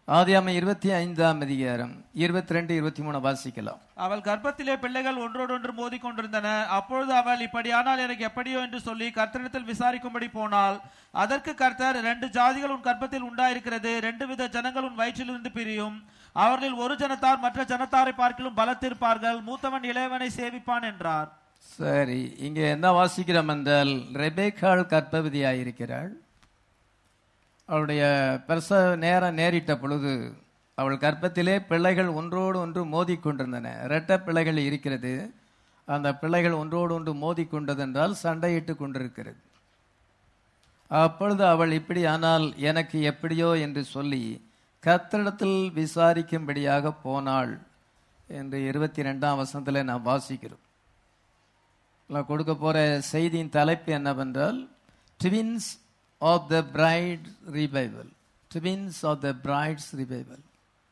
ஆதியாம இருபத்தி ஐந்தாம் அதிகாரம் இருபத்தி ரெண்டு இருபத்தி மூணு வாசிக்கலாம் அவள் கர்ப்பத்திலே பிள்ளைகள் ஒன்றோடொன்று மோதிக் கொண்டிருந்தன அப்பொழுது அவள் இப்படியானால் எனக்கு எப்படியோ என்று சொல்லி கர்த்தரிடத்தில் விசாரிக்கும்படி போனாள் அதற்கு கர்த்தர் ரெண்டு ஜாதிகள் உன் கர்ப்பத்தில் உண்டாயிருக்கிறது ரெண்டு வித ஜனங்கள் உன் வயிற்றிலிருந்து பிரியும் அவர்களில் ஒரு ஜனத்தார் மற்ற ஜனத்தாரை பார்க்கிலும் பலத்திருப்பார்கள் மூத்தவன் இளையவனை சேவிப்பான் என்றார் சரி இங்கே என்ன வாசிக்கிறோம் என்றால் ரெபேக்காள் கர்ப்பவதியாயிருக்கிறாள் அவளுடைய பிரசவ நேரம் நேரிட்ட பொழுது அவள் கர்ப்பத்திலே பிள்ளைகள் ஒன்றோடு ஒன்று மோதிக்கொண்டிருந்தன இரட்டை பிள்ளைகள் இருக்கிறது அந்த பிள்ளைகள் ஒன்றோடு ஒன்று மோதிக்கொண்டது என்றால் சண்டையிட்டு கொண்டிருக்கிறது அப்பொழுது அவள் இப்படி ஆனால் எனக்கு எப்படியோ என்று சொல்லி கர்த்தரிடத்தில் விசாரிக்கும்படியாக போனாள் என்று இருபத்தி ரெண்டாம் வசனத்தில் நாம் வாசிக்கிறோம் நான் கொடுக்க போற செய்தியின் தலைப்பு என்னவென்றால் twins of the bride revival twins of the brides revival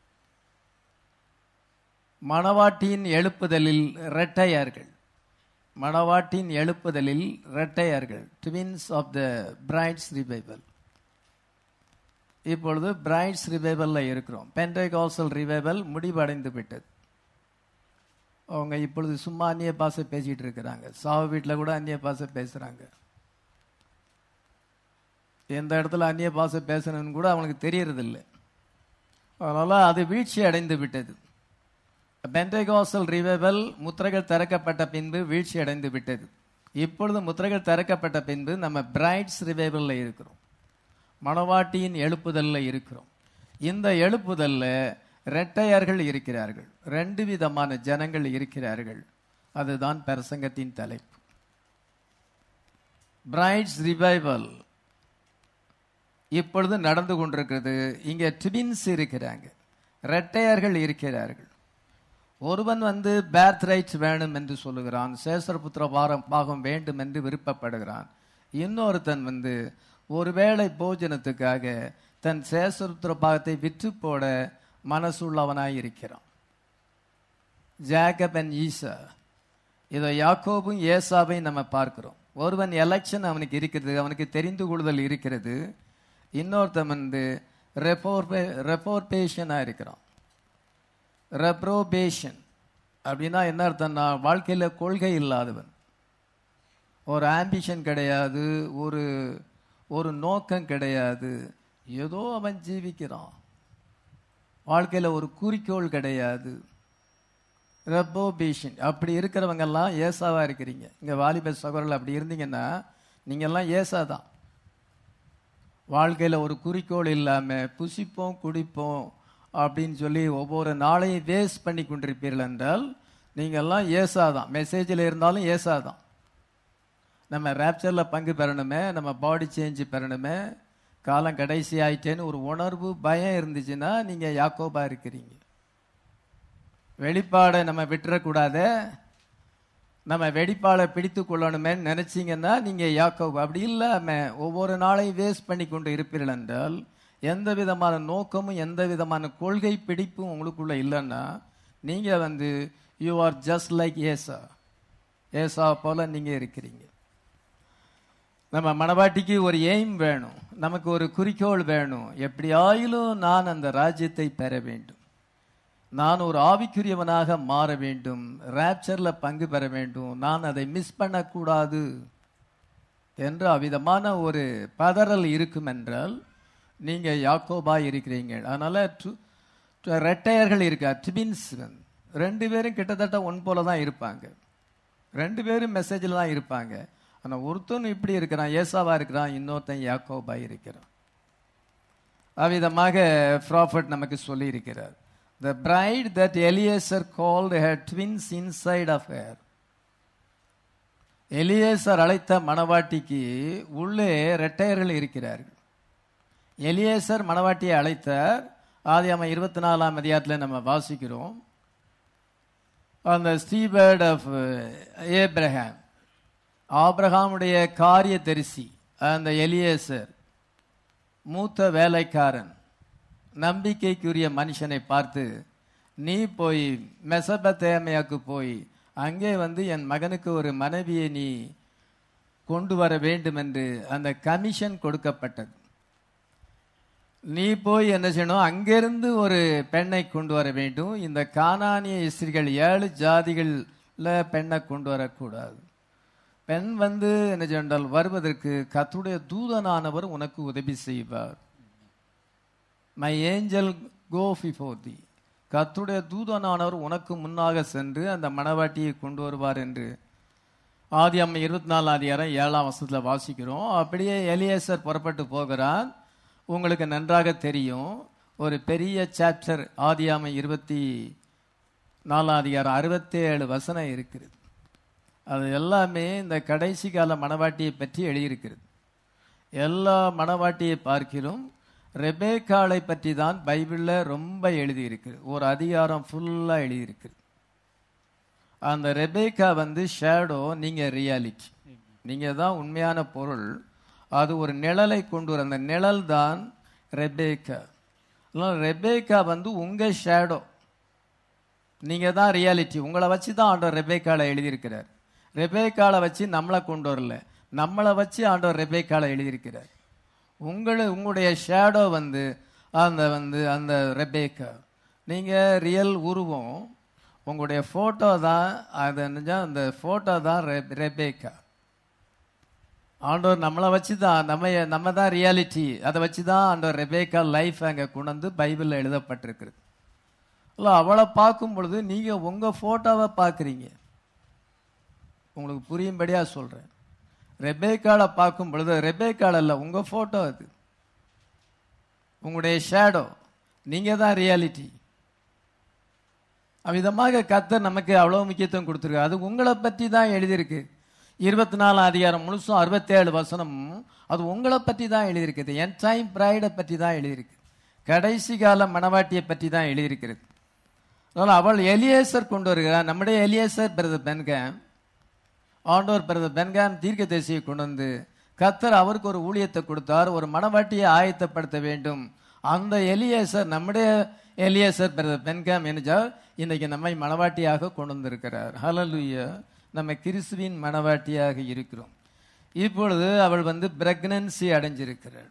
மணவாட்டியின் எழுப்புதலில் இரட்டையர்கள் மணவாட்டின் எழுப்புதலில் இரட்டையர்கள் twins of the brides revival இப்பொழுது பிரைட்ஸ் ரிவைவல்ல இருக்கிறோம் பென்டகாசல் ரிவைவல் முடிவடைந்து விட்டது அவங்க இப்பொழுது சும்மா அந்நிய பாசை பேசிட்டு இருக்கிறாங்க சாவு வீட்டில் கூட அந்நிய பாசை பேசுறாங்க எந்த இடத்துல அந்நிய பாசை பேசணும்னு கூட அவனுக்கு தெரியறதில்லை அதனால அது வீழ்ச்சி அடைந்து விட்டது பென்டகாசல் ரிவைவல் முத்திரைகள் திறக்கப்பட்ட பின்பு வீழ்ச்சி அடைந்து விட்டது இப்பொழுது முத்திரைகள் திறக்கப்பட்ட பின்பு நம்ம பிரைட்ஸ் ரிவைவல்ல இருக்கிறோம் மணவாட்டியின் எழுப்புதல்ல இருக்கிறோம் இந்த எழுப்புதல்ல இரட்டையர்கள் இருக்கிறார்கள் ரெண்டு விதமான ஜனங்கள் இருக்கிறார்கள் அதுதான் பிரசங்கத்தின் தலைப்பு பிரைட்ஸ் ரிவைவல் இப்பொழுது நடந்து கொண்டிருக்கிறது இங்க ட்வின்ஸ் இருக்கிறாங்க இரட்டையர்கள் இருக்கிறார்கள் ஒருவன் வந்து பேர்த் ரைட்ஸ் வேணும் என்று சொல்லுகிறான் சேசரபுத்திர பாரம் பாகம் வேண்டும் என்று விருப்பப்படுகிறான் இன்னொருத்தன் வந்து ஒருவேளை போஜனத்துக்காக தன் சேசரபுத்திர பாகத்தை விற்று போட மனசுள்ளவனாய் இருக்கிறான் ஜாக்கப் அண்ட் ஈசா இதோ யாக்கோபும் ஏசாவையும் நம்ம பார்க்கிறோம் ஒருவன் எலெக்ஷன் அவனுக்கு இருக்கிறது அவனுக்கு தெரிந்து கொள்ளுதல் இருக்கிறது இன்னொருத்தன் வந்து ரெப்போர்பே ரெப்போர்பேஷனாக இருக்கிறான் ரெப்ரோபேஷன் அப்படின்னா என்ன அர்த்தம்னா வாழ்க்கையில் கொள்கை இல்லாதவன் ஒரு ஆம்பிஷன் கிடையாது ஒரு ஒரு நோக்கம் கிடையாது ஏதோ அவன் ஜீவிக்கிறான் வாழ்க்கையில் ஒரு குறிக்கோள் கிடையாது ரெப்போபேஷன் அப்படி இருக்கிறவங்கெல்லாம் ஏசாவா இருக்கிறீங்க இங்கே வாலிப சகோதரர்கள் அப்படி இருந்தீங்கன்னா நீங்கெல்லாம் ஏசா தான் வாழ்க்கையில் ஒரு குறிக்கோள் இல்லாமல் புசிப்போம் குடிப்போம் அப்படின்னு சொல்லி ஒவ்வொரு நாளையும் வேஸ்ட் பண்ணி கொண்டிருப்பீர்கள் என்றால் நீங்கள்லாம் ஏசா தான் மெசேஜில் இருந்தாலும் ஏசா தான் நம்ம ரேப்சரில் பங்கு பெறணுமே நம்ம பாடி சேஞ்சு பெறணுமே காலம் கடைசி ஆயிட்டேன்னு ஒரு உணர்வு பயம் இருந்துச்சுன்னா நீங்கள் யாக்கோபா இருக்கிறீங்க வெளிப்பாடை நம்ம விட்டுறக்கூடாதே நம்ம வெடிப்பாளை பிடித்து கொள்ளணுமேன்னு நினைச்சீங்கன்னா நீங்க யாக்கோபு அப்படி இல்லாம ஒவ்வொரு நாளையும் வேஸ்ட் பண்ணி கொண்டு இருப்பீர்கள் என்றால் எந்த விதமான நோக்கமும் எந்த விதமான கொள்கை பிடிப்பும் உங்களுக்குள்ள இல்லைன்னா நீங்க வந்து you are just like Esau Esau போல நீங்க இருக்கிறீங்க நம்ம மணவாட்டிக்கு ஒரு எய்ம் வேணும் நமக்கு ஒரு குறிக்கோள் வேணும் எப்படியாயிலும் நான் அந்த ராஜ்யத்தை பெற வேண்டும் நான் ஒரு ஆவிக்குரியவனாக மாற வேண்டும் ரேப்சர்ல பங்கு பெற வேண்டும் நான் அதை மிஸ் பண்ணக்கூடாது என்று அவ்விதமான ஒரு பதறல் இருக்கும் என்றால் நீங்க யாக்கோபா இருக்கிறீங்க அதனால ரெட்டையர்கள் இருக்கா ட்வின்ஸ் ரெண்டு பேரும் கிட்டத்தட்ட ஒன் போல தான் இருப்பாங்க ரெண்டு பேரும் மெசேஜில் தான் இருப்பாங்க ஆனால் ஒருத்தன் இப்படி இருக்கிறான் ஏசாவா இருக்கிறான் இன்னொருத்தன் யாக்கோபா இருக்கிறான் அவ்விதமாக ப்ராஃபட் நமக்கு சொல்லி இருக்கிறார் The bride that Eliezer called her twins inside of her. Eliezer அழைத்த மணவாட்டிக்கு உள்ளே ரெட்டையர்கள் இருக்கிறார்கள் எலியேசர் மணவாட்டியை அழைத்தார் ஆதியாம இருபத்தி நாலாம் அதிகாரத்தில் நம்ம வாசிக்கிறோம் அந்த ஸ்டீபர்ட் ஆஃப் ஏப்ரஹாம் ஆப்ரஹாமுடைய காரிய தரிசி அந்த எலியேசர் மூத்த வேலைக்காரன் நம்பிக்கைக்குரிய மனுஷனை பார்த்து நீ போய் மெசபத்தேமையாக்கு போய் அங்கே வந்து என் மகனுக்கு ஒரு மனைவியை நீ கொண்டு வர வேண்டும் என்று அந்த கமிஷன் கொடுக்கப்பட்டது நீ போய் என்ன செய்யணும் அங்கிருந்து ஒரு பெண்ணை கொண்டு வர வேண்டும் இந்த கானானிய இஸ்திரிகள் ஏழு ஜாதிகள்ல பெண்ணை கொண்டு வரக்கூடாது பெண் வந்து என்ன சொன்னால் வருவதற்கு கத்துடைய தூதனானவர் உனக்கு உதவி செய்வார் my angel go before the கத்துடைய தூதனானவர் உனக்கு முன்னாக சென்று அந்த மணவாட்டியை கொண்டு வருவார் என்று ஆதி அம்மை இருபத்தி நாலாம் அதிகாரம் ஏழாம் வருஷத்துல வாசிக்கிறோம் அப்படியே எலியேசர் புறப்பட்டு போகிறான் உங்களுக்கு நன்றாக தெரியும் ஒரு பெரிய சாப்டர் ஆதியாமை இருபத்தி நாலாம் அதிகாரம் அறுபத்தேழு வசனம் இருக்கிறது அது எல்லாமே இந்த கடைசி கால மணவாட்டியை பற்றி எழுதியிருக்கிறது எல்லா மணவாட்டியை பார்க்கிறோம் ரெபேக்காளை பற்றி தான் பைபிளில் ரொம்ப எழுதியிருக்கிறது ஒரு அதிகாரம் ஃபுல்லாக எழுதியிருக்கிறது அந்த ரெபேக்கா வந்து ஷேடோ நீங்கள் ரியாலிட்டி நீங்கள் தான் உண்மையான பொருள் அது ஒரு நிழலை கொண்டு வர அந்த நிழல் தான் ரெபேக்கா அதனால ரெபேக்கா வந்து உங்கள் ஷேடோ நீங்கள் தான் ரியாலிட்டி உங்களை வச்சு தான் ஆண்டவர் ரெபேக்கால எழுதியிருக்கிறார் ரெபேக்கால வச்சு நம்மளை கொண்டு வரல நம்மளை வச்சு ஆண்டவர் ரெபேக்கால எழுதியிருக்கிறார் உங்களை உங்களுடைய ஷேடோ வந்து அந்த வந்து அந்த ரெபேக்கா நீங்கள் ரியல் உருவம் உங்களுடைய ஃபோட்டோ தான் அது என்னஞ்சா அந்த ஃபோட்டோ தான் ரெ- ரெபேக்கா ஆண்டவர் நம்மளை வச்சு தான் நம்ம நம்ம தான் ரியாலிட்டி அதை வச்சு தான் ஆண்டவர் ரெபேக்கா லைஃப் அங்கே கொண்டு வந்து பைபிளில் எழுதப்பட்டிருக்கிறது இல்லை அவளை பார்க்கும் பொழுது நீங்கள் உங்கள் ஃபோட்டோவை பார்க்குறீங்க உங்களுக்கு புரியும்படியா சொல்கிறேன் ரெபேக்காலை பார்க்கும் பொழுது ரெபேக்கால இல்லை உங்கள் ஃபோட்டோ அது உங்களுடைய ஷேடோ நீங்கள் தான் ரியாலிட்டி அவ்விதமாக கர்த்தர் நமக்கு அவ்வளவு முக்கியத்துவம் கொடுத்துருக்கு அது உங்களை பற்றி தான் எழுதியிருக்கு இருபத்தி நாலு அதிகாரம் முழுசும் அறுபத்தேழு வசனம் அது உங்களை பற்றி தான் எழுதியிருக்குது என் டைம் பிரைடை பற்றி தான் எழுதியிருக்கு கடைசி கால மணவாட்டியை பற்றி தான் எழுதியிருக்கிறது அதனால அவள் எலியேசர் கொண்டு வருகிறார் நம்முடைய எலியேசர் பிரதர் பென்காம் ஆண்டோர் பிரதர் பென்காம் தீர்க்கதரிசியை கொண்டு வந்து கத்தர் அவருக்கு ஒரு ஊழியத்தை கொடுத்தார் ஒரு மணவாட்டியை ஆயத்தப்படுத்த வேண்டும் அந்த எலியேசர் நம்முடைய எலியேசர் பிரதர் பென்காம் என்றால் இன்னைக்கு நம்மை மணவாட்டியாக கொண்டு வந்திருக்கிறார் ஹalleluya நம்ம கிறிஸ்துவின் மணவாட்டியாக இருக்கிறோம் இப்பொழுது அவள் வந்து பிரெக்னன்சி அடைஞ்சிருக்கிறாள்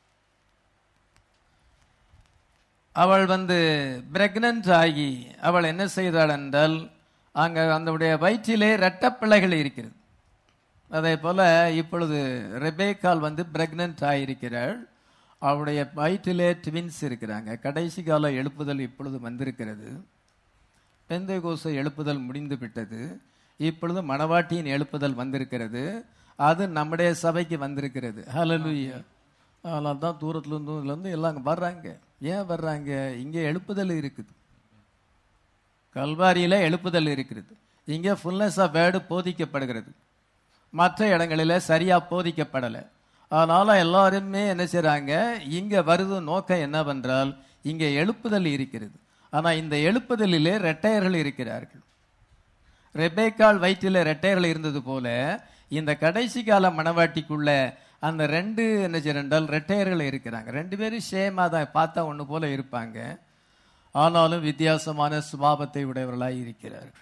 அவள் வந்து பிரெக்னன்ட் ஆகி அவள் என்ன செய்தாள் என்றால் அங்கே அந்த வயிற்றிலே இரட்டப்பிள்ளைகள் இருக்கிறது அதே போல இப்பொழுது ரெபேக்கால் வந்து பிரெக்னன்ட் ஆகியிருக்கிறாள் அவளுடைய வயிற்றிலே ட்வின்ஸ் இருக்கிறாங்க கடைசி கால எழுப்புதல் இப்பொழுது வந்திருக்கிறது பெந்தைகோச எழுப்புதல் முடிந்து விட்டது இப்பொழுது மணவாட்டியின் எழுப்புதல் வந்திருக்கிறது அது நம்முடைய சபைக்கு வந்திருக்கிறது ஹalleluya அதனால தான் தூரத்துல இருந்து இதுல இருந்து எல்லாம் அங்க வர்றாங்க ஏன் வர்றாங்க இங்கே எழுப்புதல் இருக்குது கல்வாரியில எழுப்புதல் இருக்கிறது இங்கே ஃபுல்னஸ் ஆஃப் வேர்டு போதிக்கப்படுகிறது மற்ற இடங்களில சரியா போதிக்கப்படலை அதனால எல்லாருமே என்ன செய்றாங்க இங்க வருது நோக்கம் என்னவென்றால் இங்க எழுப்புதல் இருக்கிறது ஆனா இந்த எழுப்புதலிலே ரெட்டையர்கள் இருக்கிறார்கள் ரெபேக்கால் வயிற்றில் ரெட்டையர்கள் இருந்தது போல இந்த கடைசி கால மணவாட்டிக்குள்ள அந்த ரெண்டு என்ன செய்யறால் ரெட்டையர்கள் இருக்கிறாங்க ரெண்டு பேரும் சேமா தான் பார்த்தா ஒன்று போல இருப்பாங்க ஆனாலும் வித்தியாசமான சுபாவத்தை உடையவர்களாய் இருக்கிறார்கள்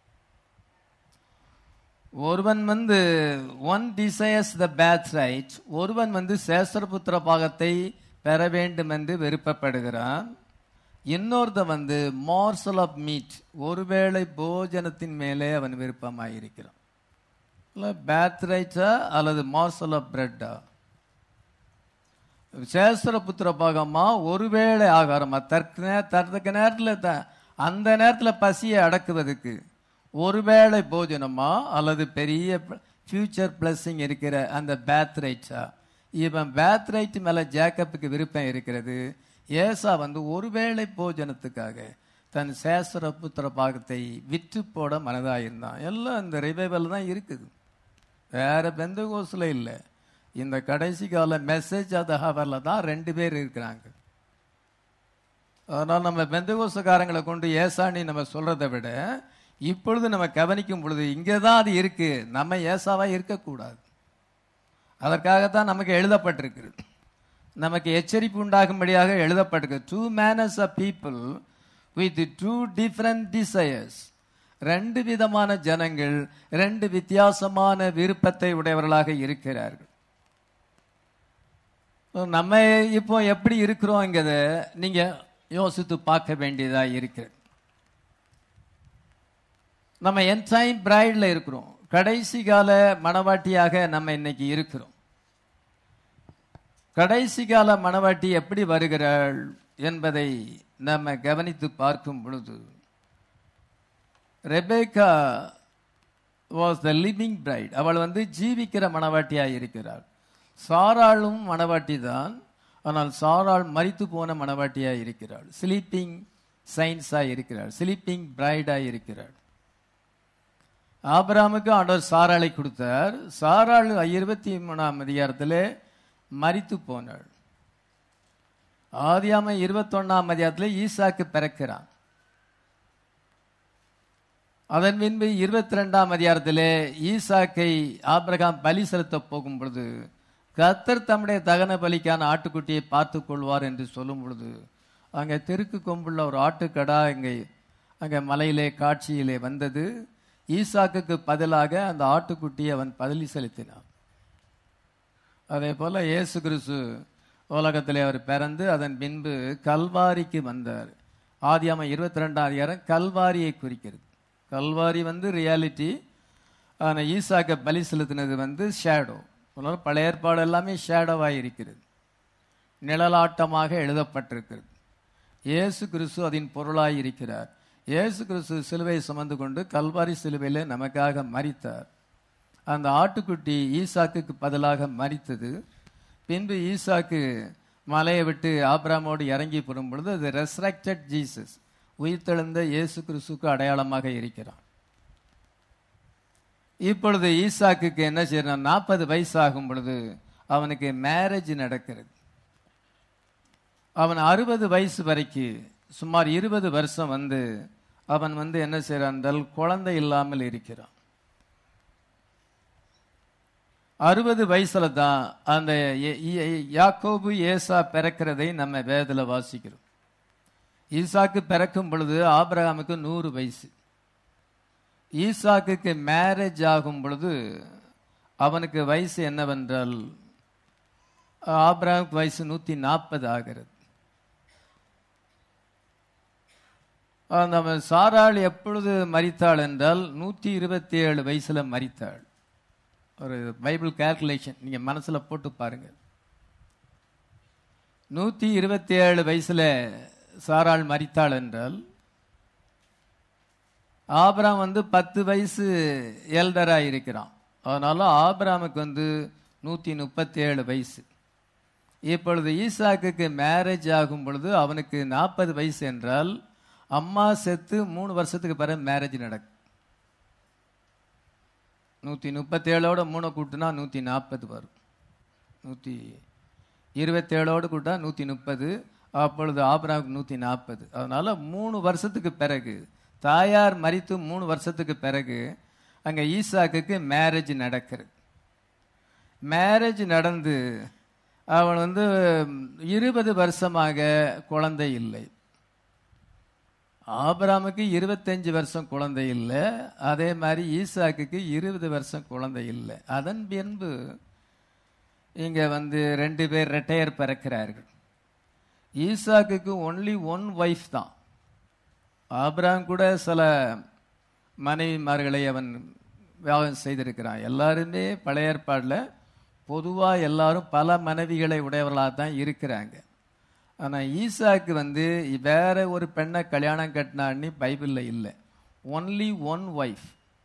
ஒருவன் வந்து one desires the birthright ஒருவன் வந்து சேஸ்திரபுத்திர பாகத்தை பெற வேண்டும் என்று விருப்பப்படுகிறான் இன்னொருத்த வந்து மார்சல் ஆஃப் மீட் ஒருவேளை போஜனத்தின் மேலே அவன் விருப்பமாயிருக்கிறான் இல்லை பேத் ரைட்டா அல்லது மார்சல் ஆஃப் பிரெட்டா சேஸ்திரபுத்திர பாகமா ஒருவேளை ஆகாரமா தற்கு நே தற்கு நேரத்தில் த அந்த நேரத்தில் பசியை அடக்குவதற்கு ஒருவேளை போஜனமா அல்லது பெரிய ஃபியூச்சர் பிளஸ்ஸிங் இருக்கிற அந்த பேத் ரைட்ஸா இவன் பேத் ரைட் மேல ஜேக்கப்புக்கு விருப்பம் இருக்கிறது ஏசா வந்து ஒருவேளை போஜனத்துக்காக தன் சேஸ்திர புத்திர பாகத்தை விற்று போட மனதாயிருந்தான் எல்லாம் இந்த ரிவைவல் தான் இருக்குது வேற பெந்த கோஸில் இல்லை இந்த கடைசி கால மெசேஜ் அது ஹவரில் தான் ரெண்டு பேர் இருக்கிறாங்க அதனால் நம்ம பெந்தகோசக்காரங்களை கொண்டு ஏசாணி நம்ம சொல்றதை விட இப்பொழுது நம்ம கவனிக்கும் பொழுது இங்கே தான் அது இருக்கு நம்ம ஏசாவா இருக்கக்கூடாது அதற்காகத்தான் நமக்கு எழுதப்பட்டிருக்கிறது நமக்கு எச்சரிப்பு உண்டாகும்படியாக எழுதப்பட்டிருக்கு two manners of people with two different desires ரெண்டு விதமான ஜனங்கள் ரெண்டு வித்தியாசமான விருப்பத்தை உடையவர்களாக இருக்கிறார்கள் நம்ம இப்போ எப்படி இருக்கிறோங்கிறத நீங்க யோசித்து பார்க்க வேண்டியதா இருக்கிறது நம்ம என்டைம் பிரைட்ல இருக்கிறோம் கடைசி கால மணவாட்டியாக நம்ம இன்னைக்கு இருக்கிறோம் கடைசி கால மணவாட்டி எப்படி வருகிறாள் என்பதை நம்ம கவனித்து பார்க்கும் பொழுது Rebekah was the living bride அவள் வந்து ஜீவிக்கிற மணவாட்டியாக இருக்கிறாள் சாராளும் மணவாட்டி தான் ஆனால் சாராள் மரித்து போன மணவாட்டியாக இருக்கிறாள் ஸ்லீப்பிங் சயின்ஸாக இருக்கிறாள் ஸ்லீப்பிங் பிரைடாக இருக்கிறாள் ஆபிராமுக்கு ஆண்டவர் சாராளை கொடுத்தார் சாராள் இருபத்தி மூணாம் அதிகாரத்தில் மரித்து போனாள் ஆதியாம இருபத்தொன்னாம் அதிகாரத்தில் ஈசாக்கு பிறக்கிறான் அதன் பின்பு இருபத்தி ரெண்டாம் அதிகாரத்திலே ஈசாக்கை ஆபிரகாம் பலி செலுத்த போகும் பொழுது கத்தர் தம்முடைய தகன பலிக்கான ஆட்டுக்குட்டியை பார்த்து கொள்வார் என்று சொல்லும் பொழுது அங்கே தெருக்கு கொம்புள்ள ஒரு ஆட்டுக்கடா இங்கே அங்கே மலையிலே காட்சியிலே வந்தது ஈசாக்குக்கு பதிலாக அந்த ஆட்டுக்குட்டியை அவன் பதலி செலுத்தினான் அதே போல இயேசு கிறிஸ்து உலகத்திலே அவர் பிறந்து அதன் பின்பு கல்வாரிக்கு வந்தார் ஆதியாம இருபத்தி ரெண்டாம் அதிகாரம் கல்வாரியை குறிக்கிறது கல்வாரி வந்து ரியாலிட்டி ஆனால் ஈசாக்க பலி செலுத்தினது வந்து ஷேடோ அதனால பழைய ஏற்பாடு எல்லாமே ஷேடோவாக இருக்கிறது நிழலாட்டமாக எழுதப்பட்டிருக்கிறது இயேசு கிறிஸ்து அதன் பொருளாய் இருக்கிறார் இயேசு கிறிஸ்து சிலுவை சுமந்து கொண்டு கல்வாரி சிலுவையில் நமக்காக மரித்தார் அந்த ஆட்டுக்குட்டி ஈசாக்குக்கு பதிலாக மரித்தது பின்பு ஈசாக்கு மலையை விட்டு ஆப்ராமோடு இறங்கி போடும் பொழுது அது ரெஸ்ட்ரக்டட் ஜீசஸ் உயிர்த்தெழுந்த இயேசு கிறிஸ்துக்கு அடையாளமாக இருக்கிறான் இப்பொழுது ஈசாக்குக்கு என்ன செய்யறான் நாற்பது வயசாகும் பொழுது அவனுக்கு மேரேஜ் நடக்கிறது அவன் அறுபது வயசு வரைக்கும் சுமார் இருபது வருஷம் வந்து அவன் வந்து என்ன செய்யறான் என்றால் குழந்தை இல்லாமல் இருக்கிறான் அறுபது வயசுல தான் அந்த எ- எ- யாக்கோபு ஏசா பிறக்கிறதை நம்ம வேதத்துல வாசிக்கிறோம் ஈசாக்கு பிறக்கும் பொழுது ஆபிரகாமுக்கு நூறு வயசு ஈசாக்குக்கு மேரேஜ் ஆகும் பொழுது அவனுக்கு வயசு என்னவென்றால் ஆபிரகாமுக்கு வயசு நூத்தி நாற்பது ஆகிறது அந்த அவன் சாராள் எப்பொழுது மரித்தாள் என்றால் நூத்தி இருபத்தி ஏழு வயசுல மரித்தாள் ஒரு பைபிள் கால்குலேஷன் நீங்க மனசுல போட்டு பாருங்க நூத்தி இருபத்தி ஏழு வயசுல சாராள் மரித்தாள் என்றால் ஆபிராம் வந்து பத்து வயசு எல்டரா இருக்கிறான் அதனால ஆபிராமுக்கு வந்து நூத்தி முப்பத்தி ஏழு வயசு இப்பொழுது ஈசாக்குக்கு மேரேஜ் ஆகும் பொழுது அவனுக்கு நாற்பது வயசு என்றால் அம்மா செத்து மூணு வருஷத்துக்கு பிறகு மேரேஜ் நடக்கும் நூற்றி முப்பத்தேழோட மூணை கூட்டினா நூற்றி நாற்பது வரும் நூற்றி இருபத்தேழோடு கூட்டா நூற்றி முப்பது அப்பொழுது ஆபராவுக்கு நூற்றி நாற்பது அதனால மூணு வருஷத்துக்கு பிறகு தாயார் மரித்து மூணு வருஷத்துக்கு பிறகு அங்கே ஈசாக்குக்கு மேரேஜ் நடக்கிறது மேரேஜ் நடந்து அவன் வந்து இருபது வருஷமாக குழந்தை இல்லை ஆபிராமுக்கு இருபத்தஞ்சு வருஷம் குழந்தை இல்லை அதே மாதிரி ஈசாக்குக்கு இருபது வருஷம் குழந்தை இல்லை அதன் பின்பு இங்க வந்து ரெண்டு பேர் ரெட்டையர் பிறக்கிறார்கள் ஈசாக்குக்கு ஒன்லி ஒன் ஒய்ஃப் தான் ஆபிராம் கூட சில மனைவிமார்களை அவன் விவாகம் செய்திருக்கிறான் எல்லாருமே பழைய ஏற்பாடில் பொதுவாக எல்லாரும் பல மனைவிகளை உடையவர்களாக தான் இருக்கிறாங்க ஆனால் ஈசாக்கு வந்து வேற ஒரு பெண்ணை கல்யாணம் கட்டினான்னு பைபிளில் இல்லை ஒன்லி ஒன் ஒய்ஃப்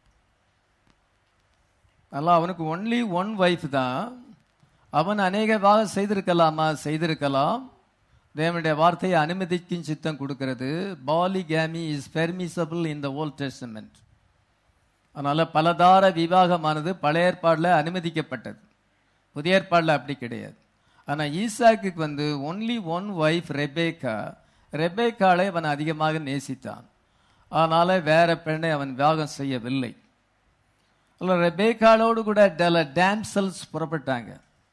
அதெல்லாம் அவனுக்கு ஒன்லி ஒன் ஒய்ஃப் தான் அவன் அநேக விவாகம் செய்திருக்கலாமா செய்திருக்கலாம் தேவனுடைய வார்த்தையை அனுமதிக்கும் சித்தம் கொடுக்கிறது polygamy is permissible in the Old Testament அதனால பலதார விவாகமானது பழைய ஏற்பாடில் அனுமதிக்கப்பட்டது புதிய ஏற்பாடில் அப்படி கிடையாது ஆனா ஈசாக்கு வந்து ஒன்லி ஒன் ஒய்ஃப் ரெபேக்கா ரெபேக்காளை அவன் அதிகமாக நேசித்தான் அதனால வேற பெண்ணை அவன் விவாகம் செய்யவில்லை அல்ல ரெபேக்காளோடு கூட டல டான்சல்ஸ் புறப்பட்டாங்க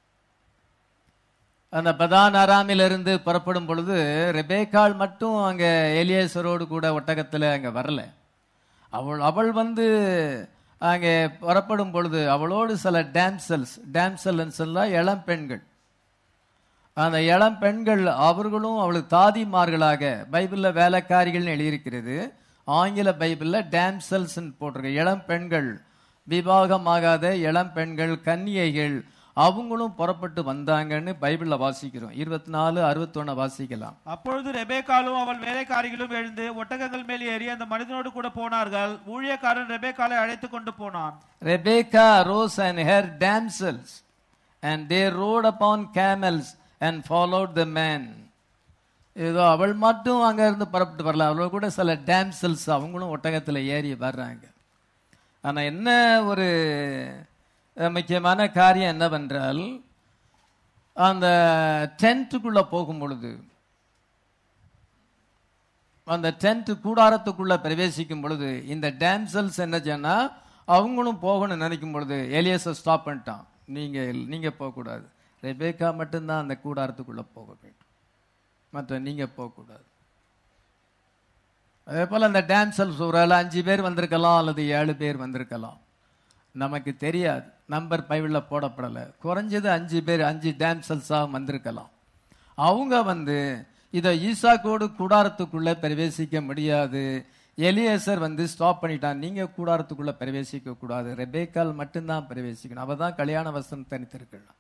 அந்த பதான் அராமிலிருந்து புறப்படும் பொழுது ரெபேக்காள் மட்டும் அங்க எலியேசரோடு கூட ஒட்டகத்துல அங்க வரல அவள் அவள் வந்து அங்கே புறப்படும் பொழுது அவளோடு சில டான்சல்ஸ் டான்சல்ஸ் எல்லாம் இளம் பெண்கள் அந்த இளம் பெண்கள் அவர்களும் அவளுக்கு தாதிமார்களாக பைபிள்ல வேலைக்காரிகள்னு எழுதியிருக்கிறது ஆங்கில பைபிள்ல டேம்சல்ஸ் போட்டிருக்கு இளம் பெண்கள் விவாகமாகாத இளம் பெண்கள் கன்னிகைகள் அவங்களும் புறப்பட்டு வந்தாங்கன்னு பைபிள்ல வாசிக்கிறோம் இருபத்தி நாலு அறுபத்தொன்னு வாசிக்கலாம் அப்பொழுது ரெபேக்காலும் அவள் வேலைக்காரிகளும் எழுந்து ஒட்டகங்கள் மேல் ஏறி அந்த மனிதனோடு கூட போனார்கள் ஊழியக்காரன் ரெபேக்காலை அழைத்து கொண்டு போனான் Rebecca rose and her damsels, and they rode upon camels and followed the man. ஏதோ அவள் மட்டும் அங்க இருந்து புறப்பட்டு வரல அவள் கூட சில டேம்சல்ஸ் அவங்களும் ஒட்டகத்துல ஏறி வர்றாங்க ஆனா என்ன ஒரு அஹ், முக்கியமான காரியம் என்னவென்றால் அந்த டென்ட்டுக்குள்ள போகும் பொழுது அந்த டென்ட் கூடாரத்துக்குள்ள பிரவேசிக்கும் பொழுது இந்த டான்சல்ஸ் என்ன சொன்னா அவங்களும் போகணும்னு நினைக்கும் பொழுது எலியஸை ஸ்டாப் பண்ணிட்டான் நீங்க நீங்க போகக்கூடாது ரெபேக்கா மட்டும்தான் அந்த கூடாரத்துக்குள்ள போக வேண்டும் மற்ற நீங்க போகக்கூடாது அதே போல அந்த டான்சல்ஸ் ஒரு ஆள் அஞ்சு பேர் வந்திருக்கலாம் அல்லது ஏழு பேர் வந்திருக்கலாம் நமக்கு தெரியாது நம்பர் பைவில் போடப்படலை குறைஞ்சது அஞ்சு பேர் அஞ்சு டான்சல்ஸாக வந்திருக்கலாம் அவங்க வந்து இதை ஈசாக்கோடு கூடாரத்துக்குள்ள பிரவேசிக்க முடியாது எலியேசர் வந்து ஸ்டாப் பண்ணிட்டான் நீங்க கூடாரத்துக்குள்ள பிரவேசிக்க கூடாது ரெபேக்கால் மட்டும்தான் பிரவேசிக்கணும் அவ தான் கல்யாண வசனம் தனித்திருக்கலாம்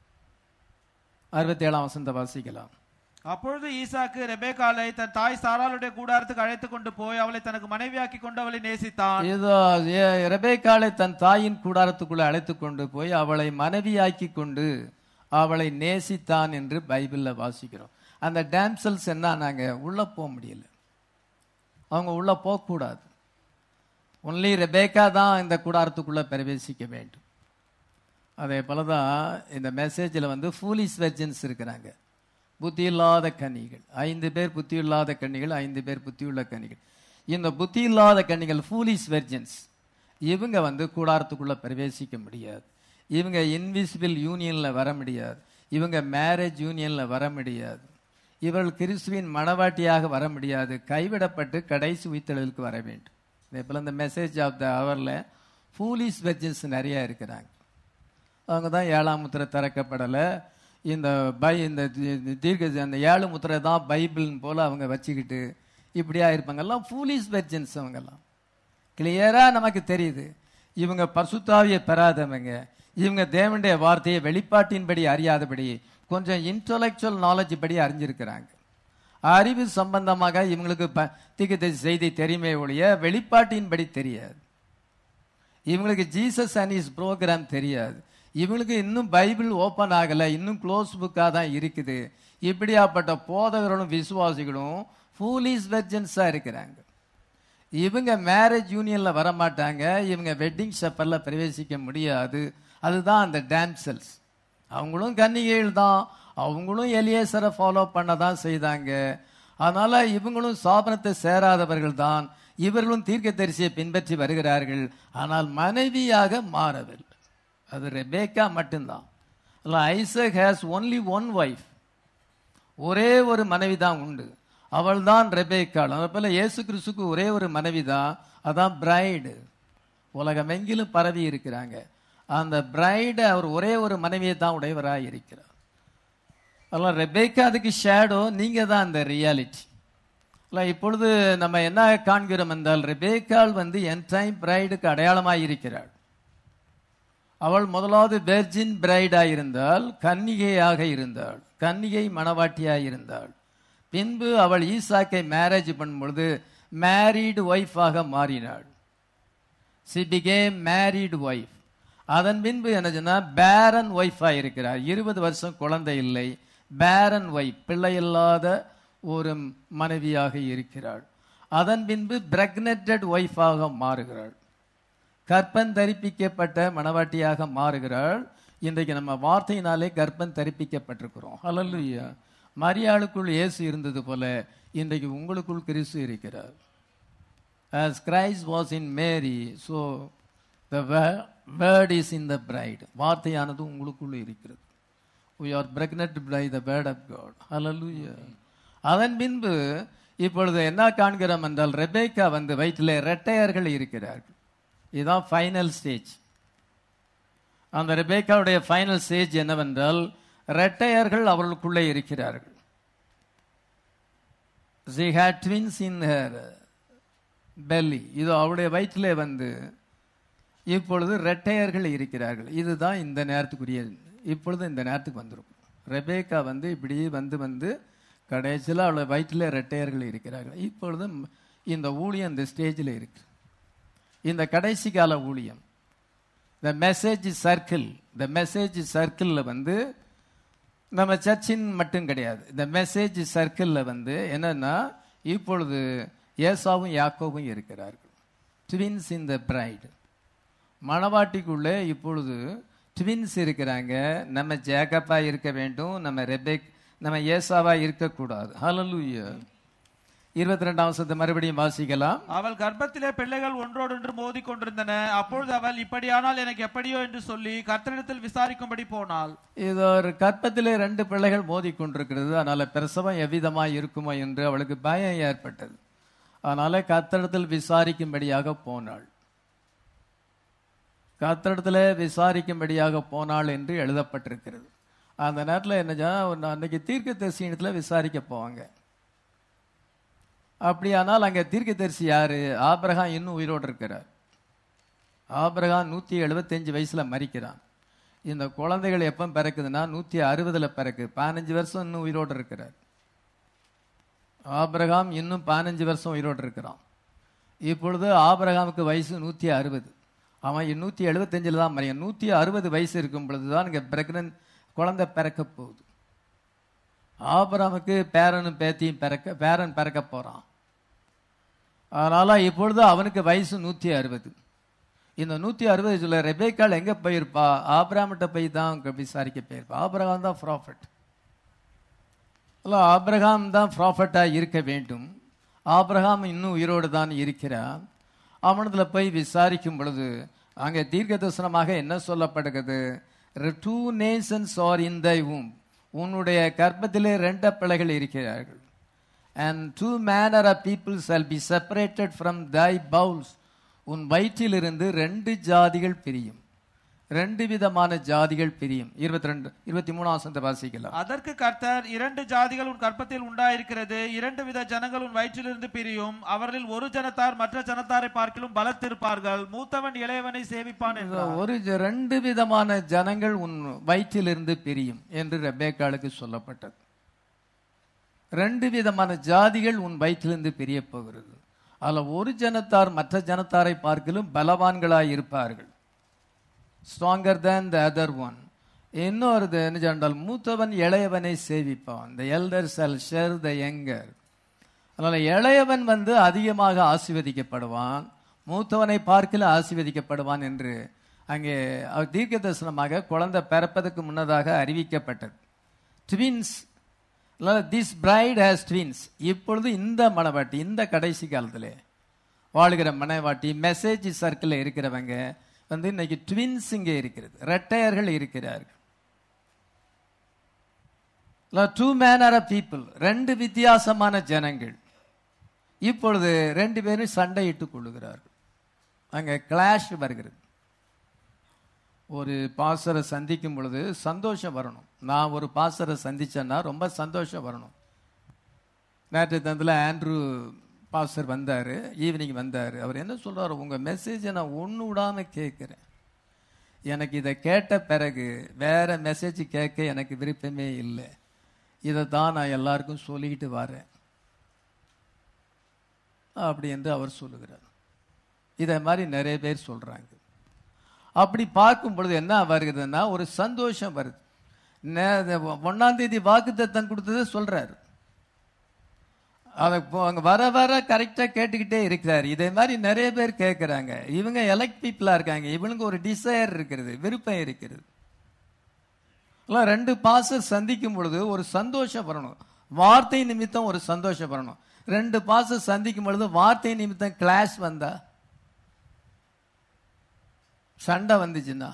அறுபத்தி ஏழாம் வசனத்தை வாசிக்கலாம் அப்பொழுது ஈசாக்கு ரெபேக்காலை தன் தாய் சாராளுடைய கூடாரத்துக்கு அழைத்து கொண்டு போய் அவளை தனக்கு மனைவியாக்கி கொண்டு அவளை நேசித்தான் இதோ எ- ரெபேக்காளை தன் தாயின் கூடாரத்துக்குள்ள அழைத்து கொண்டு போய் அவளை மனைவியாக்கி கொண்டு அவளை நேசித்தான் என்று பைபிள்ல வாசிக்கிறோம் அந்த டான்சல்ஸ் என்ன நாங்க உள்ள போக முடியல அவங்க உள்ள போகக்கூடாது ஒன்லி ரெபேக்கா தான் இந்த கூடாரத்துக்குள்ள பிரவேசிக்க வேண்டும் அதே போலதான் இந்த மெசேஜில் வந்து ஃபூலிஸ் வெர்ஜன்ஸ் இருக்கிறாங்க புத்தி இல்லாத கன்னிகள் ஐந்து பேர் புத்தி இல்லாத கன்னிகள் ஐந்து பேர் புத்தியுள்ள கன்னிகள் இந்த புத்தி இல்லாத கன்னிகள் ஃபூலிஸ் வெர்ஜன்ஸ் இவங்க வந்து கூடாரத்துக்குள்ள பிரவேசிக்க முடியாது இவங்க இன்விசிபிள் யூனியன்ல வர முடியாது இவங்க மேரேஜ் யூனியன்ல வர முடியாது இவர்கள் கிறிஸ்துவின் மணவாட்டியாக வர முடியாது கைவிடப்பட்டு கடைசி உயிர்த்தெழுதலுக்கு வர வேண்டும் இதே போல இந்த மெசேஜ் ஆஃப் த ஹவர்ல ஃபூலிஸ் வெர்ஜன்ஸ் நிறைய இருக்கிறாங்க அவங்க தான் ஏழாம் முத்திரை திறக்கப்படலை இந்த பை இந்த தி- தீர்க்க அந்த ஏழு முத்திரை தான் பைபிள்னு போல அவங்க வச்சுக்கிட்டு இப்படியா இருப்பாங்க எல்லாம் ஃபூலிஸ் வெர்ஜன்ஸ் அவங்கெல்லாம் கிளியரா நமக்கு தெரியுது இவங்க பரிசுத்தாவியை பெறாதவங்க இவங்க தேவனுடைய வார்த்தையை வெளிப்பாட்டின்படி அறியாதபடி கொஞ்சம் இன்டலெக்சுவல் நாலேஜ் படி அறிஞ்சிருக்கிறாங்க அறிவு சம்பந்தமாக இவங்களுக்கு ப- தீர்க்கதரிசி செய்தி தெரியுமே ஒழிய வெளிப்பாட்டின்படி தெரியாது இவங்களுக்கு ஜீசஸ் அண்ட் இஸ் ப்ரோக்ராம் தெரியாது இவங்களுக்கு இன்னும் பைபிள் ஓப்பன் ஆகலை இன்னும் க்ளோஸ் புக்காக தான் இருக்குது இப்படியாப்பட்ட போதகர்களும் விசுவாசிகளும் ஃபூலிஸ் வெர்ஜன்ஸாக இருக்கிறாங்க இவங்க மேரேஜ் யூனியன்ல வர மாட்டாங்க இவங்க வெட்டிங் ஷப்பர்ல பிரவேசிக்க முடியாது அதுதான் அந்த டான்சல்ஸ் அவங்களும் கன்னிகைகள் தான் அவங்களும் எலியேசரை ஃபாலோ பண்ண தான் செய்தாங்க அதனால இவங்களும் சாபனத்தை சேராதவர்கள் தான் இவர்களும் தீர்க்கதரிசியை பின்பற்றி வருகிறார்கள் ஆனால் மனைவியாக மாறவில்லை அது ரெபேக்கா மட்டும்தான் Isaac has only one wife ஒரே ஒரு மனைவி தான் உண்டு அவள் தான் ரெபேக்காள் அதே போல இயேசு கிறிஸ்துக்கு ஒரே ஒரு மனைவி தான் அதான் பிரைடு உலகமெங்கிலும் பரவி இருக்கிறாங்க அந்த பிரைடு அவர் ஒரே ஒரு மனைவியை தான் உடையவராக இருக்கிறார் அதெல்லாம் ரெபேக்கா அதுக்கு ஷேடோ நீங்க தான் அந்த ரியாலிட்டி இப்பொழுது நம்ம என்ன காண்கிறோம் என்றால் ரெபேக்காள் வந்து என் டைம் பிரைடுக்கு அடையாளமாய் இருக்கிறாள் அவள் முதலாவது வெர்ஜின் பிரைடாக இருந்தால் கன்னிகையாக இருந்தாள் கன்னிகை மணவாட்டியாக இருந்தாள் பின்பு அவள் ஈசாக்கை மேரேஜ் பண்ணும் பொழுது மேரீடு ஒய்ஃபாக மாறினாள் சி பிகேம் மேரீடு ஒய்ஃப் அதன் பின்பு என்ன சொன்னா பேரன் ஒய்ஃபா இருக்கிறார் இருபது வருஷம் குழந்தை இல்லை பேரன் ஒய்ஃப் பிள்ளை இல்லாத ஒரு மனைவியாக இருக்கிறாள் அதன் பின்பு பிரெக்னெட்டட் ஒய்ஃபாக மாறுகிறாள் கற்பன் தரிப்பிக்கப்பட்ட மணவாட்டியாக மாறுகிறாள் இன்றைக்கு நம்ம வார்த்தையினாலே கர்ப்பம் தரிப்பிக்கப்பட்டிருக்கிறோம் ஹalleluya மரியாளுக்குள் இயேசு இருந்தது போல இன்றைக்கு உங்களுக்குள் கிறிஸ்து இருக்கிறார் as Christ was in Mary so the wo- word is in the bride வார்த்தையானது உங்களுக்குள் இருக்கிறது we are pregnant by the word of God hallelujah அதன் பின்பு இப்பொழுது என்ன காண்கிறோம் என்றால் ரெபேக்கா வந்து வயிற்றிலே ரெட்டையர்கள் இருக்கிறார்கள் இதுதான் ஃபைனல் ஸ்டேஜ் அந்த ரெபேக்காவுடைய ஃபைனல் ஸ்டேஜ் என்னவென்றால் இரட்டையர்கள் அவர்களுக்குள்ளே இருக்கிறார்கள் she had twins in her belly இது அவருடைய வயிற்றிலே வந்து இப்பொழுது இரட்டையர்கள் இருக்கிறார்கள் இதுதான் இந்த நேரத்துக்குரிய இப்பொழுது இந்த நேரத்துக்கு வந்திருக்கும் ரெபேக்கா வந்து இப்படி வந்து வந்து கடைசியில் அவளை வயிற்றில் இரட்டையர்கள் இருக்கிறார்கள் இப்பொழுது இந்த ஊழியம் இந்த ஸ்டேஜில் இருக்கு இந்த கடைசி கால ஊழியம் the message circle the message சர்க்கிளில் வந்து நம்ம சர்ச்சின் மட்டும் கிடையாது இந்த மெசேஜ் சர்க்கிளில் வந்து என்னன்னா இப்பொழுது ஏசாவும் யாக்கோவும் இருக்கிறார்கள் ட்வின்ஸ் இன் த பிரைடு மணவாட்டிக்குள்ளே இப்பொழுது ட்வின்ஸ் இருக்கிறாங்க நம்ம ஜேக்கப்பா இருக்க வேண்டும் நம்ம ரெபேக் நம்ம ஏசாவா இருக்கக்கூடாது ஹalleluya இருபத்தி ரெண்டாம் வருஷத்தை மறுபடியும் வாசிக்கலாம் அவள் கர்ப்பத்திலே பிள்ளைகள் ஒன்றோடொன்று மோதிக் கொண்டிருந்தன அப்பொழுது அவள் இப்படியானால் எனக்கு எப்படியோ என்று சொல்லி கர்த்தரிடத்தில் விசாரிக்கும்படி போனாள் இது ஒரு கற்பத்திலே ரெண்டு பிள்ளைகள் மோதிக் கொண்டிருக்கிறது அதனால பிரசவம் எவ்விதமாய் இருக்குமோ என்று அவளுக்கு பயம் ஏற்பட்டது அதனால கத்தரிடத்தில் விசாரிக்கும்படியாக போனாள் கத்தரிடத்துல விசாரிக்கும்படியாக போனாள் என்று எழுதப்பட்டிருக்கிறது அந்த நேரத்தில் என்ன செய்ய- ஒரு அன்னைக்கு தீர்க்க தரிசனத்துல விசாரிக்க போவாங்க அப்படியானால் அங்க தீர்க்கதரிசி யாரு ஆபிரகாம் இன்னும் உயிரோடு இருக்கிறார் ஆபிரகாம் நூத்தி எழுபத்தஞ்சு வயசுல மரிக்கிறான் இந்த குழந்தைகள் எப்போ பிறக்குதுன்னா நூத்தி அறுபதுல பிறக்கு பதினஞ்சு வருஷம் இன்னும் உயிரோடு இருக்கிறார் ஆபிரகாம் இன்னும் பதினஞ்சு வருஷம் உயிரோடு இருக்கிறான் இப்பொழுது ஆபிரகாமுக்கு வயசு நூத்தி அறுபது அவன் நூத்தி எழுபத்தஞ்சில் தான் மறியான் நூத்தி அறுபது வயசு இருக்கும் பொழுது தான் இங்க பிரெக்னன்ட் குழந்தை பிறக்க போகுது ஆபிரகாமுக்கு பேரனும் பேத்தியும் பிறக்க பேரன் பிறக்க போறான் அதனால இப்பொழுது அவனுக்கு வயசு நூத்தி அறுபது இந்த நூத்தி அறுபது சொல்ல ரெபேக்கால் எங்க போயிருப்பா ஆபிரகாமிட்ட போய் தான் அங்க விசாரிக்க போயிருப்பா ஆபிரகாம் தான் ப்ராஃபட் அல்ல ஆபிரகாம் தான் ப்ராஃபட்டா இருக்க வேண்டும் ஆபிரகாம் இன்னும் உயிரோடு தான் இருக்கிறான் அவனத்துல போய் விசாரிக்கும் பொழுது அங்கே தீர்க்க தரிசனமாக என்ன சொல்லப்படுகிறது two nations are in thy womb உன்னுடைய கர்ப்பத்திலே ரெண்டு பிள்ளைகள் இருக்கிறார்கள் and two manner of people shall be separated from thy bowels உன் வயிற்றிலிருந்து ரெண்டு ஜாதிகள் பிரியும் ரெண்டு விதமான ஜாதிகள் பிரியும் இருபத்தி ரெண்டு இருபத்தி மூணாம் வசனத்தை வாசிக்கலாம் அதற்கு கர்த்தர் இரண்டு ஜாதிகள் உன் கற்பத்தில் உண்டாயிருக்கிறது இரண்டு வித ஜனங்கள் உன் வயிற்றிலிருந்து பிரியும் அவர்களில் ஒரு ஜனத்தார் மற்ற ஜனத்தாரை பார்க்கிலும் பலத்திருப்பார்கள் மூத்தவன் இளையவனை சேவிப்பான் என்றார் ஒரு ஜ- ரெண்டு விதமான ஜனங்கள் உன் வயிற்றிலிருந்து பிரியும் என்று ரெபேக்காளுக்கு சொல்லப்பட்டது ரெண்டு விதமான ஜாதிகள் உன் வயிற்றிலிருந்து பிரிய போகிறது அதுல ஒரு ஜனத்தார் மற்ற ஜனத்தாரை பார்க்கிலும் பலவான்களாய் இருப்பார்கள் stronger than the other one இன்னொரு என்ன சொன்னால் மூத்தவன் இளையவனை சேவிப்பான் the elder shall serve the younger அதனால இளையவன் வந்து அதிகமாக ஆசீர்வதிக்கப்படுவான் மூத்தவனை பார்க்கல ஆசீர்வதிக்கப்படுவான் என்று அங்கே அவர் தீர்க்க தரிசனமாக குழந்தை பிறப்பதற்கு முன்னதாக அறிவிக்கப்பட்டது twins this bride has twins இப்பொழுது இந்த மணவாட்டி இந்த கடைசி காலத்திலே வாழ்கிற மனைவாட்டி மெசேஜ் சர்க்கிளில் இருக்கிறவங்க வந்து இன்னைக்கு ட்வின்ஸ் இங்கே இருக்கிறது ரெட்டையர்கள் இருக்கிறார்கள் டூ மேனர் ஆஃப் பீப்புள் ரெண்டு வித்தியாசமான ஜனங்கள் இப்பொழுது ரெண்டு பேரும் சண்டையிட்டுக் கொள்ளுகிறார்கள் அங்க கிளாஷ் வருகிறது ஒரு பாசரை சந்திக்கும் பொழுது சந்தோஷம் வரணும் நான் ஒரு பாசரை சந்திச்சேன்னா ரொம்ப சந்தோஷம் வரணும் நேற்று தந்தில் ஆண்ட்ரூ பாஸ்டர் வந்தார் ஈவினிங் வந்தார் அவர் என்ன சொல்றாரு உங்க மெசேஜை நான் ஒன்று விடாம கேட்குறேன் எனக்கு இதை கேட்ட பிறகு வேற மெசேஜ் கேட்க எனக்கு விருப்பமே இல்லை இதை தான் நான் எல்லாருக்கும் சொல்லிக்கிட்டு வரேன் அப்படி என்று அவர் சொல்லுகிறார் இதை மாதிரி நிறைய பேர் சொல்றாங்க அப்படி பார்க்கும் பொழுது என்ன வருகிறதுன்னா ஒரு சந்தோஷம் வருது நே- ஒண்ணாம் தேதி வாக்குத்தத்தம் கொடுத்ததை சொல்றாரு அதை இப்போ அங்க வர வர கரெக்டா கேட்டுக்கிட்டே இருக்கிறாரு இதே மாதிரி நிறைய பேர் கேட்கறாங்க இவங்க எலக்ட் பீப்புளா இருக்காங்க இவனுக்கு ஒரு டிசையர் இருக்கிறது விருப்பம் இருக்கிறது எல்லாம் ரெண்டு பாசர் சந்திக்கும் பொழுது ஒரு சந்தோஷம் வரணும் வார்த்தை நிமித்தம் ஒரு சந்தோஷம் வரணும் ரெண்டு பாசர் சந்திக்கும் பொழுது வார்த்தை நிமித்தம் கிளாஷ் வந்தா சண்டை வந்துச்சுன்னா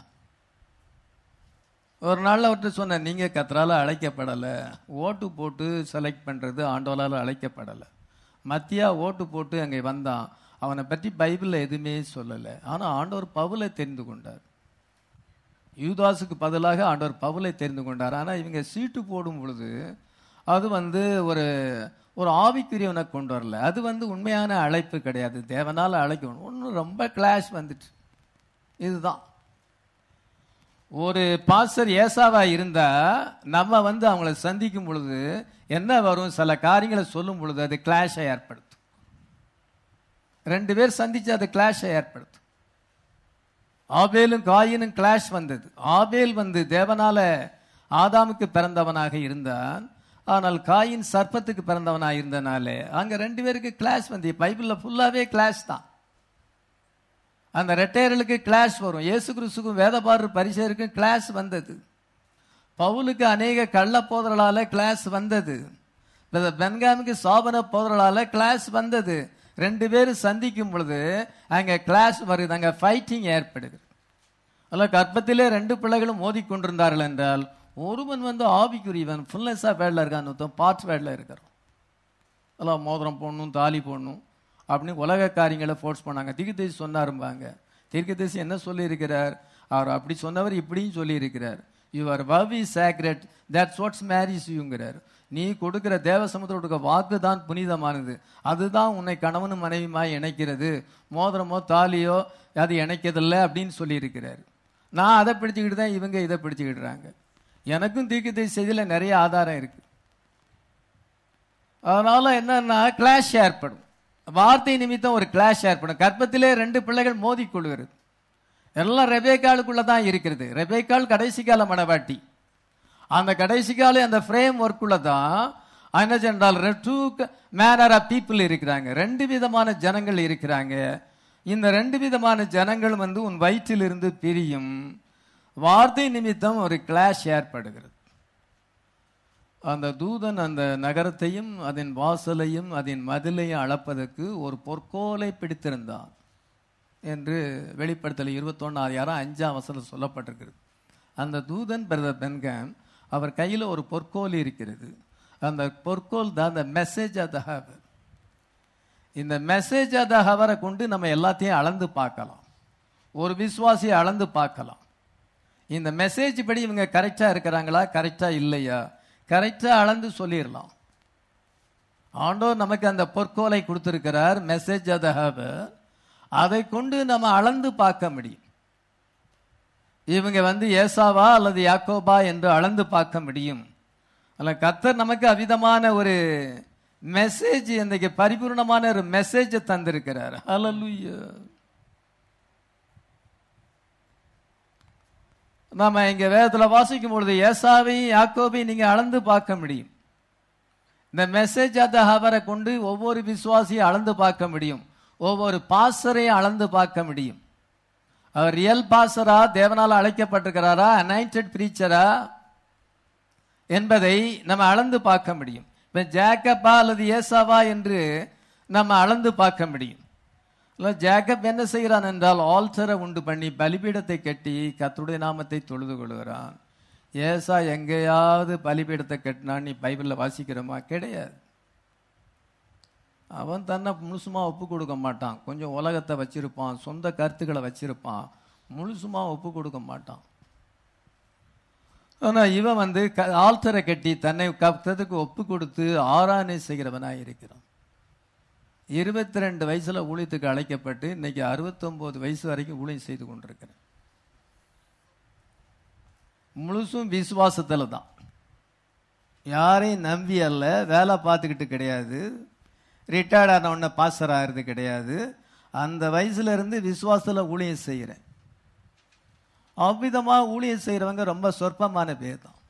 ஒரு நாள்ல அவர்கிட்ட சொன்னேன் நீங்க கத்தரால அழைக்கப்படல ஓட்டு போட்டு செலக்ட் பண்றது ஆண்டவரால அழைக்கப்படல மத்தியா ஓட்டு போட்டு அங்கே வந்தான் அவனை பற்றி பைபிள்ல எதுவுமே சொல்லல ஆனா ஆண்டவர் பவுலை தெரிந்து கொண்டார் யூதாஸுக்கு பதிலாக ஆண்டவர் பவுலை தெரிந்து கொண்டார் ஆனா இவங்க சீட்டு போடும் பொழுது அது வந்து ஒரு ஒரு ஆவிக்குரியவனை கொண்டு வரல அது வந்து உண்மையான அழைப்பு கிடையாது தேவனால அழைக்கணும் ஒன்றும் ரொம்ப கிளாஷ் வந்துட்டு இதுதான் ஒரு பாஸ்டர் ஏசாவா இருந்தா நம்ம வந்து அவங்கள சந்திக்கும் பொழுது என்ன வரும் சில காரியங்களை சொல்லும் பொழுது அது கிளாஷை ஏற்படுத்தும் ரெண்டு பேர் சந்திச்சு அது கிளாஷை ஏற்படுத்தும் ஆபேலும் காயினும் கிளாஷ் வந்தது ஆபேல் வந்து தேவனால ஆதாமுக்கு பிறந்தவனாக இருந்தான் ஆனால் காயின் சர்ப்பத்துக்கு பிறந்தவனாக இருந்தனாலே அங்க ரெண்டு பேருக்கு கிளாஷ் வந்து பைபிள்ல ஃபுல்லாவே கிளாஷ் தான் அந்த ரெட்டையர்களுக்கு கிளாஷ் வரும் இயேசு கிறிஸ்துக்கும் வேதபாரர் பரிசேருக்கும் கிளாஷ் வந்தது பவுலுக்கு அநேக கள்ள போதலால கிளாஸ் வந்தது பிரதர் பென்காமுக்கு சாபன போதலால கிளாஸ் வந்தது ரெண்டு பேரும் சந்திக்கும் பொழுது அங்க கிளாஸ் வருது அங்க ஃபைட்டிங் ஏற்படுகிறது அல்ல கர்ப்பத்திலே ரெண்டு பிள்ளைகளும் மோதிக்கொண்டிருந்தார்கள் என்றால் ஒருவன் வந்து ஆவிக்குரியவன் ஃபுல்னஸாக வேடில் இருக்கான் ஒருத்தன் பார்ட் வேடில் இருக்கிறான் எல்லாம் மோதிரம் போடணும் தாலி போடணும் அப்படின்னு உலக காரியங்களை ஃபோர்ஸ் பண்ணாங்க தீர்க்கதேசி சொன்னாரும்பாங்க தீர்க்கதேசி என்ன சொல்லியிருக்கிறார் அவர் அப்படி சொன்னவர் இப்படியும் சொல்லியிருக்கிறார் your vow is sacred that's what's marries யூங்கிறார் நீ கொடுக்கிற தேவ சமுத்திரோட வாக்கு தான் புனிதமானது அதுதான் உன்னை கணவனும் மனைவியுமாய் இணைக்கிறது மோதிரமோ தாலியோ அது இணைக்கிறதில்ல அப்படின்னு சொல்லியிருக்கிறார் நான் அதை பிடிச்சிக்கிட்டு தான் இவங்க இதை பிடிச்சிக்கிடுறாங்க எனக்கும் தீர்க்கதரிசி செய்தியில நிறைய ஆதாரம் இருக்கு அதனால என்னன்னா கிளாஷ் ஏற்படும் வார்த்தை நிமித்தம் ஒரு கிளாஷ் ஏற்படும் கர்ப்பத்திலே ரெண்டு பிள்ளைகள் மோதிக்கொள்கிறது எல்லாம் ரெபேக்காலுக்குள்ள தான் இருக்கிறது ரெபேக்கால் கடைசி கால மனவாட்டி அந்த கடைசி கால அந்த ஃப்ரேம் ஒர்க்குள்ள தான் என்ன சென்றால் டூ மேனர் ஆஃப் பீப்புள் இருக்கிறாங்க ரெண்டு விதமான ஜனங்கள் இருக்கிறாங்க இந்த ரெண்டு விதமான ஜனங்கள் வந்து உன் வயிற்றிலிருந்து பிரியும் வார்த்தை நிமித்தம் ஒரு கிளாஷ் ஏற்படுகிறது அந்த தூதன் அந்த நகரத்தையும் அதன் வாசலையும் அதன் மதிலையும் அளப்பதற்கு ஒரு பொற்கோலை பிடித்திருந்தான் என்று வெளிப்படுத்தல இருபத்தொன்னு அதிகாரம் அஞ்சாம் வசனம் சொல்லப்பட்டிருக்கிறது அந்த தூதன் பிரதர் பென்காம் அவர் கையில் ஒரு பொற்கோல் இருக்கிறது அந்த பொற்கோல் தான் அந்த மெசேஜ் ஆஃப் த ஹவர் இந்த மெசேஜ் ஆஃப் த ஹவரை கொண்டு நம்ம எல்லாத்தையும் அளந்து பார்க்கலாம் ஒரு விசுவாசியை அளந்து பார்க்கலாம் இந்த மெசேஜ் படி இவங்க கரெக்டா இருக்கிறாங்களா கரெக்டா இல்லையா கரெக்டா அளந்து சொல்லிடலாம் ஆண்டோர் நமக்கு அந்த பொற்கோலை கொடுத்திருக்கிறார் மெசேஜ் ஆஃப் த ஹவர் அதை கொண்டு நம்ம அளந்து பார்க்க முடியும் இவங்க வந்து ஏசாவா அல்லது யாக்கோபா என்று அளந்து பார்க்க முடியும் அல்ல கத்தர் நமக்கு அவிதமான ஒரு மெசேஜ் இன்றைக்கு பரிபூர்ணமான ஒரு மெசேஜ் தந்திருக்கிறார் ஹalleluya நாம இங்க வேதத்துல வாசிக்கும் பொழுது ஏசாவையும் யாக்கோபையும் நீங்க அளந்து பார்க்க முடியும் இந்த மெசேஜ் அந்த ஹவரை கொண்டு ஒவ்வொரு விசுவாசியும் அளந்து பார்க்க முடியும் ஒவ்வொரு பாசரையும் அளந்து பார்க்க முடியும் அவர் ரியல் பாசரா தேவனால் அழைக்கப்பட்டிருக்கிறாரா அனைண்டட் பிரீச்சரா என்பதை நம்ம அளந்து பார்க்க முடியும் இப்ப ஜேக்கப்பா அல்லது ஏசாவா என்று நம்ம அளந்து பார்க்க முடியும் இல்ல ஜேக்கப் என்ன செய்கிறான் என்றால் ஆல்டரை உண்டு பண்ணி பலிபீடத்தை கட்டி கர்த்தருடைய நாமத்தை தொழுது கொள்கிறான் ஏசா எங்கேயாவது பலிபீடத்தை கட்டினான் நீ பைபிள்ல வாசிக்கிறோமா கிடையாது அவன் தன்னை முழுசுமா ஒப்பு கொடுக்க மாட்டான் கொஞ்சம் உலகத்தை வச்சிருப்பான் சொந்த கருத்துக்களை வச்சிருப்பான் முழுசுமா ஒப்பு கொடுக்க மாட்டான் ஆனா இவன் வந்து க- ஆல்டரை கட்டி தன்னை கத்தத்துக்கு ஒப்பு கொடுத்து ஆராதனை செய்கிறவனாய் இருக்கிறான் இருபத்தி ரெண்டு வயசுல ஊழியத்துக்கு அழைக்கப்பட்டு இன்னைக்கு 69 வயசு வரைக்கும் ஊழியம் செய்து கொண்டிருக்கிறேன் முழுசும் விசுவாசத்துல தான் யாரையும் நம்பி அல்ல வேலை பார்த்துக்கிட்டு கிடையாது ரிட்டையர்ட் ஆன உடனே பாஸ்டர் ஆகிறது கிடையாது அந்த வயசுல இருந்து விசுவாசத்துல ஊழியம் செய்கிறேன் அவ்விதமா ஊழியம் செய்யறவங்க ரொம்ப சொற்பமான பேர் தான்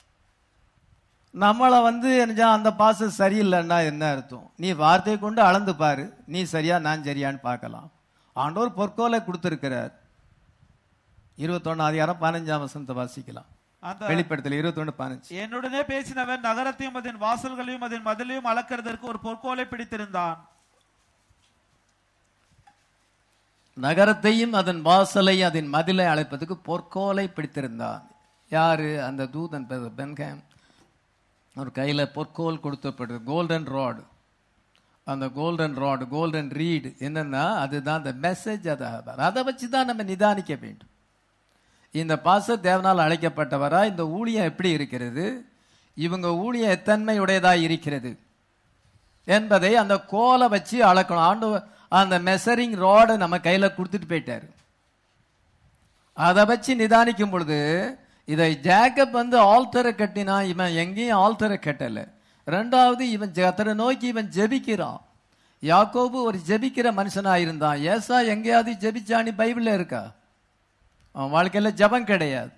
நம்மளை வந்து என்ன அந்த பாசம் சரியில்லைன்னா என்ன அர்த்தம் நீ வார்த்தையை கொண்டு அளந்து பாரு நீ சரியா நான் சரியான்னு பார்க்கலாம் ஆண்டவர் பொற்கோலை கொடுத்திருக்கிறார் இருபத்தொன்னு அதிகாரம் பதினஞ்சாம் வசனத்தை வாசிக்கலாம் அந்த வெளிப்படுத்தல இருபத்தொன்னு பதினஞ்சு என்னுடனே பேசினவன் நகரத்தையும் அதன் வாசல்களையும் அதன் மதிலையும் அளக்கிறதற்கு ஒரு பொற்கோலை பிடித்திருந்தான் நகரத்தையும் அதன் வாசலையும் அதன் மதிலை அழைப்பதற்கு பொற்கோலை பிடித்திருந்தான் யாரு அந்த தூதன் பெ- பென்காம் ஒரு கையில பொற்கோல் கொடுத்தப்படுது கோல்டன் ராட் அந்த கோல்டன் ராட் கோல்டன் ரீடு என்னன்னா அதுதான் அந்த மெசேஜ் அதை அதை வச்சு தான் நம்ம நிதானிக்க வேண்டும் இந்த பாச தேவனால் அழைக்கப்பட்டவரா இந்த ஊழியம் எப்படி இருக்கிறது இவங்க ஊழியம் எத்தன்மையுடையதா இருக்கிறது என்பதை அந்த கோலை வச்சு அளக்கணும் ஆண்டு அந்த மெசரிங் ராடை நம்ம கையில கொடுத்துட்டு போயிட்டாரு அதை வச்சு நிதானிக்கும் பொழுது இதை ஜேக்கப் வந்து ஆல்தரை கட்டினா இவன் எங்கேயும் ஆல்தரை கட்டல ரெண்டாவது இவன் கத்தரை நோக்கி இவன் ஜெபிக்கிறான் யாக்கோபு ஒரு ஜெபிக்கிற மனுஷனா இருந்தான் ஏசா எங்கேயாவது ஜெபிச்சானி பைபிள்ல இருக்கா அவன் வாழ்க்கையில ஜெபம் கிடையாது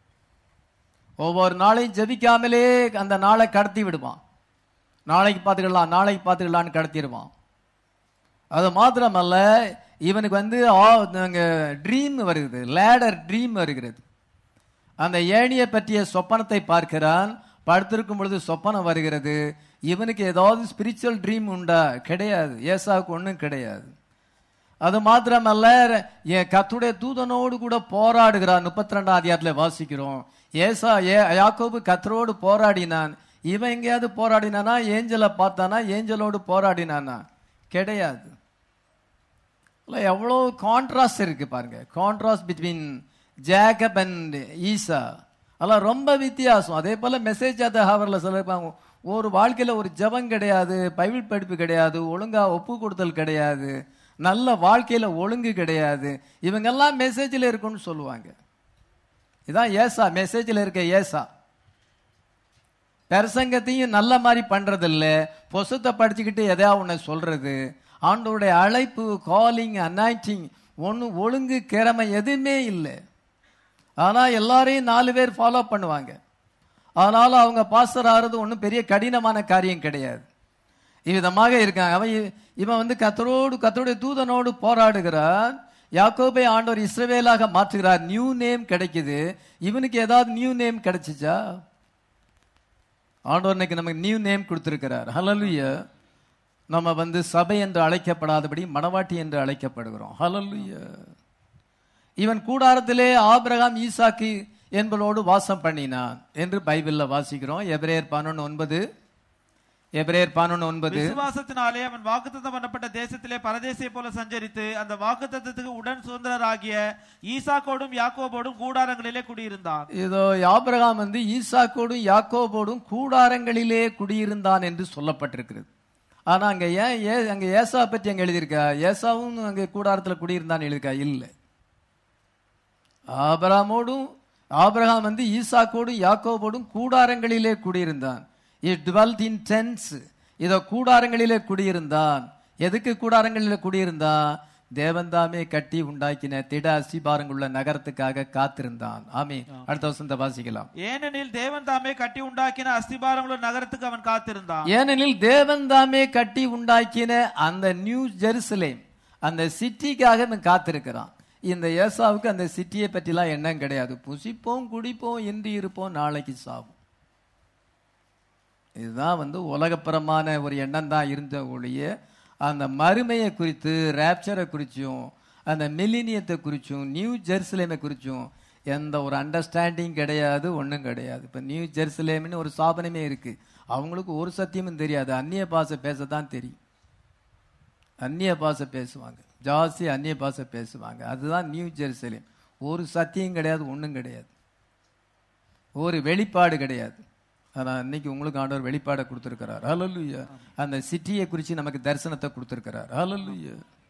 ஒவ்வொரு நாளையும் ஜெபிக்காமலே அந்த நாளை கடத்தி விடுவான் நாளைக்கு பார்த்துக்கலாம் நாளைக்கு பார்த்துக்கலான்னு கடத்திடுவான் அது மாத்திரமல்ல இவனுக்கு வந்து ட்ரீம் வருகிறது லேடர் ட்ரீம் வருகிறது அந்த ஏணியை பற்றிய சொப்பனத்தை பார்க்கிறான் படுத்திருக்கும் பொழுது சொப்பனம் வருகிறது இவனுக்கு ஏதாவது ஸ்பிரிச்சுவல் ட்ரீம் உண்டா கிடையாது ஏசாவுக்கு ஒன்றும் கிடையாது அது மாத்திரமல்ல என் கத்துடைய தூதனோடு கூட போராடுகிறான் முப்பத்தி ரெண்டாம் அதிகாரத்தில் வாசிக்கிறோம் ஏசா ஏ யாக்கோபு கத்தரோடு போராடினான் இவன் எங்கேயாவது போராடினானா ஏஞ்சலை பார்த்தானா ஏஞ்சலோடு போராடினானா கிடையாது இல்ல எவ்வளோ கான்ட்ராஸ்ட் இருக்கு பாருங்க contrast between Jacob and Esau அதெல்லாம் ரொம்ப வித்தியாசம் அதே போல மெசேஜ் அதை ஹவரில் சொல்லிருப்பாங்க ஒரு வாழ்க்கையில ஒரு ஜெபம் கிடையாது பைபிள் படிப்பு கிடையாது ஒழுங்கா ஒப்பு கொடுத்தல் கிடையாது நல்ல வாழ்க்கையில ஒழுங்கு கிடையாது இவங்கெல்லாம் மெசேஜில் இருக்குன்னு சொல்லுவாங்க இதான் ஏசா மெசேஜில் இருக்க ஏசா பிரசங்கத்தையும் நல்ல மாதிரி பண்றதில்ல பொசுத்தை படிச்சுக்கிட்டு எதையா உன்னை சொல்றது ஆண்டோடைய அழைப்பு காலிங் அனாய்டிங் ஒன்று ஒழுங்கு கிழமை எதுவுமே இல்லை ஆனா எல்லாரையும் நாலு பேர் ஃபாலோ பண்ணுவாங்க அதனால அவங்க பாஸ்டர் ஆறது ஒன்றும் பெரிய கடினமான காரியம் கிடையாது இவ்விதமாக இருக்காங்க அவன் இ- இவன் வந்து கத்தரோடு கத்தருடைய தூதனோடு போராடுகிறான் யாக்கோபை ஆண்டவர் இஸ்ரவேலாக மாற்றுகிறார் நியூ நேம் கிடைக்குது இவனுக்கு ஏதாவது நியூ நேம் கிடைச்சிச்சா ஆண்டவர் இன்னைக்கு நமக்கு நியூ நேம் கொடுத்திருக்கிறார் ஹalleluya நம்ம வந்து சபை என்று அழைக்கப்படாதபடி மணவாட்டி என்று அழைக்கப்படுகிறோம் ஹalleluya இவன் கூடாரத்திலே ஆபிரகாம் ஈசாக்கு என்பவரோடு வாசம் பண்ணினான் என்று பைபிள்ல வாசிக்கிறோம் எபிரேயர் பதினொன்று ஒன்பது எபிரேயர் பதினொன்று ஒன்பது விசுவாசத்தினாலே அவன் வாக்குத்தத்தம் பண்ணப்பட்ட தேசத்திலே பரதேசியை போல சஞ்சரித்து அந்த வாக்குத்தத்தத்துக்கு உடன் சுதந்திரராகிய ஈசாக்கோடும் யாக்கோபோடும் கூடாரங்களிலே குடியிருந்தான் இதோ ஆபிரகாம் வந்து ஈசாக்கோடும் யாக்கோபோடும் கூடாரங்களிலே குடியிருந்தான் என்று சொல்லப்பட்டிருக்கிறது ஆனா அங்க ஏன் ஏ அங்க ஏசா பற்றி அங்க எழுதியிருக்கா ஏசாவும் அங்க கூடாரத்துல குடியிருந்தான்னு எழுதியிருக்கா இல்லை ஆபிரகாமோடும் ஆபிரகாம் வந்து ஈசாக்கோடும் யாக்கோபோடும் கூடாரங்களிலே குடியிருந்தான் இட் டுவெல்த் இன் டென்ஸ் இதோ கூடாரங்களிலே குடியிருந்தான் எதுக்கு கூடாரங்களிலே குடியிருந்தான் தேவன்தாமே கட்டி உண்டாக்கின திட அஸ்திபாரங்குள்ள நகரத்துக்காக காத்திருந்தான் ஆமே அடுத்த வசந்த வாசிக்கலாம் ஏனெனில் தேவன் தாமே கட்டி உண்டாக்கின அஸ்திபாரங்களுள்ள நகரத்துக்கு அவன் காத்திருந்தான் ஏனெனில் தேவன் தாமே கட்டி உண்டாக்கின அந்த நியூ ஜெருசலேம் அந்த சிட்டிக்காக இவன் காத்திருக்கிறான் இந்த ஏசாவுக்கு அந்த சிட்டியை பற்றிலாம் எண்ணம் கிடையாது புசிப்போம் குடிப்போம் இன்று இருப்போம் நாளைக்கு சாவும் இதுதான் வந்து உலகப்புறமான ஒரு எண்ணம் தான் இருந்த ஒழிய அந்த மறுமையை குறித்து ரேப்சரை குறிச்சும் அந்த மில்லினியத்தை குறிச்சும் நியூ ஜெருசலேமை குறிச்சும் எந்த ஒரு அண்டர்ஸ்டாண்டிங் கிடையாது ஒன்றும் கிடையாது இப்போ நியூ ஜெருசலேம்னு ஒரு ஸ்தாபனமே இருக்கு அவங்களுக்கு ஒரு சத்தியமும் தெரியாது அந்நிய பாஷை பேசத்தான் தெரியும் அந்நிய பாஷை பேசுவாங்க ஜாஸ்தி அந்நிய பாஷை பேசுவாங்க அதுதான் நியூ ஜெருசலேம் ஒரு சத்தியம் கிடையாது ஒன்றும் கிடையாது ஒரு வெளிப்பாடு கிடையாது ஆனா இன்னைக்கு உங்களுக்கு ஆண்டவர் வெளிப்பாடை கொடுத்திருக்கிறார் ஹalleluya அந்த சிட்டியை குறித்து நமக்கு தரிசனத்தை கொடுத்திருக்கிறார் ஹalleluya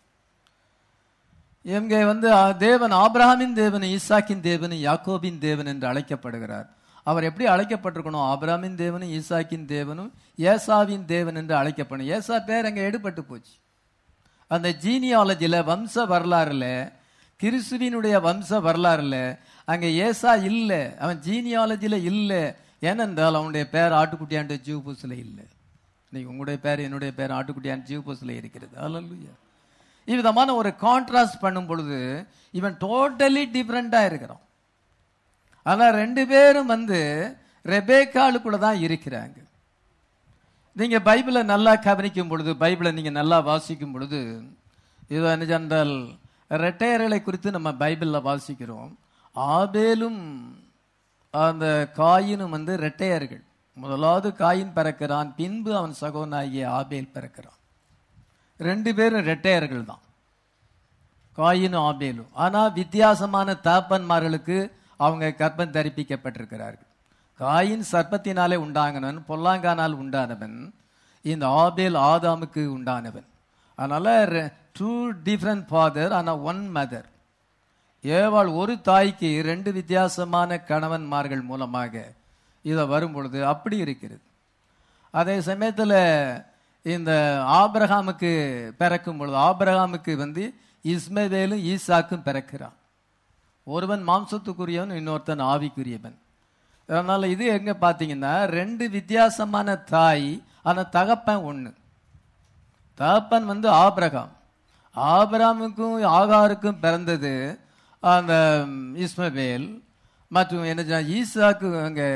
எங்கே வந்து ஆ, தேவன் ஆபிரகாமின் தேவன் ஈசாக்கின் தேவன் யாக்கோபின் தேவன் என்று அழைக்கப்படுகிறார் அவர் எப்படி அழைக்கப்பட்டிருக்கணும் ஆபிரகாமின் தேவனும் ஈசாக்கின் தேவனும் ஏசாவின் தேவன் என்று அழைக்கப்படும் ஏசா பேர் அங்க எடுபட்டு போச்சு அந்த ஜீனியாலஜில வம்ச வரலாறுல கிறிஸ்துவினுடைய வம்ச வரலாறுல அங்க ஏசா இல்ல அவன் ஜீனியாலஜில இல்ல ஏனென்றால் அவனுடைய பேர் ஆட்டுக்குட்டியாண்ட ஜீவ பூசில இல்ல இன்னைக்கு உங்களுடைய பேர் என்னுடைய பேர் ஆட்டுக்குட்டியான் ஜீவ பூசில இருக்கிறது அல்லல்லுயா இவ்விதமான ஒரு கான்ட்ராஸ்ட் பண்ணும் பொழுது இவன் டோட்டலி டிஃப்ரெண்டா இருக்கிறான் ஆனா ரெண்டு பேரும் வந்து ரெபேக்காளுக்குள்ள தான் இருக்கிறாங்க நீங்க பைபிளை நல்லா கவனிக்கும் பொழுது பைபிளை நீங்க நல்லா வாசிக்கும் பொழுது இது என்ன என்றால் ரெட்டையர்களை குறித்து நம்ம பைபிள்ல வாசிக்கிறோம் ஆபேலும் அந்த காயினும் வந்து ரெட்டையர்கள் முதலாவது காயின் பிறக்கிறான் பின்பு அவன் சகோதரனாகிய ஆபேல் பிறக்கிறான் ரெண்டு பேரும் ரெட்டையர்கள் தான் காயினும் ஆபேலும் ஆனா வித்தியாசமான தாப்பன்மார்களுக்கு அவங்க கர்ப்பம் தரிப்பிக்கப்பட்டிருக்கிறார்கள் காயின் சர்ப்பத்தினாலே உண்டானவன் பொல்லாங்கானால் உண்டானவன் இந்த ஆபேல் ஆதாமுக்கு உண்டானவன் அதனால டூ டிஃப்ரெண்ட் ஃபாதர் ஆனால் ஒன் மதர் ஏவாள் ஒரு தாய்க்கு ரெண்டு வித்தியாசமான கணவன்மார்கள் மூலமாக இதை வரும் பொழுது அப்படி இருக்கிறது அதே சமயத்தில் இந்த ஆபிரகாமுக்கு பிறக்கும் பொழுது ஆபிரகாமுக்கு வந்து இஸ்மவேலும் ஈசாக்கும் பிறக்கிறான் ஒருவன் மாம்சத்துக்குரியவன் இன்னொருத்தன் ஆவிக்குரியவன் அதனால இது எங்க பார்த்தீங்கன்னா ரெண்டு வித்தியாசமான தாய் ஆனால் தகப்பன் ஒன்று தகப்பன் வந்து ஆபிரகாம் ஆபிரகாமுக்கும் ஆகாருக்கும் பிறந்தது அந்த இஸ்மவேல் மற்றும் என்ன சொன்னா, ஈசாக்கு அங்கே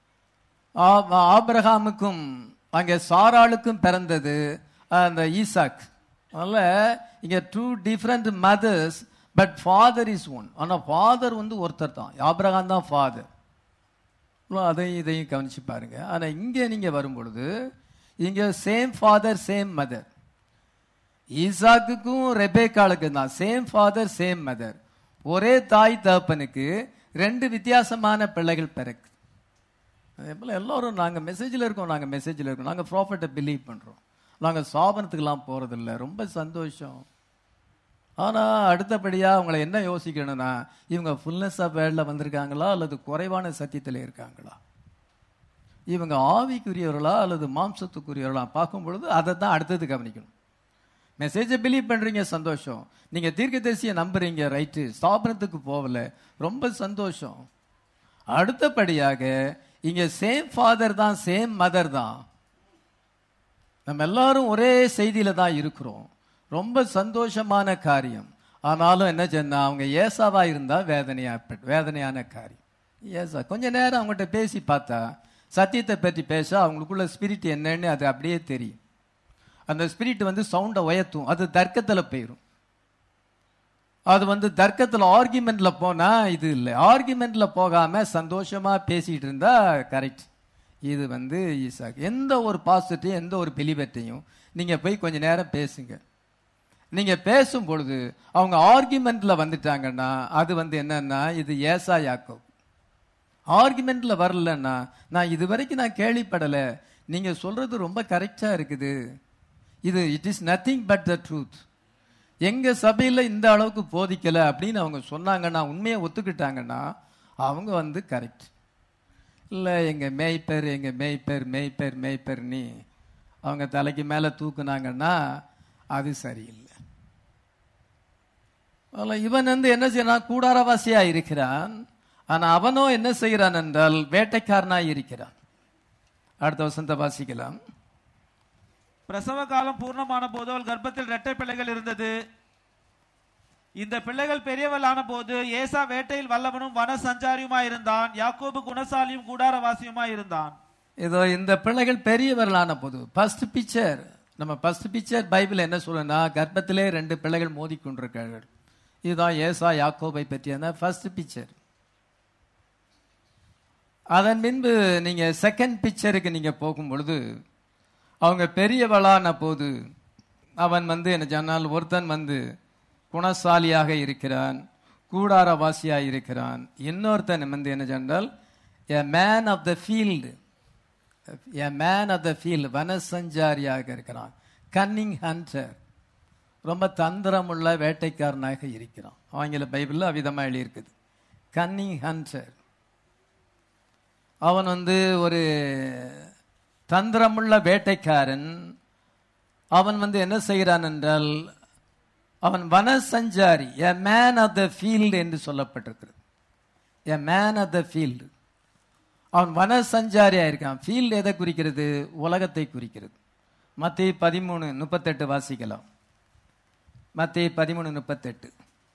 ஆ- ஆபிரகாமுக்கும் அங்கே சாராளுக்கும் பிறந்தது அந்த ஈசாக் அதனால இங்க two different mothers but father is one ஆனால் ஃபாதர் வந்து ஒருத்தர் தான் ஆபிரகாம் தான் ஃபாதர் அதையும் இதையும் கவனிச்சு பாருங்க ஆனா இங்க நீங்க வரும் பொழுது இங்க சேம் ஃபாதர் சேம் மதர் ஈசாக்குக்கும் ரெபேக்காளுக்கும் தான் சேம் ஃபாதர் சேம் மதர் ஒரே தாய் தகப்பனுக்கு ரெண்டு வித்தியாசமான பிள்ளைகள் பிறக்கு அதே போல எல்லாரும் நாங்க மெசேஜில் இருக்கோம் நாங்க மெசேஜில் இருக்கோம் நாங்க ப்ராஃபிட்டை பிலீவ் பண்றோம் நாங்க சாபனத்துக்கெல்லாம் போறதில்ல ரொம்ப சந்தோஷம் ஆனா அடுத்தபடியா அவங்களை என்ன யோசிக்கணும்னா இவங்க ஃபுல்னஸ் ஆஃப் வேர்ல்ட்ல வந்திருக்காங்களா அல்லது குறைவான சத்தியத்தில் இருக்காங்களா இவங்க ஆவிக்குரியவர்களா அல்லது மாம்சத்துக்குரியவர்களா பார்க்கும் பொழுது அதை தான் அடுத்தது கவனிக்கணும் மெசேஜை பிலீவ் பண்றீங்க சந்தோஷம் நீங்க தீர்க்கதரிசியை நம்புறீங்க ரைட்டு ஸ்தாபனத்துக்கு போகல ரொம்ப சந்தோஷம் அடுத்தபடியாக இங்க சேம் ஃபாதர் தான் சேம் மதர் தான் நம்ம எல்லாரும் ஒரே செய்தியில தான் இருக்கிறோம் ரொம்ப சந்தோஷமான காரியம் ஆனாலும் என்ன சொன்னா அவங்க ஏசாவா இருந்தா வேதனையா வேதனையான காரியம் ஏசா கொஞ்ச நேரம் அவங்ககிட்ட பேசி பார்த்தா சத்தியத்தை பற்றி பேச அவங்களுக்குள்ள ஸ்பிரிட் என்னன்னு அது அப்படியே தெரியும் அந்த ஸ்பிரிட் வந்து சவுண்டை உயர்த்தும் அது தர்க்கத்துல போயிடும் அது வந்து தர்க்கத்துல ஆர்குமெண்ட்ல போனா இது இல்லை ஆர்குமெண்ட்ல போகாம சந்தோஷமா பேசிட்டு இருந்தா கரெக்ட் இது வந்து ஈசாக் எந்த ஒரு பாசிட்டிவ் எந்த ஒரு பிலிவெட்டையும் நீங்க போய் கொஞ்ச நேரம் பேசுங்க நீங்க பேசும் பொழுது அவங்க ஆர்குமெண்ட்ல வந்துட்டாங்கன்னா அது வந்து என்னன்னா இது ஏசா யாக்கோப் ஆர்குமெண்ட்ல வரலன்னா நான் இது வரைக்கும் நான் கேள்விப்படல நீங்க சொல்றது ரொம்ப கரெக்டா இருக்குது இது it is nothing but the truth எங்க சபையில இந்த அளவுக்கு போதிக்கல அப்படின்னு அவங்க சொன்னாங்கன்னா உண்மையை ஒத்துக்கிட்டாங்கன்னா அவங்க வந்து கரெக்ட் இல்லை எங்க மேய்ப்பர் எங்க மேய்ப்பர் மேய்ப்பர் மேய்ப்பர் நீ அவங்க தலைக்கு மேல தூக்குனாங்கன்னா அது சரியில்லை அதனால இவன் வந்து என்ன செய்யறான் கூடாரவாசியா இருக்கிறான் ஆனா அவனோ என்ன செய்கிறான் என்றால் வேட்டைக்காரனா இருக்கிறான் அடுத்த வசந்த வாசிக்கலாம் பிரசவ காலம் பூர்ணமான போது அவள் கர்ப்பத்தில் இரட்டை பிள்ளைகள் இருந்தது இந்த பிள்ளைகள் பெரியவளான போது ஏசா வேட்டையில் வல்லவனும் வன சஞ்சாரியுமாய் இருந்தான் யாக்கோபு குணசாலியும் கூடாரவாசியுமாய் இருந்தான் இதோ இந்த பிள்ளைகள் பெரியவர்களான போது ஃபர்ஸ்ட் பிக்சர் நம்ம ஃபர்ஸ்ட் பிக்சர் பைபிள் என்ன சொல்லுன்னா கர்ப்பத்திலே ரெண்டு பிள்ளைகள் மோதிக்கொண்டிருக்கிறார்கள் இதுதான் ஏசா யாக்கோபை பற்றிய ஃபர்ஸ்ட் பிக்சர் அதன் பின்பு நீங்க செகண்ட் பிக்சருக்கு நீங்க போகும் பொழுது அவங்க பெரியவளான போது அவன் வந்து என்ன சொன்னால் ஒருத்தன் வந்து குணசாலியாக இருக்கிறான் கூடாரவாசியாக இருக்கிறான் இன்னொருத்தன் வந்து என்ன சொன்னால் a man of the field a man of the field வனசஞ்சாரியாக இருக்கிறான் கன்னிங் ஹண்டர் ரொம்ப தந்திரமுள்ள வேட்டைக்காரனாக இருக்கிறான் ஆங்கில பைபிளில் அவ்விதமாக எழுதியிருக்குது கன்னிங் ஹண்டர் அவன் வந்து ஒரு தந்திரமுள்ள வேட்டைக்காரன் அவன் வந்து என்ன செய்கிறான் என்றால் அவன் வனசஞ்சாரி a man of the field என்று சொல்லப்பட்டிருக்கிறது a man of the field அவன் வனசஞ்சாரியா இருக்கான் ஃபீல்டு எதை குறிக்கிறது உலகத்தை குறிக்கிறது மத்திய பதிமூணு முப்பத்தெட்டு வாசிக்கலாம் மத்திய பதிமூணு முப்பத்தெட்டு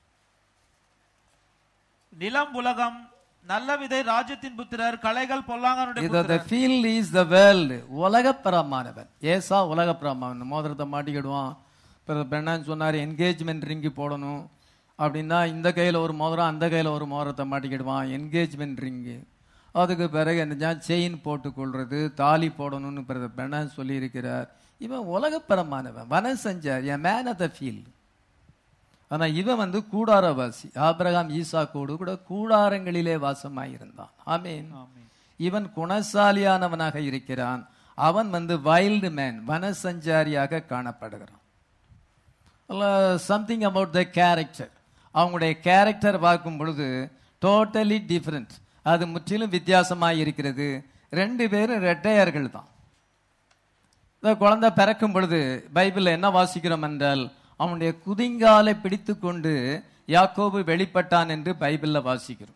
நிலம் உலகம் நல்ல விதை ராஜ்யத்தின் புத்திரர் கலைகள் பொல்லாங்கனுடைய இது த புத்திரர். ஃபீல்ட் இஸ் த வேர்ல்டு உலகப்பிரமானவன் ஏசா உலகப்பிரமானவன் மோதிரத்தை மாட்டிக்கிடுவான் பிறகு பெண்ணான்னு சொன்னார் என்கேஜ்மெண்ட் ரிங்கி போடணும் அப்படின்னா இந்த கையில் ஒரு மோதிரம் அந்த கையில் ஒரு மோதிரத்தை மாட்டிக்கிடுவான் என்கேஜ்மெண்ட் ரிங்கு அதுக்கு பிறகு என்ன செயின் போட்டுக்கொள்றது தாலி போடணும்னு பிறகு பெண்ணான்னு சொல்லியிருக்கிறார் இவன் உலகப்பரமானவன் வனசஞ்சார் an man of the field ஆனா இவன் வந்து கூடாரவாசி ஆபிரகாம் ஈசாக்கோடு கூட கூடாரங்களிலே வாசமாயிருந்தான் ஆமீன் இவன் குணசாலியானவனாக இருக்கிறான் அவன் வந்து வைல்டு மேன் வனசஞ்சாரியாக காணப்படுகிறான் சம்திங் அபவுட் த கேரக்டர் அவங்களுடைய கேரக்டர் பார்க்கும் பொழுது டோட்டலி டிஃப்ரெண்ட் அது முற்றிலும் வித்தியாசமாக இருக்கிறது ரெண்டு பேரும் ரெட்டையர்கள் தான் இந்த குழந்தை பிறக்கும் பொழுது பைபிளில் என்ன வாசிக்கிறோம் என்றால் அவனுடைய குதிங்காலை பிடித்து கொண்டு யாக்கோபு வெளிப்பட்டான் என்று பைபிளில் வாசிக்கிறோம்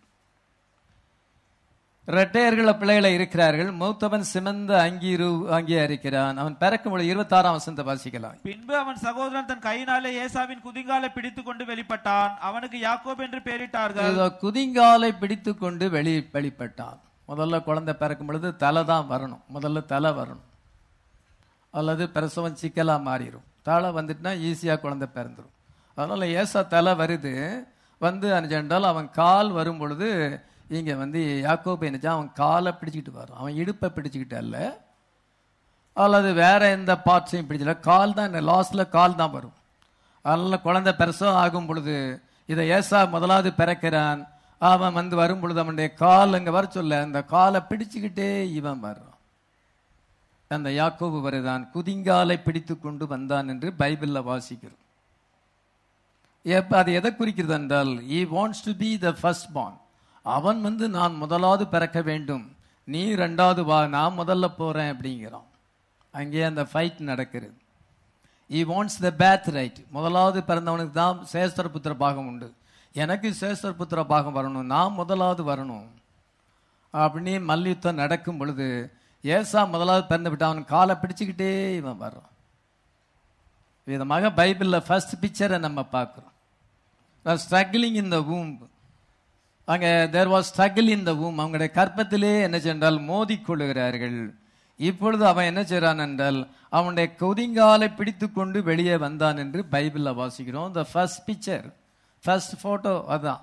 ரெட்டையர்கள பிள்ளைகளை இருக்கிறார்கள் மூத்தவன் சிமந்த அங்கீரு அங்கியா இருக்கிறான் அவன் பிறக்கும் பொழுது இருபத்தாறாம் வசந்த வாசிக்கலாம் பின்பு அவன் சகோதரன் தன் கையினாலே ஏசாவின் குதிங்காலை பிடித்துக் கொண்டு வெளிப்பட்டான் அவனுக்கு யாக்கோப் என்று பெயரிட்டார்கள் இதோ குதிங்காலை பிடித்து கொண்டு வெளி வெளிப்பட்டான் முதல்ல குழந்தை பிறக்கும் பொழுது தலை தான் வரணும் முதல்ல தலை வரணும் அல்லது பிரசவம் சிக்கலா மாறிடும் தலை வந்துட்டுனா ஈஸியா குழந்தை பிறந்துடும் அதனால ஏசா தலை வருது வந்து அனுஜென்றால் அவன் கால் வரும் பொழுது இங்க வந்து யாக்கோபு என்னச்சா அவன் காலை பிடிச்சிக்கிட்டு வரும் அவன் இடுப்பை பிடிச்சிக்கிட்டு அல்ல அல்லது வேற எந்த பார்ட்ஸையும் பிடிச்சல கால் தான் லாஸ்ட்ல கால் தான் வரும் அதனால குழந்தை பிரசவம் ஆகும் பொழுது இதை ஏசா முதலாவது பிறக்கிறான் அவன் வந்து வரும் பொழுது அவனுடைய கால் அங்க வர சொல்ல அந்த காலை பிடிச்சுக்கிட்டே இவன் வர்றான் அந்த யாக்கோபு வருதான் குதிங்காலை பிடித்து கொண்டு வந்தான் என்று பைபிள்ல வாசிக்கிறோம் எப்ப அது எதை குறிக்கிறது என்றால் he wants to be the first born அவன் வந்து நான் முதலாவது பிறக்க வேண்டும் நீ ரெண்டாவது வா நான் முதல்ல போறேன் அப்படிங்கிறான் அங்கே அந்த ஃபைட் நடக்கிறது ஈ வாண்ட்ஸ் த பேத் ரைட் முதலாவது பிறந்தவனுக்கு தான் சேஸ்வர புத்திர பாகம் உண்டு எனக்கு சேஸ்வர புத்திர பாகம் வரணும் நான் முதலாவது வரணும் அப்படின்னு மல்யுத்தம் நடக்கும் பொழுது ஏசா முதலாவது பிறந்து விட்டு அவன் காலை பிடிச்சுக்கிட்டே இவன் வர்றான் விதமாக பைபிளில் ஃபர்ஸ்ட் பிக்சரை நம்ம பார்க்குறோம் ஸ்ட்ரகிளிங் இன் த womb அங்கே there was struggle in the womb அவங்களுடைய கற்பத்திலே என்ன சென்றால் மோதிக்கொள்ளுகிறார்கள் இப்பொழுது அவன் என்ன செய்றான் என்றால் அவனுடைய கொதிங்காலை பிடித்து கொண்டு வெளியே வந்தான் என்று பைபிளில் வாசிக்கிறோம் the first picture first photo அதான்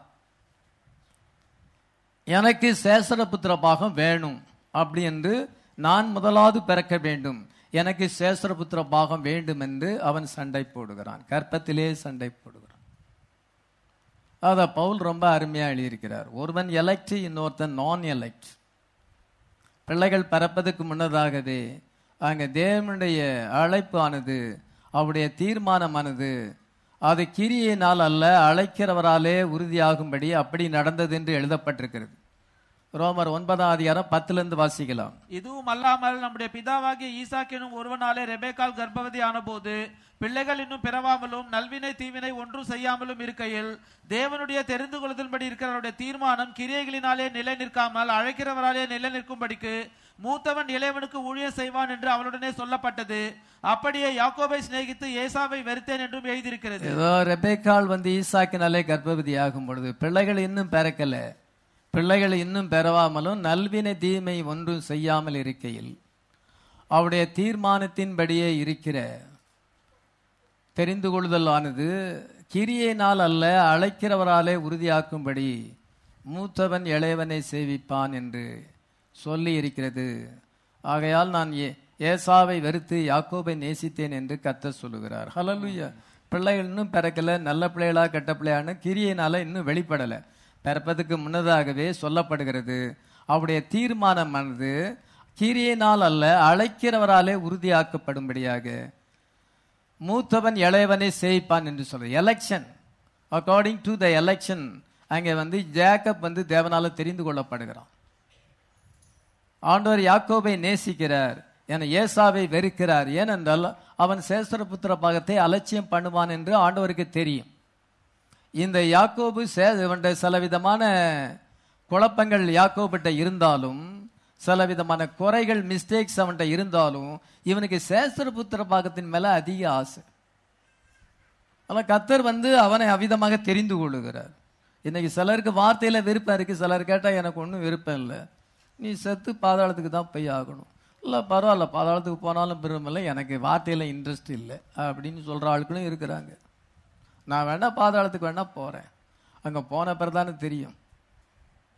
எனக்கு சேசரபுத்திர பாகம் வேணும் அப்படி என்று நான் முதலாவது பிறக்க வேண்டும் எனக்கு சேசரபுத்திர பாகம் வேண்டும் என்று அவன் சண்டை போடுகிறான் கற்பத்திலே சண்டை போடுகிறான் அத பவுல் ரொம்ப அருமையா எழுதியிருக்கிறார் ஒருவன் எலக்ட் இன்னொருத்தன் நான் எலக்ட் பிள்ளைகள் பிறப்பதற்கு முன்னதாகவே அங்க தேவனுடைய அழைப்பானது அவருடைய தீர்மானமானது அது கிரியையினால் அல்ல அழைக்கிறவராலே உறுதியாகும்படி அப்படி நடந்தது என்று எழுதப்பட்டிருக்கிறது ரோமர் ஒன்பதாம் அதிகாரம் பத்துல இருந்து வாசிக்கலாம் இதுவும் அல்லாமல் நம்முடைய பிதாவாகிய ஈசாக் எனும் ஒருவனாலே ரெபேக்கால் கர்ப்பவதி ஆனபோது பிள்ளைகள் இன்னும் பிறவாமலும் நல்வினை தீவினை ஒன்றும் செய்யாமலும் இருக்கையில் தேவனுடைய தெரிந்து கொள்ளுதல்படி இருக்கிறவருடைய தீர்மானம் கிரியைகளினாலே நிலை நிற்காமல் அழைக்கிறவராலே நிலை நிற்கும்படிக்கு மூத்தவன் இளையவனுக்கு ஊழியம் செய்வான் என்று அவளுடனே சொல்லப்பட்டது அப்படியே யாக்கோபை சிநேகித்து ஏசாவை வெறுத்தேன் என்றும் எழுதியிருக்கிறது ஏதோ ரெபேக்கால் வந்து ஈசாக்கினாலே கர்ப்பவதி ஆகும் பொழுது பிள்ளைகள் இன்னும் பிறக்கல பிள்ளைகள் இன்னும் பெறவாமலும் நல்வினை தீமை ஒன்றும் செய்யாமல் இருக்கையில் அவருடைய தீர்மானத்தின்படியே இருக்கிற தெரிந்து கொள்ளுதல் ஆனது கிரியையினால் அல்ல அழைக்கிறவராலே உறுதியாக்கும்படி மூத்தவன் இளையவனை சேவிப்பான் என்று சொல்லி இருக்கிறது ஆகையால் நான் ஏ- ஏசாவை வெறுத்து யாக்கோபை நேசித்தேன் என்று கர்த்தர் சொல்லுகிறார் ஹalleluya பிள்ளைகள் இன்னும் பிறக்கல நல்ல பிள்ளைகளா கெட்ட பிள்ளையான்னு கிரியையினால இன்னும் வெளிப்படல பிறப்பதுக்கு முன்னதாகவே சொல்லப்படுகிறது அவருடைய தீர்மானமானது கிரியையினால் அல்ல அழைக்கிறவராலே உறுதியாக்கப்படும்படியாக மூத்தவன் இளையவனை சேவிப்பான் என்று சொல்றது election according to the election அங்கே வந்து ஜேக்கப் வந்து தேவனால தெரிந்து கொள்ளப்படுகிறான் ஆண்டவர் யாக்கோபை நேசிக்கிறார் என ஏசாவை வெறுக்கிறார் ஏனென்றால் அவன் சேஸ்வரபுத்திர பாகத்தை அலட்சியம் பண்ணுவான் என்று ஆண்டவருக்கு தெரியும் இந்த யாக்கோபு சே இவனுடைய சில விதமான குழப்பங்கள் யாக்கோபிட்ட இருந்தாலும் சில விதமான குறைகள் மிஸ்டேக்ஸ் அவன்கிட்ட இருந்தாலும் இவனுக்கு சேஸ்வரபுத்திர பாகத்தின் மேல அதிக ஆசை ஆனால் கத்தர் வந்து அவனை அவிதமாக தெரிந்து கொள்ளுகிறார் இன்னைக்கு சிலருக்கு வார்த்தையில விருப்பம் இருக்கு சிலர் கேட்டா எனக்கு ஒன்றும் விருப்பம் இல்லை நீ செத்து பாதாளத்துக்கு தான் போய் ஆகணும் இல்லை பரவாயில்ல பாதாளத்துக்கு போனாலும் பெருமில்லை எனக்கு வார்த்தையில இன்ட்ரெஸ்ட் இல்லை அப்படின்னு சொல்ற ஆட்களும் இருக்கிறாங்க நான் வேணா பாதாளத்துக்கு வேணா போறேன் அங்க போன பிறதானே தெரியும்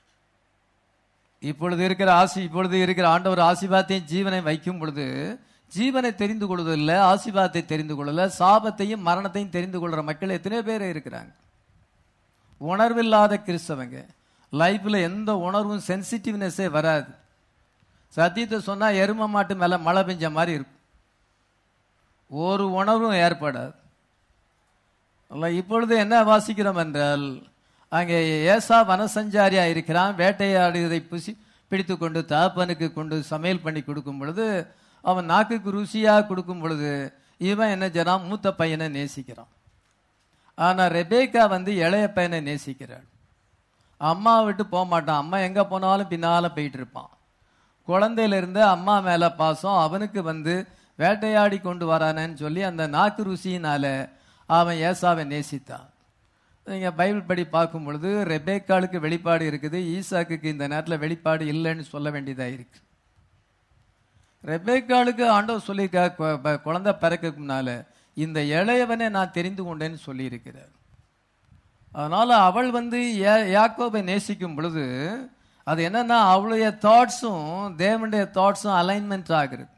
இப்பொழுது இருக்கிற ஆசி இப்பொழுது இருக்கிற ஆண்டவர் ஆசீர்வாதத்தையும் ஜீவனை வைக்கும் பொழுது ஜீவனை தெரிந்து கொள்வதில்லை ஆசீர்வாதத்தை தெரிந்து கொள்ளல சாபத்தையும் மரணத்தையும் தெரிந்து கொள்ற மக்கள் எத்தனையோ பேர் இருக்கிறாங்க உணர்வில்லாத கிறிஸ்தவங்க லைஃப்ல எந்த உணர்வும் சென்சிட்டிவ்னஸே வராது சத்தியத்தை சொன்னா எரும மாட்டு மேல மழை பெஞ்ச மாதிரி இருக்கும் ஒரு உணர்வும் ஏற்படாது அல்ல, இப்பொழுது என்ன வாசிக்கிறோம் என்றால் அங்கே ஏசா வனசஞ்சாரியா இருக்கிறான் வேட்டையாடுவதை புசி பிடித்து கொண்டு தாப்பனுக்கு கொண்டு சமையல் பண்ணி கொடுக்கும் பொழுது அவன் நாக்குக்கு ருசியா கொடுக்கும் பொழுது இவன் என்ன செய்றான் மூத்த பையனை நேசிக்கிறான் ஆனா ரெபேக்கா வந்து இளைய பையனை நேசிக்கிறாள் அம்மா விட்டு போக மாட்டான் அம்மா எங்க போனாலும் பின்னால போயிட்டு இருப்பான் குழந்தையில இருந்து அம்மா மேல பாசம் அவனுக்கு வந்து வேட்டையாடி கொண்டு வரானேன்னு சொல்லி அந்த நாக்கு ருசியினால அவன் ஏசாவை நேசித்தான் நீங்க பைபிள் படி பார்க்கும் பொழுது ரெபேக்காளுக்கு வெளிப்பாடு இருக்குது ஈசாக்குக்கு இந்த நேரத்துல வெளிப்பாடு இல்லைன்னு சொல்ல வேண்டியதா இருக்கு ரெபேக்காளுக்கு ஆண்டவர் சொல்லியிருக்கா கு- ப- குழந்தை பிறக்கக்கு முன்னால இந்த இளையவனை நான் தெரிந்து கொண்டேன்னு சொல்லியிருக்கிறார் அதனால அவள் வந்து யா- யாக்கோபை நேசிக்கும் பொழுது அது என்னன்னா அவளுடைய தாட்ஸும் தேவனுடைய தாட்ஸும் அலைன்மெண்ட் ஆகுது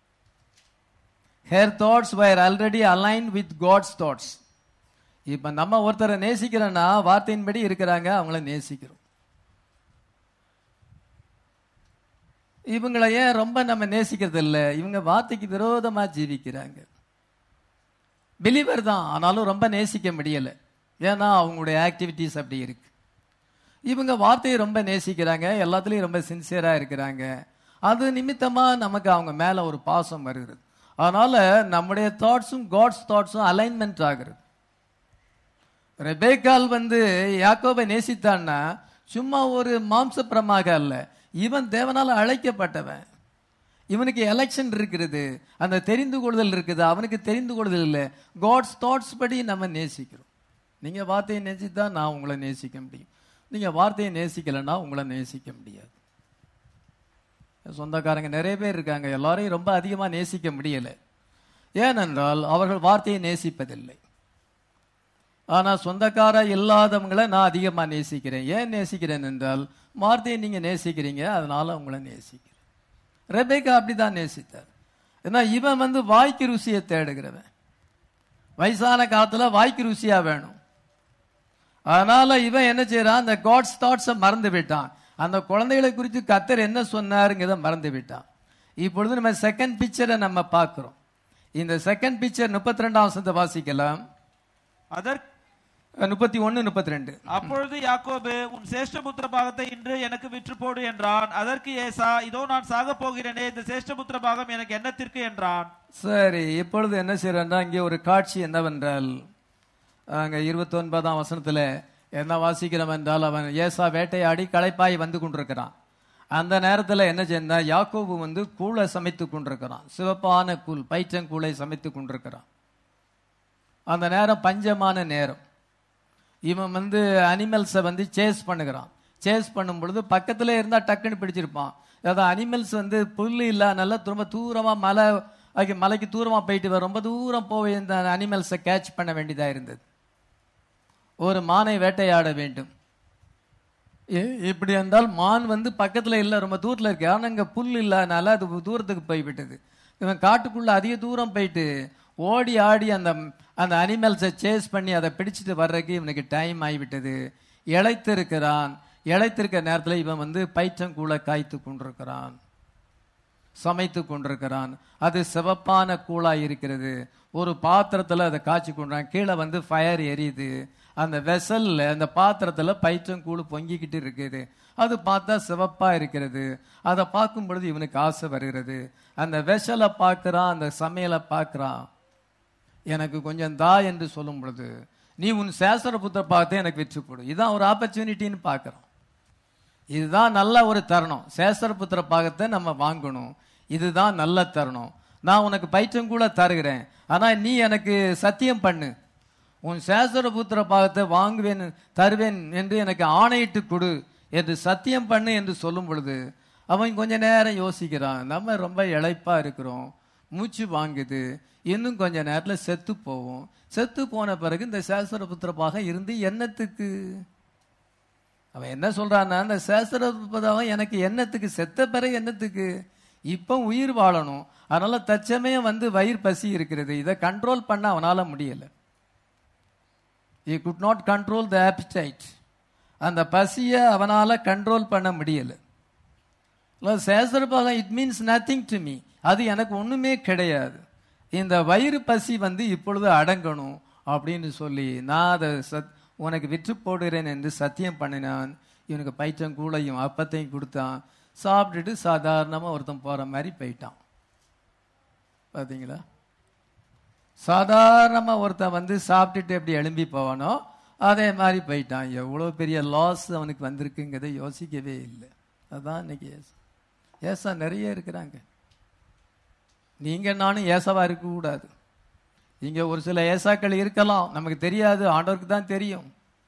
her thoughts were already align with God's thoughts இப்ப நம்ம ஒருத்தரை நேசிக்கிறோன்னா வார்த்தையின்படி இருக்கிறாங்க அவங்கள நேசிக்கிறோம் இவங்களை ஏன் ரொம்ப நம்ம நேசிக்கிறது இல்ல இவங்க வார்த்தைக்கு விரோதமா ஜீவிக்கிறாங்க பிலீவர் தான் ஆனாலும் ரொம்ப நேசிக்க முடியல ஏன்னா அவங்களுடைய ஆக்டிவிட்டிஸ் அப்படி இருக்கு இவங்க வார்த்தையை ரொம்ப நேசிக்கிறாங்க எல்லாத்துலயும் ரொம்ப சின்சியரா இருக்கிறாங்க அது நிமித்தமா நமக்கு அவங்க மேல ஒரு பாசம் வருகிறது அதனால நம்முடைய தாட்ஸும் காட்ஸ் தாட்ஸும் அலைன்மெண்ட் ஆகுறது ரெபேக்கால் வந்து யாக்கோபை நேசித்தான்னா சும்மா ஒரு மாம்சப்பிரமாக அல்ல இவன் தேவனால அழைக்கப்பட்டவன் இவனுக்கு எலெக்ஷன் இருக்கிறது அந்த தெரிந்து கொள்தல் இருக்குது அவனுக்கு தெரிந்து கொள்தல் இல்லை காட்ஸ் தாட்ஸ் படி நம்ம நேசிக்கிறோம் நீங்க வார்த்தையை நேசித்தா நான் உங்களை நேசிக்க முடியும் நீங்க வார்த்தையை நேசிக்கலைன்னா உங்களை நேசிக்க முடியாது சொந்தக்காரங்க நிறைய பேர் இருக்காங்க எல்லாரையும் ரொம்ப அதிகமா நேசிக்க முடியல ஏனென்றால் அவர்கள் வார்த்தையை நேசிப்பதில்லை ஆனா சொந்தக்கார இல்லாதவங்களை நான் அதிகமா நேசிக்கிறேன் ஏன் நேசிக்கிறேன் என்றால் வார்த்தையை நீங்க நேசிக்கிறீங்க அதனால உங்களை நேசிக்கிறேன் ரெபேக்கா அப்படிதான் நேசித்தார் ஏன்னா இவன் வந்து வாய்க்கு ருசியை தேடுகிறவன் வயசான காலத்துல வாய்க்கு ருசியா வேணும் அதனால இவன் என்ன செய்யறான் அந்த காட்ஸ் தாட்ஸை மறந்து விட்டான் அந்த குழந்தைகளை குறித்து கத்தர் என்ன சொன்னாருங்கிறத மறந்து விட்டான் இப்பொழுது நம்ம செகண்ட் பிக்சரை நம்ம பார்க்கிறோம் இந்த செகண்ட் பிக்சர் முப்பத்தி ரெண்டாம் வசனத்தை வாசிக்கலாம் அதற்கு முப்பத்தி ஒன்னு முப்பத்தி ரெண்டு அப்பொழுது யாக்கோபு உன் சேஷ்டபுத்திர பாகத்தை இன்று எனக்கு விற்று போடு என்றான் அதற்கு ஏசா இதோ நான் சாக போகிறேனே இந்த சேஷ்டபுத்திர பாகம் எனக்கு என்னத்திற்கு என்றான் சரி இப்பொழுது என்ன செய்யறா இங்கே ஒரு காட்சி என்னவென்றால் அங்க இருபத்தி ஒன்பதாம் வசனத்துல என்ன வாசிக்கிறோம் என்றால் அவன் ஏசா வேட்டையாடி களைப்பாய் வந்து கொண்டிருக்கிறான் அந்த நேரத்துல என்ன செய்யறா யாக்கோபு வந்து கூளை சமைத்து கொண்டிருக்கிறான் சிவப்பான கூழ் பைற்றங்கூளை சமைத்து கொண்டிருக்கிறான் அந்த நேரம் பஞ்சமான நேரம் இவன் வந்து அனிமல்ஸை வந்து சேஸ் பண்ணுகிறான் சேஸ் பண்ணும் பொழுது பக்கத்துல இருந்தா டக்குன்னு பிடிச்சிருப்பான் அதாவது அனிமல்ஸ் வந்து புல் இல்லாதனால ரொம்ப தூரமா மலை அதுக்கு மலைக்கு தூரமா போயிட்டு வர ரொம்ப தூரம் போய் இந்த அனிமல்ஸை கேட்ச் பண்ண வேண்டியதா இருந்தது ஒரு மானை வேட்டையாட வேண்டும் இ- இப்படி என்றால் மான் வந்து பக்கத்துல இல்ல ரொம்ப தூரத்துல இருக்கு ஆனா இங்க புல் இல்லாதனால அது தூரத்துக்கு போய்விட்டது இவன் காட்டுக்குள்ள அதிக தூரம் போயிட்டு ஓடி ஆடி அந்த அந்த அனிமல்ஸை சேஸ் பண்ணி அதை பிடிச்சிட்டு வர்றதுக்கு இவனுக்கு டைம் ஆகிவிட்டது இழைத்திருக்கிறான் இழைத்திருக்க நேரத்துல இவன் வந்து பைற்றங்கூளை காய்த்து கொண்டிருக்கிறான் சமைத்து கொண்டிருக்கிறான் அது சிவப்பான கூழா இருக்கிறது ஒரு பாத்திரத்துல அதை காய்ச்சி கொண்டான் கீழே வந்து ஃபயர் எரியுது அந்த வெசல்ல அந்த பாத்திரத்துல பயிற்றங்கூழ் பொங்கிக்கிட்டு இருக்குது அது பார்த்தா சிவப்பா இருக்கிறது அதை பார்க்கும் பொழுது இவனுக்கு ஆசை வருகிறது அந்த வெசலை பார்க்கறான் அந்த சமையலை பார்க்கறான் எனக்கு கொஞ்சம் தா என்று சொல்லும் பொழுது நீ உன் சேசர புத்திர பார்த்து எனக்கு விற்று போடு இதான் ஒரு ஆப்பர்ச்சுனிட்டின்னு பார்க்கறான் இதுதான் நல்ல ஒரு தருணம் சேசரபுத்திர பாகத்தை நம்ம வாங்கணும் இதுதான் நல்ல தருணம் நான் உனக்கு பைத்தம் கூட தருகிறேன் ஆனா நீ எனக்கு சத்தியம் பண்ணு உன் சேசரபுத்திர பாகத்தை வாங்குவேன் தருவேன் என்று எனக்கு ஆணையிட்டு கொடு என்று சத்தியம் பண்ணு என்று சொல்லும் பொழுது அவன் கொஞ்ச நேரம் யோசிக்கிறான் நம்ம ரொம்ப இளைப்பா இருக்கிறோம் மூச்சு வாங்குது இன்னும் கொஞ்ச நேரத்துல செத்து போவோம் செத்து போன பிறகு இந்த சேசரபுத்திர பாகம் இருந்து என்னத்துக்கு அவன் என்ன சொல்றான்னா அந்த சேஸ்திரபதம் எனக்கு என்னத்துக்கு செத்த பிறகு என்னத்துக்கு இப்போ உயிர் வாழணும் அதனால தச்சமயம் வந்து வயிறு பசி இருக்கிறது இதை கண்ட்ரோல் பண்ண அவனால முடியல he could not control the appetite அந்த பசியை அவனால கண்ட்ரோல் பண்ண முடியல சேசரபாகம் it means nothing to me அது எனக்கு ஒண்ணுமே கிடையாது இந்த வயிறு பசி வந்து இப்பொழுது அடங்கணும் அப்படின்னு சொல்லி நான் அதை சத் உனக்கு விற்று போடுகிறேன் என்று சத்தியம் பண்ணினான் இவனுக்கு பைத்தம் கூளையும் அப்பத்தையும் கொடுத்தான் சாப்பிட்டுட்டு சாதாரணமாக ஒருத்தன் போகிற மாதிரி போயிட்டான் பார்த்தீங்களா சாதாரணமாக ஒருத்தன் வந்து சாப்பிட்டுட்டு எப்படி எழும்பி போவானோ அதே மாதிரி போயிட்டான் எவ்வளோ பெரிய லாஸ் அவனுக்கு வந்திருக்குங்கிறத யோசிக்கவே இல்லை அதான் இன்னைக்கு ஏசா ஏசா நிறைய இருக்கிறாங்க நீங்க நானும் ஏசாவா இருக்கக்கூடாது இங்க ஒரு சில ஏசாக்கள் இருக்கலாம் நமக்கு தெரியாது ஆண்டவருக்கு தான் தெரியும்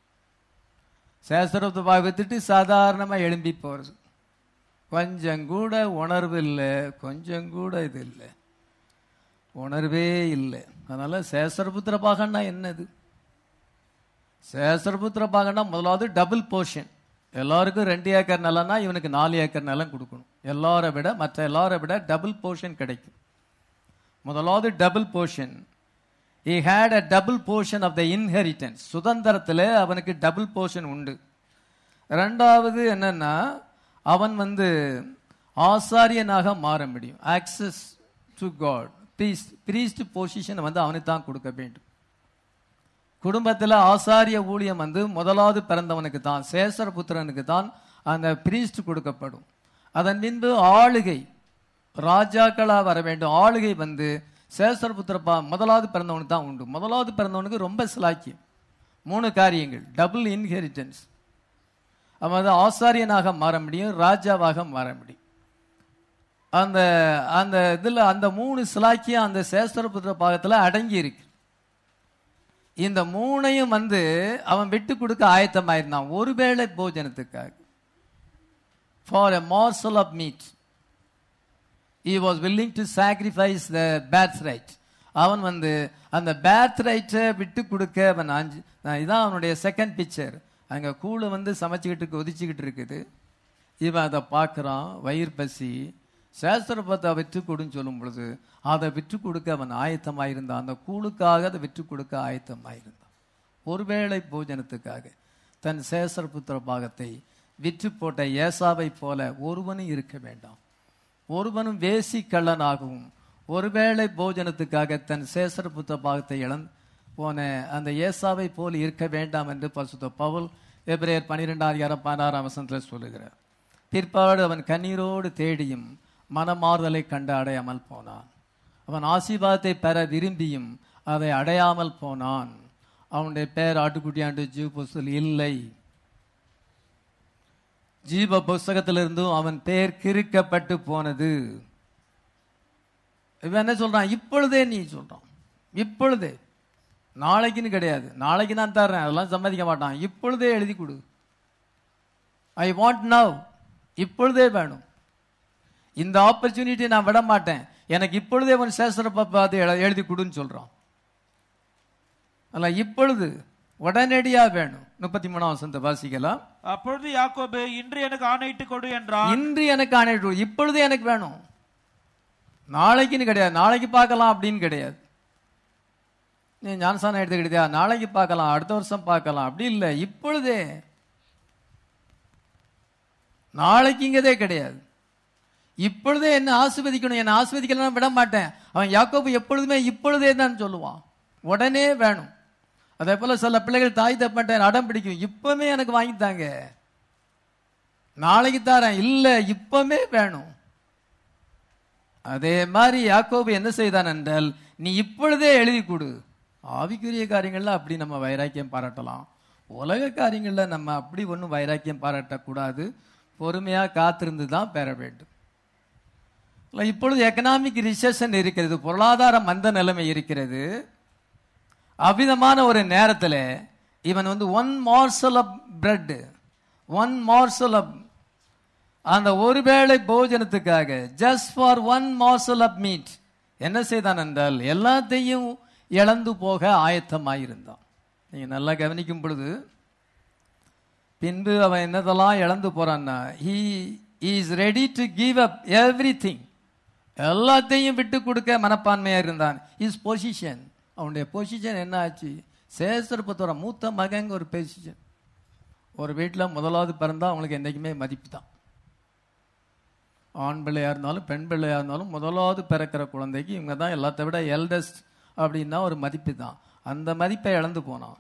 சேசரத்தை வித்துட்டு சாதாரணமா எழும்பி போறது கொஞ்சம் கூட உணர்வு இல்லை கொஞ்சம் கூட இது இல்லை உணர்வே இல்லை அதனால சேசரபுத்திர பாகன்னா என்னது சேசரபுத்திர பாகன்னா முதலாவது டபுள் போர்ஷன் எல்லாருக்கும் ரெண்டு ஏக்கர் நிலம்னா இவனுக்கு நாலு ஏக்கர் நிலம் கொடுக்கணும் எல்லாரை விட மற்ற எல்லாரை விட டபுள் போர்ஷன் கிடைக்கும் முதலாவது double portion he had a double portion of the inheritance சுதந்திரத்தில் அவனுக்கு டபுள் போர்ஷன் உண்டு ரெண்டாவது என்னன்னா அவன் வந்து ஆசாரியனாக மாற முடியும் access to God priest priest position வந்து அவனுக்கு தான் கொடுக்க வேண்டும் குடும்பத்தில் ஆசாரிய ஊழியம் வந்து முதலாவது பிறந்தவனுக்கு தான் சேசர புத்திரனுக்கு தான் அந்த பிரீஸ்ட் கொடுக்கப்படும் அதன் பின்பு ஆளுகை ராஜாக்களா வர வேண்டும் ஆளுகை வந்து சேசர புத்திரப்பா முதலாவது பிறந்தவனுக்கு தான் உண்டு முதலாவது பிறந்தவனுக்கு ரொம்ப சிலாக்கியம் மூணு காரியங்கள் டபுள் இன்ஹெரிட்டன்ஸ் அவன் வந்து ஆசாரியனாக மாற முடியும் ராஜாவாக மாற முடியும் அந்த அந்த இதுல அந்த மூணு சிலாக்கியம் அந்த சேஸ்வரபுத்திர பாகத்துல அடங்கி இருக்கு இந்த மூணையும் வந்து அவன் விட்டு கொடுக்க ஆயத்தமாயிருந்தான் ஒருவேளை போஜனத்துக்காக for a morsel of meat he was willing to sacrifice the birthright அவன் வந்து அந்த பேர்த் ரைட்டை விட்டு கொடுக்க அவன் அஞ்சு நான் இதான் அவனுடைய செகண்ட் பிக்சர் அங்க கூழு வந்து சமைச்சுக்கிட்டு கொதிச்சுக்கிட்டு இருக்குது இவன் அதை பார்க்கறான் வயிறு பசி சேஸ்திரபத்தை விற்று கொடுன்னு சொல்லும் பொழுது அதை விற்று கொடுக்க அவன் ஆயத்தமாயிருந்தான் அந்த கூழுக்காக அதை விற்று கொடுக்க ஆயத்தமாயிருந்தான் ஒருவேளை போஜனத்துக்காக தன் சேசரபுத்திர பாகத்தை விற்று போட்ட ஏசாவை போல ஒருவனும் இருக்க வேண்டாம் ஒருவனும் வேசி கள்ளனாகவும் ஒருவேளை போஜனத்துக்காக தன் சேசரபுத்திர பாகத்தை இழந்து போன அந்த ஏசாவை போல் இருக்க வேண்டாம் என்று பசுத்த பவுல் எபிரேயர் பனிரெண்டாம் அதிகாரம் பதினாறாம் வசனத்தில் சொல்லுகிறார் பிற்பாடு அவன் கண்ணீரோடு தேடியும் மனமாறுதலை கண்டு அடையாமல் போனான் அவன் ஆசீர்வாதத்தை பெற விரும்பியும் அதை அடையாமல் போனான் அவனுடைய பெயர் ஆட்டுக்குட்டியாண்டு ஜீவ புஸ்தல் இல்லை ஜீவ புஸ்தகத்திலிருந்தும் அவன் பெயர் கிறுக்கப்பட்டு போனது இவன் என்ன சொல்றான் இப்பொழுதே நீ சொல்றான் இப்பொழுதே நாளைக்குன்னு கிடையாது நாளைக்கு நான் தர்றேன் அதெல்லாம் சம்மதிக்க மாட்டான் இப்பொழுதே எழுதி கொடு ஐ வாண்ட் நவ் இப்பொழுதே வேணும் இந்த ஆப்பர்ச்சுனிட்டி நான் விட மாட்டேன் எனக்கு இப்பொழுதே உன் சேசரப்ப பார்த்து எழு- எழுதி கொடுன்னு சொல்றான் அல்ல இப்பொழுது உடனடியா வேணும் முப்பத்தி மூணாம் வசந்த வாசிக்கலாம் அப்பொழுது யாக்கோபு இன்று எனக்கு ஆணையிட்டு கொடு என்றான் இன்று எனக்கு ஆணையிட்டு இப்பொழுது எனக்கு வேணும் நாளைக்குன்னு கிடையாது நாளைக்கு பார்க்கலாம் அப்படின்னு கிடையாது நீ ஞானசானம் எடுத்துக்கிட்டியா நாளைக்கு பார்க்கலாம் அடுத்த வருஷம் பார்க்கலாம் அப்படி இல்லை இப்பொழுதே நாளைக்குங்கிறதே கிடையாது இப்பொழுதே என்ன ஆசிர்வதிக்கணும் என்ன ஆசிர்வதிக்கலாம் விட மாட்டேன் அவன் யாக்கோபு எப்பொழுதுமே இப்பொழுதே தான் சொல்லுவான் உடனே வேணும் அதே போல சில பிள்ளைகள் தாய் தப்பட்டேன் அடம் பிடிக்கும் இப்பவுமே எனக்கு வாங்கி தாங்க நாளைக்கு தரேன் இல்ல இப்பவுமே வேணும் அதே மாதிரி யாக்கோபு என்ன செய்தான் என்றால் நீ இப்பொழுதே எழுதி கொடு ஆவிக்குரிய காரியங்கள்ல அப்படி நம்ம வைராக்கியம் பாராட்டலாம் உலக காரியங்கள்ல நம்ம அப்படி ஒன்றும் வைராக்கியம் பாராட்டக்கூடாது பொறுமையா காத்திருந்து தான் பெற வேண்டும் இல்ல, இப்பொழுது எக்கனாமிக் ரிசெஷன் இருக்கிறது பொருளாதார மந்த நிலைமை இருக்கிறது அவ்விதமான ஒரு நேரத்தில் இவன் வந்து one morsel of bread one morsel of அந்த ஒருவேளை போஜனத்துக்காக just for one morsel of meat என்ன செய்தான் என்றால் எல்லாத்தையும் இழந்து போக ஆயத்தமாயிருந்தான் நீங்க நல்லா கவனிக்கும் பொழுது பின்பு அவன் என்னதெல்லாம் இழந்து போறான்னா he is ready to give up everything எல்லாத்தையும் விட்டு கொடுக்க மனப்பான்மையா இருந்தான் இஸ் பொசிஷன் அவனுடைய பொசிஷன் என்ன ஆச்சு சேசரபத்தோட மூத்த மகங்க ஒரு பொசிஷன் ஒரு வீட்டில் முதலாவது பிறந்தா அவங்களுக்கு என்றைக்குமே மதிப்பு தான் ஆண் பிள்ளையா இருந்தாலும் பெண் பிள்ளையா இருந்தாலும் முதலாவது பிறக்கிற குழந்தைக்கு இவங்க தான் எல்லாத்த விட எல்டஸ்ட் அப்படின்னா ஒரு மதிப்பு தான் அந்த மதிப்பை இழந்து போனான்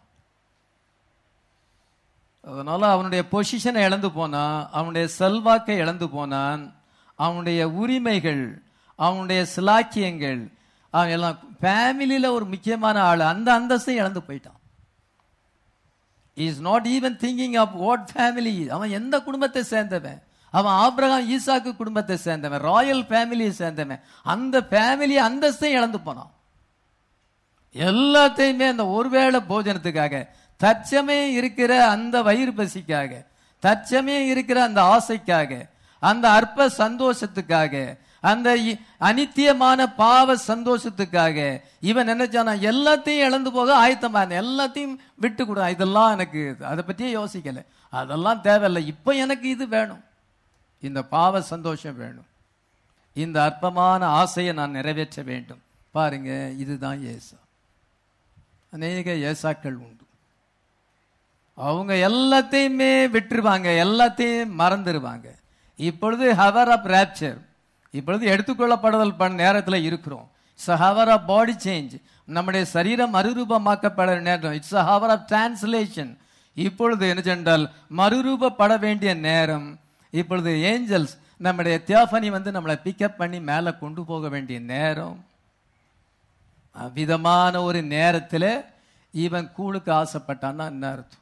அதனால அவனுடைய பொசிஷனை இழந்து போனான் அவனுடைய செல்வாக்கை இழந்து போனான் அவனுடைய உரிமைகள் அவனுடைய சிலாக்கியங்கள் அவன் எல்லாம் ஃபேமிலியில ஒரு முக்கியமான ஆள் அந்த அந்தஸ்தை இழந்து போயிட்டான் is not even thinking of what family அவன் எந்த குடும்பத்தை சேர்ந்தவன் அவன் ஆபிரகாம் ஈசாக்கு குடும்பத்தை சேர்ந்தவன் ராயல் ஃபேமிலியை சேர்ந்தவன் அந்த ஃபேமிலி அந்தஸ்தை இழந்து போனான் எல்லாத்தையுமே அந்த ஒருவேளை போஜனத்துக்காக தற்சமயம் இருக்கிற அந்த வயிறு பசிக்காக தற்சமயம் இருக்கிற அந்த ஆசைக்காக அந்த அற்ப சந்தோஷத்துக்காக அந்த இ- அனித்தியமான பாவ சந்தோஷத்துக்காக இவன் நினைச்சானா எல்லாத்தையும் இழந்து போக ஆயத்தமா இருந்தேன். எல்லாத்தையும் விட்டு கொடு இதெல்லாம் எனக்கு அதை பத்தியே யோசிக்கல அதெல்லாம் தேவையில்லை இப்ப எனக்கு இது வேணும் இந்த பாவ சந்தோஷம் வேணும் இந்த அற்பமான ஆசையை நான் நிறைவேற்ற வேண்டும் பாருங்க இதுதான் ஏசா அநேக ஏசாக்கள் உண்டு அவங்க எல்லாத்தையுமே விட்டுருவாங்க எல்லாத்தையும் மறந்துடுவாங்க இப்பொழுது ஹவர் ஆஃப் ரேப்சர் இப்பொழுது எடுத்துக்கொள்ளப்படுதல் பண்ண நேரத்தில் இருக்கிறோம் it's hour of body change நம்முடைய சரீரம் மறுரூபமாக்கப்பட நேரம் இட்ஸ் ஹவர் ஆஃப் டிரான்ஸ்லேஷன் இப்பொழுது என்ன சென்றால் மறுரூபப்பட வேண்டிய நேரம் இப்பொழுது ஏஞ்சல்ஸ் நம்முடைய தியாஃபனி வந்து நம்மளை பிக்கப் பண்ணி மேலே கொண்டு போக வேண்டிய நேரம் அவ்விதமான ஒரு நேரத்தில் இவன் கூழுக்கு ஆசைப்பட்டான்னா என்ன அர்த்தம்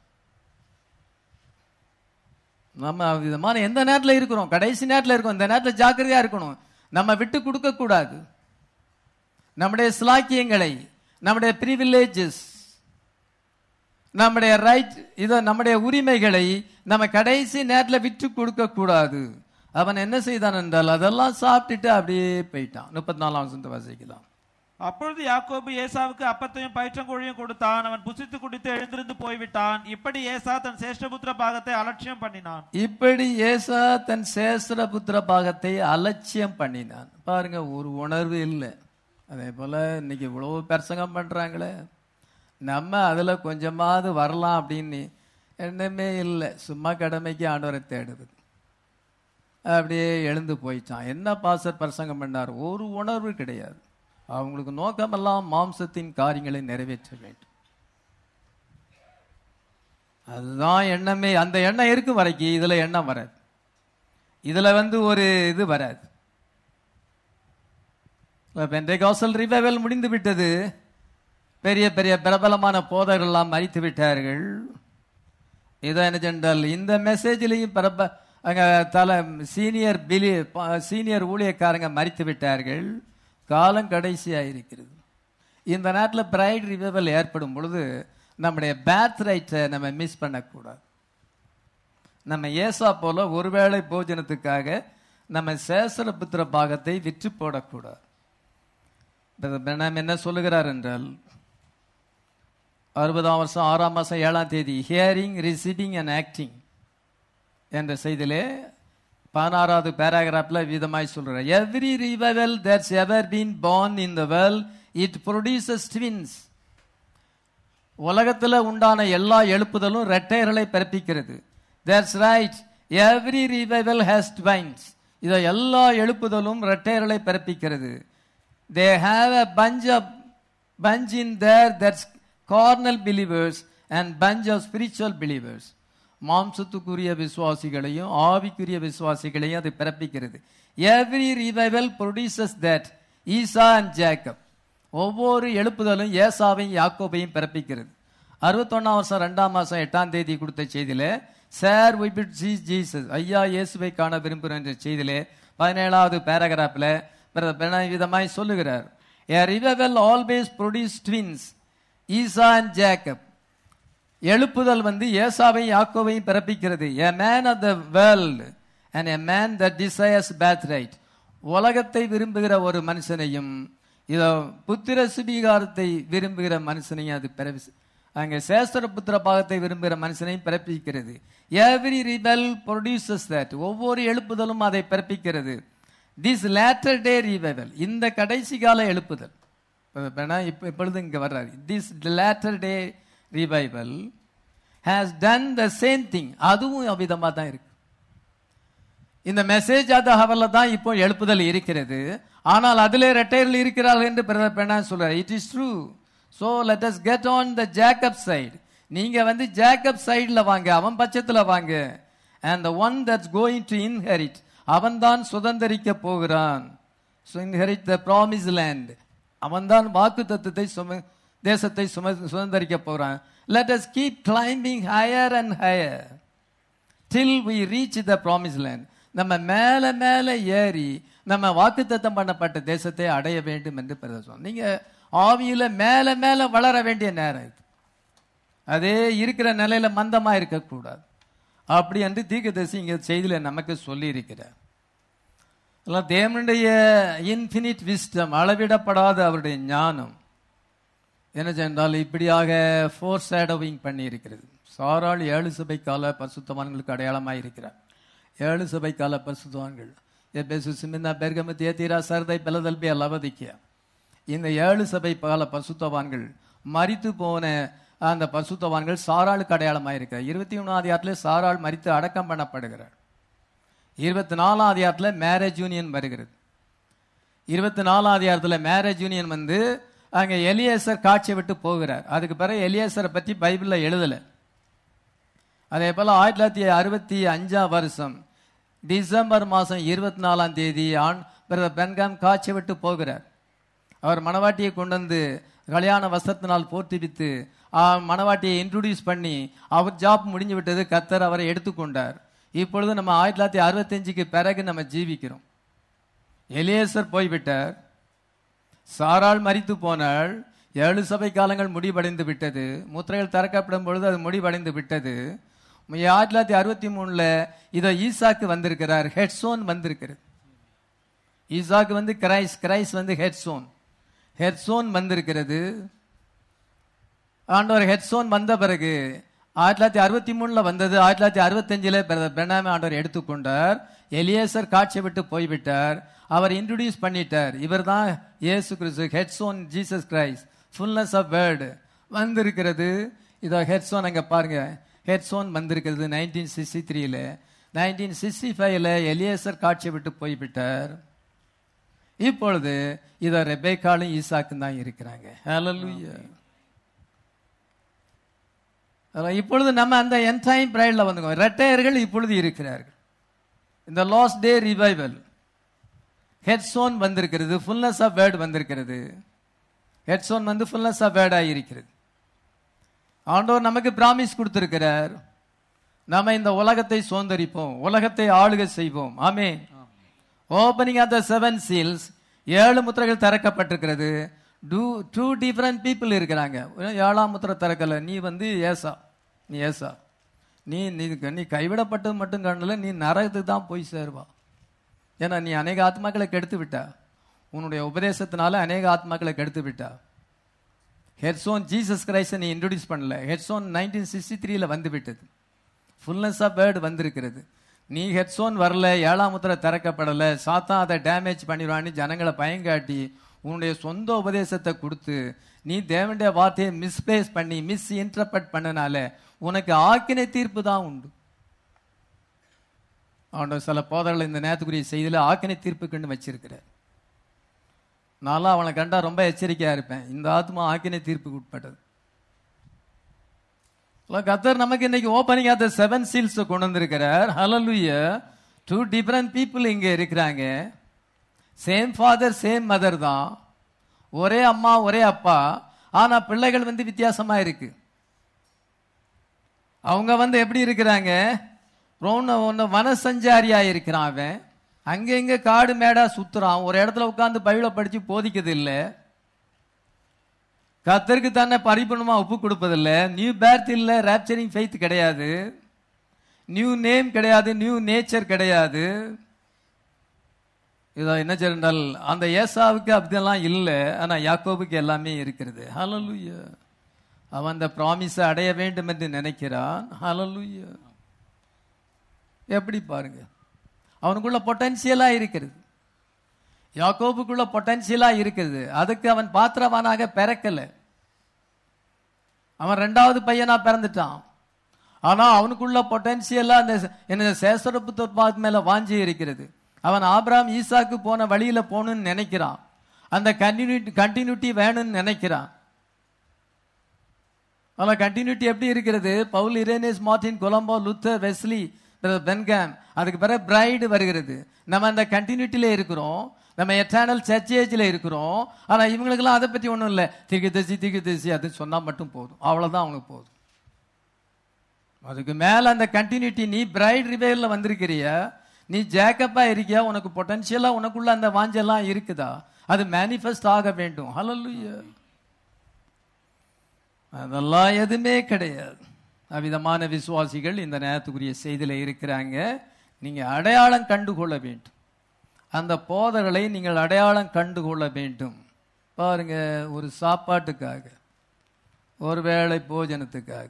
நம்ம விதமான எந்த நேரத்தில் இருக்கிறோம் கடைசி நேரத்தில் இருக்கோம் இந்த நேரத்தில் ஜாக்கிரதையா இருக்கணும் நம்ம விட்டு கொடுக்க கூடாது நம்முடைய சிலாக்கியங்களை நம்முடைய ப்ரிவிலேஜஸ் நம்முடைய ரைட் இதை நம்முடைய உரிமைகளை நம்ம கடைசி நேரத்தில் விட்டு கொடுக்க கூடாது அவன் என்ன செய்தான் என்றால் அதெல்லாம் சாப்பிட்டுட்டு அப்படியே போயிட்டான் முப்பத்தி நாலாம் வசனத்தை வாசிக்கலாம் அப்பொழுது யாக்கோபு ஏசாவுக்கு அப்பத்தையும் பயிற்றங்கோழியும் கொடுத்தான் அவன் புசித்து குடித்து எழுந்திருந்து போய்விட்டான் இப்படி ஏசா தன் சேஷ்டபுத்திர பாகத்தை அலட்சியம் பண்ணினான் இப்படி ஏசா தன் சேஸ்திரபுத்திர பாகத்தை அலட்சியம் பண்ணினான் பாருங்க ஒரு உணர்வு இல்லை அதே போல இன்னைக்கு இவ்வளவு பிரசங்கம் பண்றாங்களே நம்ம அதுல கொஞ்சமாவது வரலாம் அப்படின்னு எண்ணமே இல்லை சும்மா கடமைக்கு ஆண்டவரை தேடுது அப்படியே எழுந்து போயிட்டான் என்ன பாசர் பிரசங்கம் பண்ணார் ஒரு உணர்வு கிடையாது அவங்களுக்கு நோக்கமெல்லாம் மாம்சத்தின் காரியங்களை நிறைவேற்ற வேண்டும் அதுதான் எண்ணமே அந்த எண்ணம் இருக்கும் வரைக்கும் இதுல எண்ணம் வராது இதுல வந்து ஒரு இது வராது பெந்தைகாசல் ரிவைவல் முடிந்து விட்டது பெரிய பெரிய பிரபலமான போதகர்கள்லாம் மறித்து விட்டார்கள் இதை என்ன சென்றால் இந்த மெசேஜ்லையும் பிரப அங்க தலை சீனியர் பிலி சீனியர் ஊழியக்காரங்க மறித்து விட்டார்கள் காலம் கடைசியாக இருக்கிறது இந்த நேரத்தில் பிரைட் ரிவைவல் ஏற்படும் பொழுது நம்முடைய பேத் ரைட்டை நம்ம மிஸ் பண்ணக்கூடாது நம்ம ஏசா போல ஒருவேளை போஜனத்துக்காக நம்ம சேசரபுத்திர பாகத்தை விற்று போடக்கூடாது நாம் என்ன சொல்லுகிறார் என்றால் அறுபதாம் வருஷம் ஆறாம் மாசம் ஏழாம் தேதி ஹியரிங் ரிசீவிங் அண்ட் ஆக்டிங் என்ற செய்தியிலே பதினாறாவது பேராகிராஃப்ல விதமாய் சொல்றார் every revival that's ever been born in the world it produces twins உலகத்துல உண்டான எல்லா எழுப்புதலும் ரெட்டையர்களை பிறப்பிக்கிறது that's right every revival has twins இதை எல்லா எழுப்புதலும் ரெட்டையர்களை பிறப்பிக்கிறது they have a bunch of bunch in there that's carnal believers and bunch of spiritual believers மாம்சத்துக்குரிய விசுவாசிகளையும் ஆவிக்குரிய விசுவாசிகளையும் அது பிறப்பிக்கிறது every revival produces that Esau and Jacob ஒவ்வொரு எழுப்புதலும் ஏசாவையும் யாக்கோபையும் பிறப்பிக்கிறது அறுபத்தொன்னாம் வருஷம் ரெண்டாம் மாசம் எட்டாம் தேதி கொடுத்த செய்தியில sir we would see Jesus ஐயா இயேசுவை காண விரும்புகிறேன் என்ற செய்தியிலே பதினேழாவது பேராகிராஃப்ல விதமாய் சொல்லுகிறார் a revival always produce twins Esau and Jacob எழுப்புதல் வந்து ஏசாவை யாக்கோவையும் பிறப்பிக்கிறது a man of the world and a man that desires birthright உலகத்தை விரும்புகிற ஒரு மனுஷனையும் இதோ புத்திர சுபீகாரத்தை விரும்புகிற மனுஷனையும் அது பிறவி அங்கே சேஸ்திர புத்திர பாகத்தை விரும்புகிற மனுஷனையும் பிறப்பிக்கிறது எவ்ரி ரிபல் ப்ரொடியூசஸ் தட் ஒவ்வொரு எழுப்புதலும் அதை பிறப்பிக்கிறது திஸ் லேட்டர் டே ரிவைவல் இந்த கடைசி கால எழுப்புதல் இப்போ இப்பொழுது இங்க வர்றாரு this latter day revival has done the same thing அதுவும் அவ்விதமாக தான் இருக்கு இந்த மெசேஜ் ஆத ஹவர்ல தான் இப்போ எழுப்புதல் இருக்கிறது ஆனால் அதிலே ரெட்டையர்கள் இருக்கிறார்கள் என்று பிரதர் பெண்ணா சொல்றாரு it is true so let us get on the Jacob side நீங்க வந்து ஜேக்கப் சைடுல வாங்க அவன் பட்சத்துல வாங்க and the one that's going to inherit அவன் தான் சுதந்திரிக்க போகிறான் so inherit the promise land அவன் தான் வாக்கு தத்துவத்தை சும தேசத்தை சும சுதந்திரிக்க போகிறான் let us keep climbing higher and higher till we reach the promise land நம்ம மேல மேல ஏறி நம்ம வாக்குத்தத்தம் பண்ணப்பட்ட தேசத்தை அடைய வேண்டும் என்று பிரதேசம் நீங்க ஆவியில மேல மேல வளர வேண்டிய நேரம் இது அதே இருக்கிற நிலையில மந்தமா இருக்கக்கூடாது அப்படி என்று தீர்க்கதரிசி இங்க செய்தியில நமக்கு சொல்லி இருக்கிறார் அதெல்லாம் தேவனுடைய இன்ஃபினிட் விஸ்டம் அளவிடப்படாத அவருடைய ஞானம் என்ன சென்றால் இப்படியாக ஃபோர் ஷேடோவிங் பண்ணி இருக்கிறது சாராள் ஏழு சபை கால பரிசுத்தவான்களுக்கு அடையாளமாய் இருக்கிறார் ஏழு சபை கால பரிசுத்தவான்கள் எபேசு சிமிந்தா பெர்கமு தேத்தீரா சர்தை பெலதல்பியா லவதிக்கியா இந்த ஏழு சபை கால பரிசுத்தவான்கள் மரித்து போன அந்த பரிசுத்தவான்கள் சாராளுக்கு அடையாளமாய் இருக்கிறார் இருபத்தி மூணாம் அதிகாரத்தில் சாராள் மரித்து அடக்கம் பண்ணப்படுகிறார் இருபத்தி நாலாம் அதிகாரத்தில் மேரேஜ் யூனியன் வருகிறது இருபத்தி நாலாம் அதிகாரத்தில் மேரேஜ் யூனியன் வந்து அங்கே எலியேசர் காட்சியை விட்டு போகிறார் அதுக்கு பிறகு எலியேசரை பற்றி பைபிளில் எழுதலை அதே போல் ஆயிரத்தி தொள்ளாயிரத்தி அறுபத்தி அஞ்சாம் வருஷம் டிசம்பர் மாதம் இருபத்தி நாலாம் தேதி ஆண் பிரதர் பென்காம் காட்சி விட்டு போகிறார் அவர் மணவாட்டியை கொண்டு வந்து கல்யாண வஸ்திரத்தினால் போர்த்திவித்து ஆ, மணவாட்டியை இன்ட்ரோடியூஸ் பண்ணி அவர் ஜாப் முடிஞ்சு விட்டது கத்தர் அவரை எடுத்துக்கொண்டார் இப்பொழுது நம்ம ஆயிரத்தி தொள்ளாயிரத்தி அறுபத்தஞ்சுக்கு பிறகு நம்ம ஜீவிக்கிறோம் எலியேசர் போய்விட்டார் சாராள் மரித்து போனாள் ஏழு சபை காலங்கள் முடிவடைந்து விட்டது முத்திரைகள் திறக்கப்படும் பொழுது அது முடிவடைந்து விட்டது ஆயிரத்தி தொள்ளாயிரத்தி அறுபத்தி மூணுல இதோ ஈசாக்கு வந்திருக்கிறார் ஹெட்சோன் வந்திருக்கிறது ஈசாக்கு வந்து கிரைஸ் கிரைஸ் வந்து ஹெட்சோன் ஹெட்சோன் வந்திருக்கிறது ஆண்டவர் ஹெட்சோன் வந்த பிறகு ஆயிரத்தி தொள்ளாயிரத்தி அறுபத்தி மூணுல வந்தது ஆயிரத்தி தொள்ளாயிரத்தி அறுபத்தஞ்சில பெனாமி ஆண்டவர் எடுத்துக்கொண்டார் எலியேசர் காட்சி விட்டு போய்விட்டார் அவர் இன்ட்ரோடியூஸ் பண்ணிட்டார் இவர் தான் இயேசு கிறிஸ்து headstone Jesus Christ fullness of word வந்திருக்கிறது இதோ ஹெட்சோன் அங்க பாருங்க ஹெட்சோன் வந்திருக்கிறது நைன்டீன் சிக்ஸ்டி த்ரீல நைன்டீன் சிக்ஸ்டி ஃபைவ்ல எலியேசர் காட்சி விட்டு போய்விட்டார் இப்பொழுது இத ரெபேக்காலும் ஈசாக்கும் தான் இருக்கிறாங்க ஹalleluya அதான் இப்பொழுது நம்ம அந்த என்டைம் பிரைட்ல வந்துக்கோ ரெட்டையர்கள் இப்பொழுது இருக்கிறார்கள் இந்த லாஸ்ட் டே ரிவைவல் ஹெட்ஸோன் வந்திருக்கிறது ஃபுல்னஸ் ஆஃப் வேர்ட் வந்திருக்கிறது ஹெட்ஸோன் வந்து ஃபுல்னஸ் ஆஃப் வேர்ட் இருக்கிறது ஆண்டவர் நமக்கு பிராமிஸ் கொடுத்திருக்கிறார் நாம இந்த உலகத்தை சுதந்திரிப்போம் உலகத்தை ஆளுகை செய்வோம் ஆமே opening of the seven seals ஏழு முத்திரைகள் திறக்கப்பட்டிருக்கிறது டூ டூ டிஃப்ரெண்ட் பீப்புள் இருக்கிறாங்க ஏழாம் முத்திரை திறக்கல நீ வந்து ஏசா நீ ஏசா நீ நீ நீ கைவிடப்பட்டது மட்டும் காணல நீ நரகத்துக்கு தான் போய் சேருவா ஏன்னா நீ அநேக ஆத்மாக்களை கெடுத்து விட்டா உன்னுடைய உபதேசத்தினால அநேக ஆத்மாக்களை கெடுத்து விட்டா ஹெட்ஸோன் ஜீசஸ் கிரைஸ்ட நீ இன்ட்ரோடியூஸ் பண்ணல ஹெட்ஸோன் நைன்டீன் சிக்ஸ்டி த்ரீல வந்து விட்டது ஃபுல்னஸ் ஆஃப் வேர்டு வந்திருக்கிறது நீ ஹெட்ஸோன் வரல ஏழாம் முத்திரை திறக்கப்படல சாத்தான் அதை டேமேஜ் பண்ணிடுவான்னு ஜனங்களை பயங்காட்டி உன்னுடைய சொந்த உபதேசத்தை கொடுத்து நீ தேவனுடைய வார்த்தையை மிஸ்பிளேஸ் பண்ணி மிஸ் இன்டர்பிரட் பண்ணனால உனக்கு ஆக்கினை தீர்ப்பு தான் உண்டு அவனோட சில போதர்கள் இந்த நேரத்துக்குரிய செய்தியில ஆக்கினை தீர்ப்புக்குன்னு வச்சிருக்கிறார் நான்லாம் அவனை கண்டா ரொம்ப எச்சரிக்கையா இருப்பேன் இந்த ஆத்மா ஆக்கினை தீர்ப்புக்கு உட்பட்டது அல்லாஹ் கத்தர் நமக்கு இன்னைக்கு opening of the seven seals கொண்டு வந்திருக்கிறார் ஹalleluya டூ டிஃபரண்ட் பீப்புள் இங்க இருக்கிறாங்க சேம் ஃபாதர் சேம் மதர் தான் ஒரே அம்மா ஒரே அப்பா ஆனா பிள்ளைகள் வந்து வித்தியாசமா இருக்கு அவங்க வந்து எப்படி இருக்கிறாங்க ரொம்ப ஒன்று வனசஞ்சாரியா இருக்கிறான் அவன் அங்க இங்க காடு மேடா சுத்துறான் ஒரு இடத்துல உட்கார்ந்து பைபிளை படிச்சு போதிக்கிறது இல்லை கத்தருக்கு தன்னை பரிபூர்ணமா ஒப்பு கொடுப்பதில்லை நியூ பேர்த் இல்ல ரேப்சரிங் ஃபெய்த் கிடையாது நியூ நேம் கிடையாது நியூ நேச்சர் கிடையாது இதோ என்ன சொன்னால் அந்த ஏசாவுக்கு அப்படியெல்லாம் இல்லை ஆனா யாக்கோபுக்கு எல்லாமே இருக்கிறது ஹalleluya அவன் அந்த ப்ராமிஸை அடைய வேண்டும் என்று நினைக்கிறான் ஹalleluya எப்படி பாருங்க அவனுக்குள்ள பொட்டன்சியலா இருக்கிறது யாக்கோபுக்குள்ள பொட்டன்சியலா இருக்குது அதுக்கு அவன் பாத்திரவானாக பிறக்கல அவன் ரெண்டாவது பையனா பிறந்துட்டான் ஆனா அவனுக்குள்ள பொட்டன்சியலா அந்த என்ன சேசரப்பு தொற்பாத் மேல வாஞ்சி இருக்கிறது அவன் ஆபிராம் ஈசாக்கு போன வழியில போகணும்னு நினைக்கிறான் அந்த கண்டினியூட்டி கண்டினியூட்டி வேணும்னு நினைக்கிறான் ஆனா கண்டினியூட்டி எப்படி இருக்கிறது பவுல் Irenaeus Martin Columba Luther Wesley Branham அதுக்கு பிறகு பிரைடு வருகிறது நம்ம அந்த கண்டினியூட்டில இருக்கிறோம் நம்ம எட்டர்னல் சர்ச்சேஜில் இருக்கிறோம் ஆனா இவங்களுக்கெல்லாம் அதை பத்தி ஒண்ணும் இல்லை திக்கு தசி திக்கு தசி அது சொன்னா மட்டும் போதும் அவ்வளவுதான் அவங்க போதும் அதுக்கு மேல அந்த கண்டினியூட்டி நீ பிரைட் ரிவேல்ல வந்திருக்கிறிய நீ ஜேக்கப்பா இருக்கியா உனக்கு பொட்டன்ஷியலா உனக்குள்ள அந்த வாஞ்செல்லாம் இருக்குதா அது மேனிஃபெஸ்ட் ஆக வேண்டும் ஹalleluya அதெல்லாம் எதுவுமே கிடையாது அவ்விதமான விசுவாசிகள் இந்த நேரத்துக்குரிய செய்தியில இருக்கிறாங்க நீங்க அடையாளம் கண்டுகொள்ள வேண்டும் அந்த போதர்களை நீங்கள் அடையாளம் கண்டுகொள்ள வேண்டும் பாருங்க ஒரு சாப்பாட்டுக்காக ஒரு வேளை போஜனத்துக்காக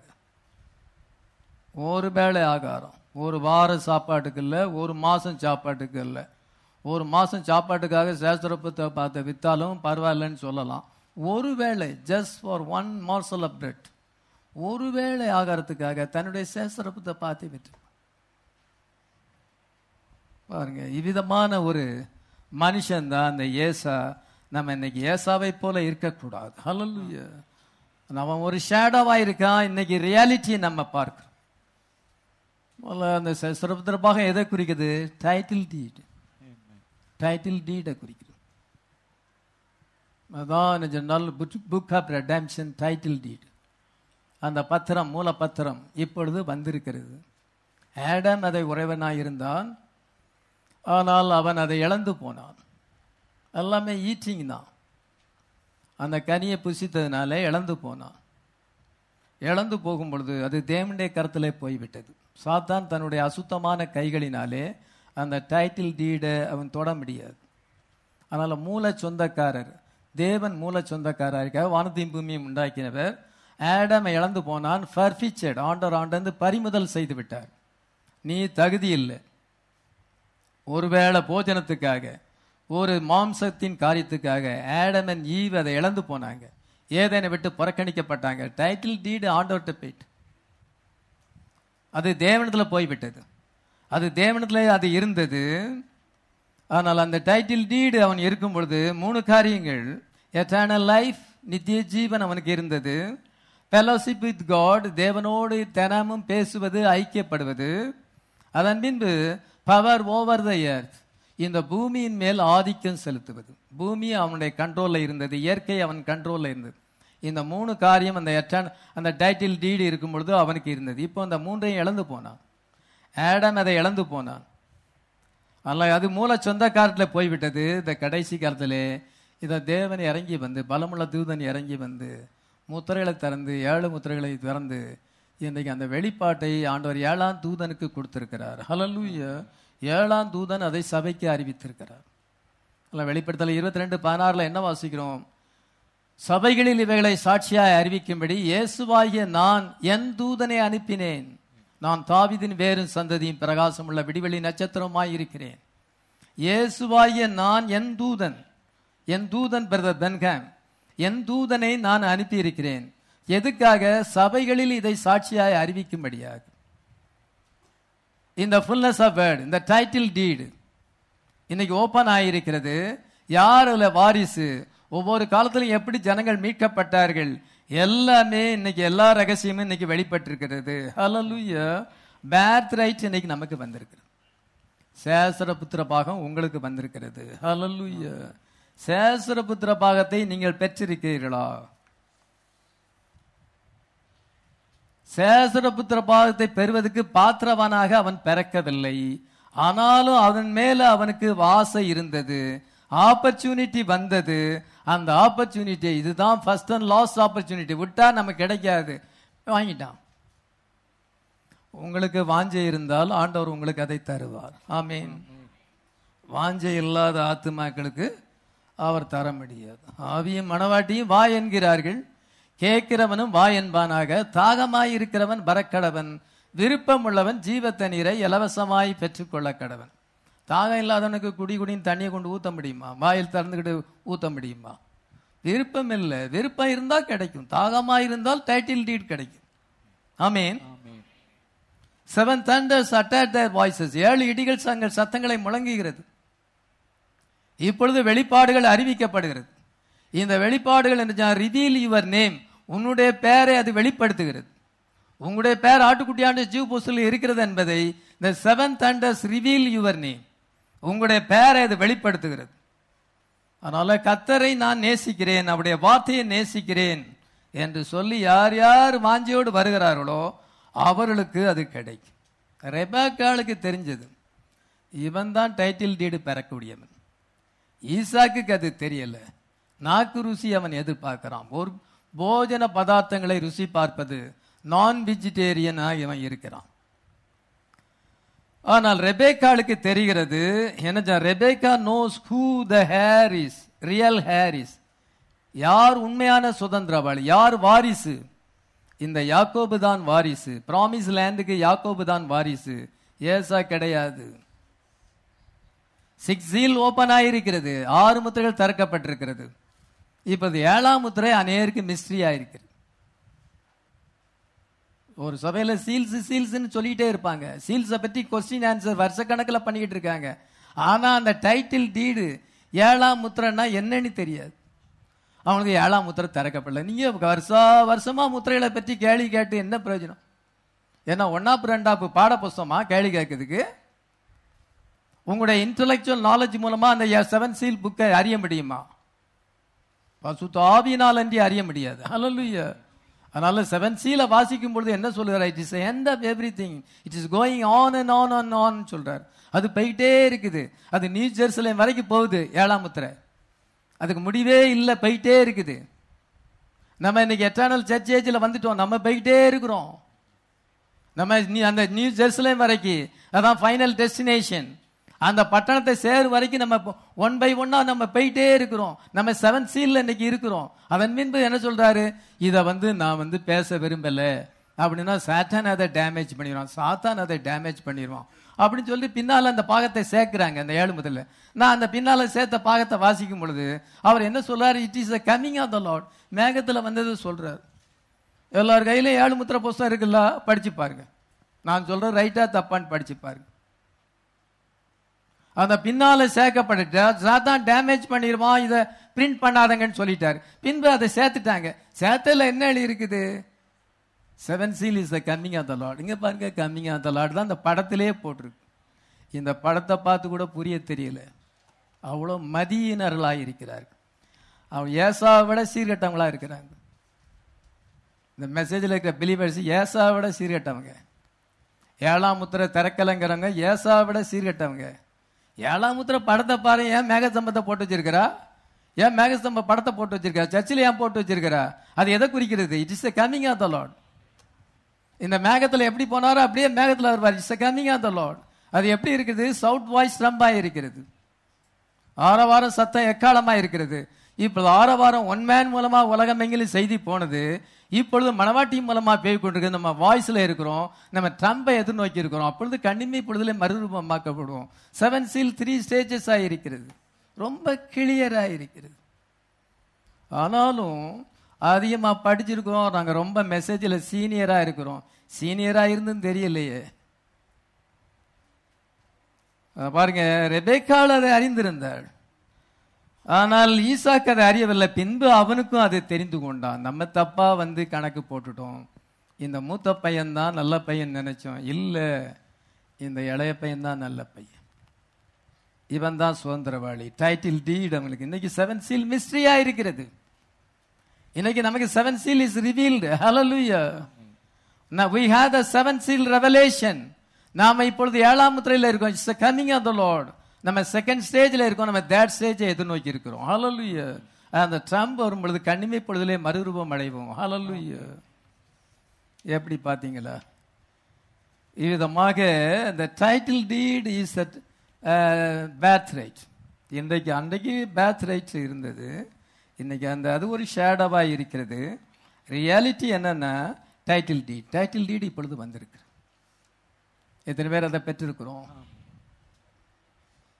ஒரு வேளை ஆகாரம் ஒரு வார சாப்பாட்டுக்கு இல்லை ஒரு மாசம் சாப்பாட்டுக்கு இல்லை ஒரு மாசம் சாப்பாட்டுக்காக சேஸ்திரப்பத்தை பார்த்து வித்தாலும் பரவாயில்லன்னு சொல்லலாம் ஒரு வேளை just for one morsel of bread ஒரு வேளை ஆகாரத்துக்காக தன்னுடைய சேஸ்திரப்பத்தை பார்த்து விட்டு பாருங்க இவ்விதமான ஒரு மனுஷன் தான் அந்த ஏசா நம்ம இன்னைக்கு ஏசாவை போல இருக்கக்கூடாது ஹalleluya நம்ம ஒரு ஷேடோவா இருக்கான் இன்னைக்கு ரியாலிட்டி நம்ம பார்க்கிறோம் முதல்ல அந்த சிறப்பு பாகம் எதை குறிக்குது டைட்டில் டீட் டைட்டில் டீடை குறிக்குது அதான் general book of redemption title deed அந்த பத்திரம் மூல பத்திரம் இப்பொழுது வந்திருக்கிறது ஆடம் அதை உறைவனாய் இருந்தான் ஆனால் அவன் அதை இழந்து போனான் எல்லாமே ஈட்டிங் தான் அந்த கனியை புசித்ததுனால இழந்து போனான் இழந்து போகும் பொழுது அது தேவனுடைய கருத்திலே போய்விட்டது சாத்தான் தன்னுடைய அசுத்தமான கைகளினாலே அந்த டைட்டில் டீடை அவன் தொட முடியாது அதனால மூல சொந்தக்காரர் தேவன் மூல சொந்தக்காரருக்காக வானத்தையும் பூமியும் உண்டாக்கினவர் ஆடம் இழந்து போனான் ஃபர்ஃபிச்சட் ஆண்டர் ஆண்டந்து பறிமுதல் செய்து விட்டார் நீ தகுதி இல்லை ஒருவேளை போஜனத்துக்காக ஒரு மாம்சத்தின் காரியத்துக்காக ஆடம் அண்ட் ஈவ் அதை இழந்து போனாங்க ஏதேனை விட்டு புறக்கணிக்கப்பட்டாங்க டைட்டில் டீடு ஆண்டவர்கிட்ட போயிட்டு அது தேவனத்துல போய்விட்டது அது தேவனத்துல அது இருந்தது ஆனால் அந்த டைட்டில் டீடு அவன் இருக்கும் பொழுது மூணு காரியங்கள் எட்டர்னல் லைஃப் நித்திய ஜீவன் அவனுக்கு இருந்தது ஃபெலோஷிப் வித் காட் தேவனோடு தினமும் பேசுவது ஐக்கியப்படுவது அதன் பின்பு பவர் ஓவர் த எர்த் இந்த பூமியின் மேல் ஆதிக்கம் செலுத்துவது பூமி அவனுடைய கண்ட்ரோல்ல இருந்தது இயற்கை அவன் கண்ட்ரோல்ல இருந்தது இந்த மூணு காரியம் அந்த எட்டர்ன் அந்த டைட்டில் டீடு இருக்கும் பொழுது அவனுக்கு இருந்தது இப்போ அந்த மூன்றையும் இழந்து போனான் ஆடம் அதை இழந்து போனான் அல்ல அது மூல சொந்தக்காரத்தில் போய்விட்டது இந்த கடைசி காலத்திலே இதை தேவன் இறங்கி வந்து பலமுள்ள தூதன் இறங்கி வந்து முத்திரைகளை திறந்து ஏழு முத்திரைகளை திறந்து இன்றைக்கு அந்த வெளிப்பாட்டை ஆண்டவர் ஏழாம் தூதனுக்கு கொடுத்திருக்கிறார் ஹலலூயா ஏழாம் தூதன் அதை சபைக்கு அறிவித்திருக்கிறார் அல்ல வெளிப்படுத்தல இருபத்தி ரெண்டு பதினாறுல என்ன வாசிக்கிறோம் சபைகளில் இவைகளை சாட்சியாய் அறிவிக்கும்படி இயேசுவாகிய நான் என் தூதனை அனுப்பினேன் நான் தாவிதின் வேறும் சந்ததியும் பிரகாசமுள்ள விடிவெளி நட்சத்திரமாய் இருக்கிறேன் இயேசுவாகிய நான் என் தூதன் என் தூதன் பிரதர் பென்காம் என் தூதனை நான் அனுப்பி இருக்கிறேன் எதுக்காக சபைகளில் இதை சாட்சியாய் அறிவிக்கும்படியாக இந்த ஃபுல்னஸ் ஆஃப் வேர்ட் இந்த டைட்டில் டீடு இன்னைக்கு ஓபன் ஆகியிருக்கிறது யார் அதுல வாரிசு ஒவ்வொரு காலத்திலும் எப்படி ஜனங்கள் மீட்கப்பட்டார்கள் எல்லாமே இன்னைக்கு எல்லா ரகசியமும் இன்னைக்கு வெளிப்பட்டிருக்கிறது ஹalleluya பேர்த் ரைட் இன்னைக்கு நமக்கு வந்திருக்கிறது சேசர புத்திர பாகம் உங்களுக்கு வந்திருக்கிறது ஹalleluya சேசர புத்திர பாகத்தை நீங்கள் பெற்றிருக்கிறீர்களா சேசர புத்திர பாகத்தை பெறுவதற்கு பாத்திரவானாக அவன் பிறக்கவில்லை ஆனாலும் அவன் மேல அவனுக்கு வாசை இருந்தது ஆப்பர்ச்சுனிட்டி வந்தது அந்த ஆப்பர்ச்சுனிட்டி இதுதான் ஃபர்ஸ்ட் அண்ட் லாஸ்ட் ஆப்பர்ச்சுனிட்டி விட்டா நமக்கு கிடைக்காது வாங்கிட்டான் உங்களுக்கு வாஞ்சை இருந்தால் ஆண்டவர் உங்களுக்கு அதை தருவார் ஆமீன் வாஞ்சை இல்லாத ஆத்துமாக்களுக்கு அவர் தர முடியாது ஆவியும் மணவாட்டியும் வா என்கிறார்கள் கேட்கிறவனும் வா என்பானாக தாகமாய் இருக்கிறவன் வரக்கடவன் விருப்பம் உள்ளவன் ஜீவ தண்ணீரை இலவசமாய் பெற்றுக்கொள்ள கடவன் தாகம் இல்லாதவனுக்கு குடி குடின்னு தண்ணியை கொண்டு ஊத்த முடியுமா வாயில் திறந்துக்கிட்டு ஊத்த முடியுமா விருப்பம் இல்லை விருப்பம் இருந்தா கிடைக்கும் தாகமா இருந்தால் டைட்டில் டீட் கிடைக்கும் ஆமீன் seven thunders attack their voices ஏழு இடிகள் தங்கள் சத்தங்களை முழங்குகிறது இப்பொழுது வெளிப்பாடுகள் அறிவிக்கப்படுகிறது இந்த வெளிப்பாடுகள் என்று ரிவீல் யுவர் நேம் உன்னுடைய பெயரை அது வெளிப்படுத்துகிறது உங்களுடைய பெயர் ஆட்டுக்குட்டியாண்டு ஜீவ புஸ்தலில் இருக்கிறது என்பதை இந்த seven thunders reveal your name உங்களுடைய பெயரை அது வெளிப்படுத்துகிறது அதனால கத்தரை நான் நேசிக்கிறேன் அவருடைய வார்த்தையை நேசிக்கிறேன் என்று சொல்லி யார் யார் வாஞ்சியோடு வருகிறார்களோ அவர்களுக்கு அது கிடைக்கும் ரெபாக்காளுக்கு தெரிஞ்சது இவன் தான் டைட்டில் டீடு பெறக்கூடியவன் ஈசாக்குக்கு அது தெரியல நாக்கு ருசி அவன் எதிர்பார்க்கிறான் ஒரு போஜன பதார்த்தங்களை ருசி பார்ப்பது நான் வெஜிடேரியனா இவன் இருக்கிறான் ஆனால் ரெபேக்காளுக்கு தெரிகிறது என்ன Rebecca knows who the heirs real heirs யார் உண்மையான சுதந்திரவாளி யார் வாரிசு இந்த யாக்கோபு தான் வாரிசு ப்ராமிஸ் லேண்டுக்கு யாக்கோபு தான் வாரிசு ஏசா கிடையாது சிக்ஸ் சீல் ஓபன் ஆயிருக்கிறது ஆறு முத்திரைகள் திறக்கப்பட்டிருக்கிறது இப்போது ஏழாம் முத்திரை அநேருக்கு மிஸ்ட்ரி ஆயிருக்கிறது ஒரு சபையில சீல்ஸ் சீல்ஸ்னு சொல்லிட்டே இருப்பாங்க சீல்ஸை பற்றி கொஸ்டின் ஆன்சர் வருஷக்கணக்கில் பண்ணிக்கிட்டு இருக்காங்க ஆனா அந்த டைட்டில் டீடு ஏழாம் முத்திரைன்னா என்னன்னு தெரியாது அவனுக்கு ஏழாம் முத்திரை திறக்கப்படல நீங்க வருஷா வருஷமா முத்திரைகளை பற்றி கேள்வி கேட்டு என்ன பிரயோஜனம் ஏன்னா ஒன்னாப்பு ரெண்டாப்பு பாட புஸ்தகமா கேள்வி கேட்கறதுக்கு உங்களுடைய இன்டலெக்சுவல் நாலேஜ் மூலமா அந்த செவன் சீல் புக்கை அறிய முடியுமா பசுத்த ஆவியினால் அன்றி அறிய முடியாது ஹalleluya அதனால செவன் சீல வாசிக்கும் பொழுது என்ன சொல்லுகிறார் it is end of everything it is going on and on and on சொல்றார் அது போயிட்டே இருக்குது அது நியூ ஜெருசலேம் வரைக்கும் போகுது ஏழாம் முத்திரை அதுக்கு முடிவே இல்லை போயிட்டே இருக்குது நம்ம இன்னைக்கு எட்டர்னல் சர்ச் ஏஜில் வந்துட்டோம் நம்ம போயிட்டே இருக்கிறோம் நம்ம நீ- அந்த நியூ ஜெருசலேம் வரைக்கும் அதான் ஃபைனல் டெஸ்டினேஷன் அந்த பட்டணத்தை சேரு வரைக்கும் நம்ம ஒன் பை ஒன்னா நம்ம போயிட்டே இருக்கிறோம் நம்ம செவன் சீல்ல இன்னைக்கு இருக்கிறோம் அதன் பின்பு என்ன சொல்றாரு இதை வந்து நான் வந்து பேச விரும்பல அப்படின்னா சாத்தான் அதை டேமேஜ் பண்ணிடுவான் சாத்தான் அதை டேமேஜ் பண்ணிடுவான் அப்படின்னு சொல்லி பின்னால அந்த பாகத்தை சேர்க்கிறாங்க அந்த ஏழு முதல்ல நான் அந்த பின்னால சேர்த்த பாகத்தை வாசிக்கும் பொழுது அவர் என்ன சொல்றாரு it is a coming of the Lord மேகத்துல வந்தது சொல்றாரு எல்லார் கையில ஏழு முத்திர புஸ்தகம் இருக்குல்ல படிச்சு பாருங்க நான் சொல்றேன் ரைட்டா தப்பான்னு படிச்சு பாருங்க அந்த பின்னால சேர்க்கப்பட்ட சாத்தான் டேமேஜ் பண்ணிடுவான் இதை பிரிண்ட் பண்ணாதங்கன்னு சொல்லிட்டாரு பின்பு அதை சேர்த்துட்டாங்க சேர்த்தல என்ன எழுதி இருக்குது seven seal is the coming of the Lord இங்க பாருங்க கம்மிங் ஆஃப் த லார்ட் தான் இந்த படத்திலே போட்டிருக்கு இந்த படத்தை பார்த்து கூட புரிய தெரியல அவ்வளோ மதியினர்களாக இருக்கிறார்கள் அவன் ஏசாவை விட சீர்கட்டவங்களா இருக்கிறாங்க இந்த மெசேஜில் இருக்கிற பிலீவர்ஸ் ஏசாவை விட சீர்கட்டவங்க ஏழாம் முத்திரை திறக்கலைங்கிறவங்க ஏசாவை விட சீர்கட்டவங்க ஏழாம் முத்திரை படத்தை பாரு ஏன் மேகஸ்தம்பத்தை போட்டு வச்சிருக்கிறா ஏன் மேகஸ்தம்ப படத்தை போட்டு வச்சிருக்கா சர்ச்சில் ஏன் போட்டு வச்சிருக்கிறா அது எதை குறிக்கிறது it is the coming of the Lord இந்த மேகத்துல எப்படி போனாரோ அப்படியே மேகத்துல வருவார் it's coming of the Lord அது எப்படி இருக்குது சவுட் வாய்ஸ் ரம்பா இருக்கிறது ஆரவாரம் சத்தம் எக்காலமா இருக்கிறது இப்பொழுது ஆரவாரம் ஒன் மேன் மூலமா உலகம் எங்கிலும் செய்தி போனது இப்பொழுது மணவாட்டி மூலமா பேய் கொண்டிருக்கு நம்ம வாய்ஸ்ல இருக்கிறோம் நம்ம ட்ரம்பை எதிர்நோக்கி இருக்கிறோம் அப்பொழுது கண்ணிமை பொழுதுல மறுரூபமாக்கப்படுவோம் செவன் சீல் த்ரீ ஸ்டேஜஸ் இருக்கிறது ரொம்ப கிளியரா இருக்கிறது ஆனாலும் அதிகமா படிச்சிருக்கிறோம் நாங்க ரொம்ப மெசேஜில் சீனியரா இருக்கிறோம் சீனியரா இருந்தும் தெரியலையே அஹ் பாருங்க ரெபேக்காள் அதை அறிந்திருந்தாள் ஆனால் ஈசாக்கு அதை அறியவில்லை பின்பு அவனுக்கும் அதை தெரிந்து கொண்டான் நம்ம தப்பா வந்து கணக்கு போட்டுட்டோம் இந்த மூத்த பையன் தான் நல்ல பையன் நினைச்சோம் இல்ல இந்த இளைய பையன் தான் நல்ல பையன் இவன் தான் சுதந்திரவாளி டைட்டில் டீட் அவங்களுக்கு இன்னைக்கு செவன் சீல் மிஸ்ட்ரியா இருக்கிறது இன்னைக்கு நமக்கு செவன் சீல் இஸ் ரிவீல்டு ஹalleluya now we have the seven seal revelation நாம இப்பொழுது ஏழாம் முத்திரையில இருக்கோம் it's coming of the Lord நம்ம செகண்ட் ஸ்டேஜ்ல இருக்கோம் நம்ம தேர்ட் ஸ்டேஜை எதிர்நோக்கி இருக்கிறோம் ஹalleluya அந்த ட்ரம்ப் வரும் பொழுது கண்ணிமை பொழுதிலே மறுரூபம் அடைவோம் ஹalleluya எப்படி பாத்தீங்களா இவ்விதமாக இந்த title deed is birthright இன்றைக்கு அன்றைக்கு பேத் ரைட்ஸ் இருந்தது இன்னைக்கு அந்த அது ஒரு ஷேடோவா இருக்கிறது ரியாலிட்டி என்னன்னா டைட்டில் டீட் டைட்டில் டீட் இப்பொழுது வந்திருக்கு எத்தனை பேர் அதை பெற்றிருக்கிறோம்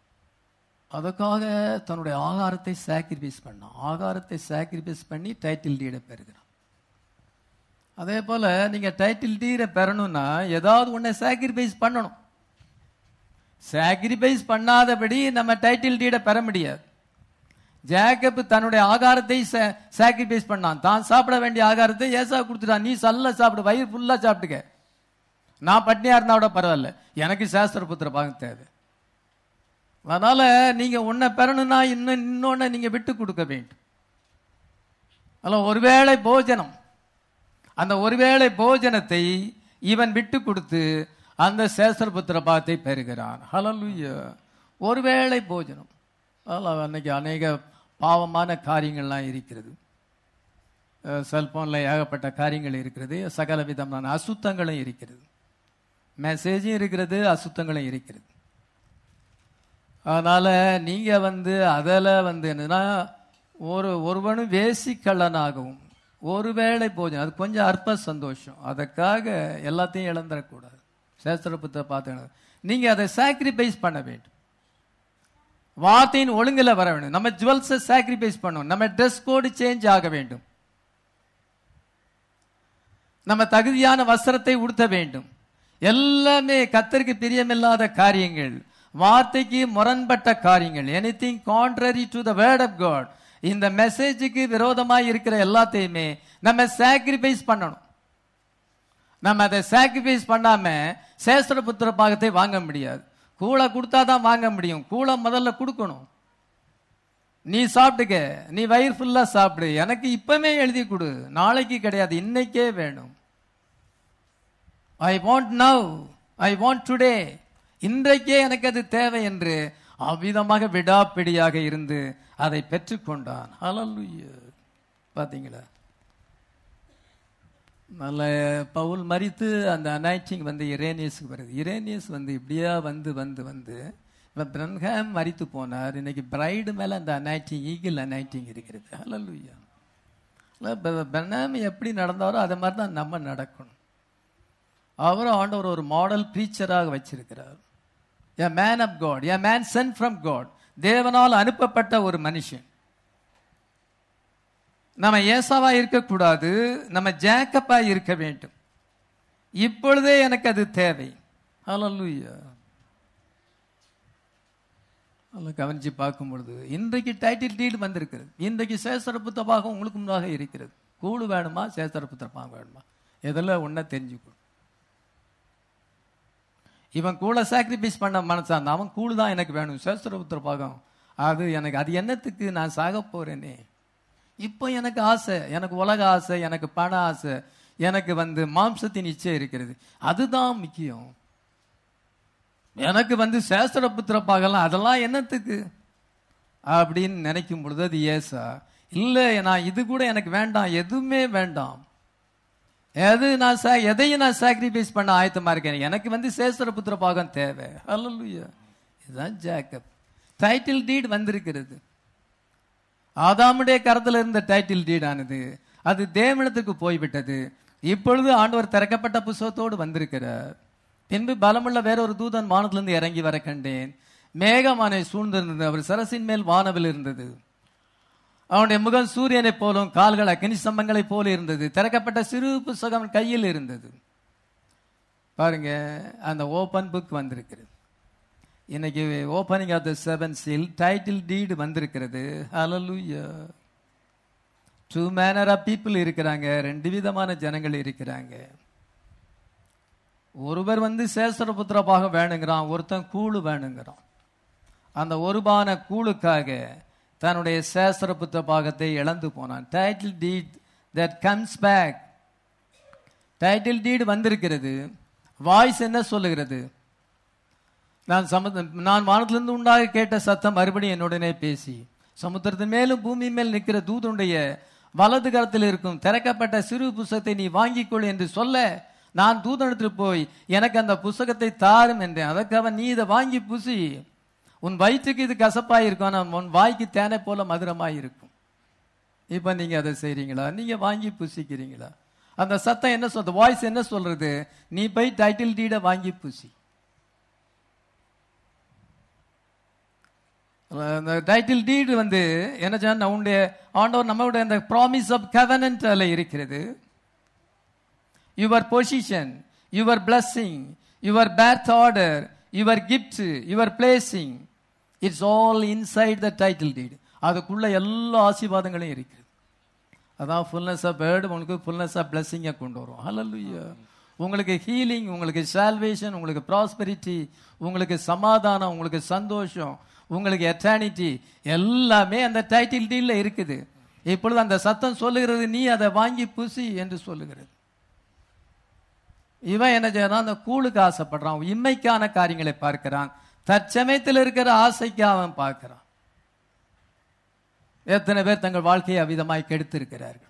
அதுக்காக தன்னுடைய ஆகாரத்தை சாக்ரிஃபைஸ் பண்ணான் ஆகாரத்தை சாக்ரிஃபைஸ் பண்ணி டைட்டில் டீடை பெறுகிறான் அதே போல நீங்க டைட்டில் டீடை பெறணும்னா ஏதாவது ஒன்றை சாக்ரிஃபைஸ் பண்ணணும் சாக்ரிஃபைஸ் பண்ணாதபடி நம்ம டைட்டில் டீடை பெற முடியாது ஜேக்கப் தன்னுடைய ஆகாரத்தை சாக்ரிஃபைஸ் பண்ணான் தான் சாப்பிட வேண்டிய ஆகாரத்தை ஏசா கொடுத்துட்டான் நீ சல்ல சாப்பிடு வயிறு ஃபுல்லா சாப்பிட்டுக்க நான் பட்னியா இருந்தா கூட பரவாயில்ல எனக்கு சாஸ்திர புத்திர பாகம் தேவை அதனால நீங்க ஒன்றை பெறணும்னா இன்னும் இன்னொன்னு நீங்க விட்டு கொடுக்க வேண்டும் அதில் ஒருவேளை போஜனம் அந்த ஒருவேளை போஜனத்தை இவன் விட்டு கொடுத்து அந்த சேஸ்திரபுத்திர பாகத்தை பெறுகிறான் ஹலலுயா ஒருவேளை போஜனம் அதில் அன்னைக்கு அநேக பாவமான காரியங்கள்லாம் இருக்கிறது செல்போனில் ஏகப்பட்ட காரியங்கள் இருக்கிறது சகல விதமான அசுத்தங்களும் இருக்கிறது மெசேஜும் இருக்கிறது அசுத்தங்களும் இருக்கிறது அதனால நீங்க வந்து அதில் வந்து என்னன்னா ஒரு ஒருவனும் வேசிக்கள்ளனாகவும் ஒருவேளை போஜனம் அது கொஞ்சம் அற்ப சந்தோஷம் அதற்காக எல்லாத்தையும் இழந்துடக்கூடாது சேஸ்திரபுத்தை பார்த்து நீங்க அதை சாக்ரிஃபைஸ் பண்ண வேண்டும் வார்த்தையின் ஒழுங்குல வர வேண்டும் நம்ம ஜுவல்ஸை சாக்ரிஃபைஸ் பண்ணணும் நம்ம ட்ரெஸ் கோடு சேஞ்ச் ஆக வேண்டும் நம்ம தகுதியான வஸ்திரத்தை உடுத்த வேண்டும் எல்லாமே கத்தருக்கு பிரியமில்லாத காரியங்கள் வார்த்தைக்கு முரண்பட்ட காரியங்கள் anything contrary to the word of God இந்த மெசேஜுக்கு விரோதமாக இருக்கிற எல்லாத்தையுமே நம்ம சாக்ரிஃபைஸ் பண்ணணும் நம்ம அதை சாக்ரிஃபைஸ் பண்ணாம சேஸ்திர புத்திர பாகத்தை வாங்க முடியாது கூளை கொடுத்தா தான் வாங்க முடியும் கூளை முதல்ல கொடுக்கணும் நீ சாப்பிட்டுக்க நீ வயிறு ஃபுல்லா சாப்பிடு எனக்கு இப்பவே எழுதி கொடு நாளைக்கு கிடையாது இன்னைக்கே வேணும் I want now I want today இன்றைக்கே எனக்கு அது தேவை என்று அவ்விதமாக விடாப்பிடியாக இருந்து அதை பெற்றுக்கொண்டான் ஹalleluya பாத்தீங்களா நல்ல பவுல் மறித்து அந்த அனாய்டிங் வந்து இரேனியஸுக்கு வருது இரேனியஸ் வந்து இப்படியா வந்து வந்து வந்து இப்போ பிரன்ஹாம் மறித்து போனார் இன்னைக்கு பிரைடு மேல அந்த அனாய்டிங் ஈகிள் அனாய்டிங் இருக்கிறது ஹalleluya பிரனாம் எப்படி நடந்தாரோ அதை மாதிரி தான் நம்ம நடக்கணும் அவரும் ஆண்டவர் ஒரு மாடல் ப்ரீச்சராக வச்சிருக்கிறார் a man of God a man sent from God தேவனால் அனுப்பப்பட்ட ஒரு மனுஷன் நம்ம ஏசாவா இருக்கக்கூடாது நம்ம ஜேக்கப்பா இருக்க வேண்டும் இப்பொழுதே எனக்கு அது தேவை ஹalleluya அதில் கவனிச்சு பார்க்கும் பொழுது இன்றைக்கு டைட்டில் டீடு வந்திருக்கிறது இன்றைக்கு சேசரப்புத்த பாகம் உங்களுக்கு முன்னாக இருக்கிறது கூடு வேணுமா சேசரப்புத்திர பாகம் வேணுமா எதில் ஒன்றை தெரிஞ்சுக்கணும் இவன் கூட சாக்ரிஃபைஸ் பண்ண மனசான் அவன் கூடு தான் எனக்கு வேணும் சேஸ்திரபுத்திர பாகம் அது எனக்கு அது என்னத்துக்கு நான் சாக போறேனே இப்போ எனக்கு ஆசை எனக்கு உலக ஆசை எனக்கு பண ஆசை எனக்கு வந்து மாம்சத்தின் இச்சை இருக்கிறது அதுதான் முக்கியம் எனக்கு வந்து சேஸ்திரபுத்திர பாகலாம் அதெல்லாம் என்னத்துக்கு அப்படின்னு நினைக்கும் பொழுது அது ஏசா இல்லை நான் இது கூட எனக்கு வேண்டாம் எதுவுமே வேண்டாம் எது நான் சா- எதையும் நான் சாக்ரிஃபைஸ் பண்ண ஆயத்தமா இருக்கேன் எனக்கு வந்து சேஸ்திரபுத்திர பாகம் தேவை ஹalleluya இதுதான் ஜேக்கப் டைட்டில் டீட் வந்திருக்கிறது ஆதாமுடைய கரத்தில் இருந்த டைட்டில் டீட் ஆனது அது தேவனத்துக்கு போய்விட்டது இப்பொழுது ஆண்டவர் திறக்கப்பட்ட புஸ்தகத்தோடு வந்திருக்கிறார் பின்பு பலமுள்ள வேறொரு தூதன் வானத்திலிருந்து இறங்கி வர கண்டேன் மேகமானை சூழ்ந்திருந்தது அவர் சரசின் மேல் வானவில் இருந்தது அவனுடைய முகம் சூரியனைப் போலும் கால்கள் அக்னி ஸ்தம்பங்களைப் போல இருந்தது திறக்கப்பட்ட சிறு புஸ்தகம் கையில் இருந்தது பாருங்க அந்த ஓபன் புக் வந்திருக்கிறது இன்னைக்கு opening of the seven seal title deed வந்திருக்கிறது ஹalleluya டூ மேனர் ஆஃப் பீப்புள் இருக்கிறாங்க ரெண்டு விதமான ஜனங்கள் இருக்கிறாங்க ஒருவர் வந்து சேஸ்வரபுத்திர பாகம் வேணுங்கிறான் ஒருத்தன் கூழு வேணுங்கிறான் அந்த ஒருபான கூழுக்காக தன்னுடைய சேஸ்வரபுத்திர பாகத்தை இழந்து போனான் title deed that comes back title deed வந்திருக்கிறது வாய்ஸ் என்ன சொல்லுகிறது நான் சமுத நான் வானத்திலிருந்து உண்டாக கேட்ட சத்தம் மறுபடியும் என்னுடனே பேசி சமுத்திரத்தின் மேலும் பூமி மேல் நிற்கிற தூதனுடைய வலது கரத்தில் இருக்கும் திறக்கப்பட்ட சிறு புஸ்தகத்தை நீ வாங்கிக்கொள் என்று சொல்ல நான் தூதனத்தில் போய் எனக்கு அந்த புஸ்தகத்தை தாரும் என்றேன் அதற்கு அவன் நீ இதை வாங்கி புசி உன் வயிற்றுக்கு இது கசப்பாய் இருக்கும் ஆனால் உன் வாய்க்கு தேனை போல மதுரமாய் இருக்கும் இப்ப நீங்க அதை செய்றீங்களா நீங்க வாங்கி புசிக்கிறீங்களா அந்த சத்தம் என்ன சொல்றது வாய்ஸ் என்ன சொல்றது நீ போய் டைட்டில் டீட வாங்கி புசி அந்த டைட்டில் டீடு வந்து என்ன சொன்னா, உன்னுடைய ஆண்டவர் நம்மளுடைய அந்த ப்ராமிஸ் ஆஃப் கவனன்ட் அதில் இருக்கிறது your position your blessing your birth order your gift your blessing it's all inside the title deed அதுக்குள்ள எல்லா ஆசீர்வாதங்களும் இருக்குது அதான் ஃபுல்னஸ் ஆஃப் பேர்டு உங்களுக்கு ஃபுல்னஸ் ஆஃப் பிளஸ்ஸிங்கை கொண்டு வரும் ஹalleluya உங்களுக்கு ஹீலிங் உங்களுக்கு சால்வேஷன் உங்களுக்கு ப்ராஸ்பெரிட்டி உங்களுக்கு சமாதானம் உங்களுக்கு சந்தோஷம் உங்களுக்கு எட்டர்னிட்டி எல்லாமே அந்த டைட்டில் டீல்ல இருக்குது இப்பொழுது அந்த சத்தம் சொல்லுகிறது நீ அதை வாங்கி புசி என்று சொல்லுகிறது இவன் என்ன செய்யறான் அந்த கூழுக்கு ஆசைப்படுறான் இம்மைக்கான காரியங்களை பார்க்கிறான் தற்சமயத்தில் இருக்கிற ஆசைக்கு அவன் பார்க்கிறான் எத்தனை பேர் தங்கள் வாழ்க்கையை அவ்விதமாய் கெடுத்திருக்கிறார்கள்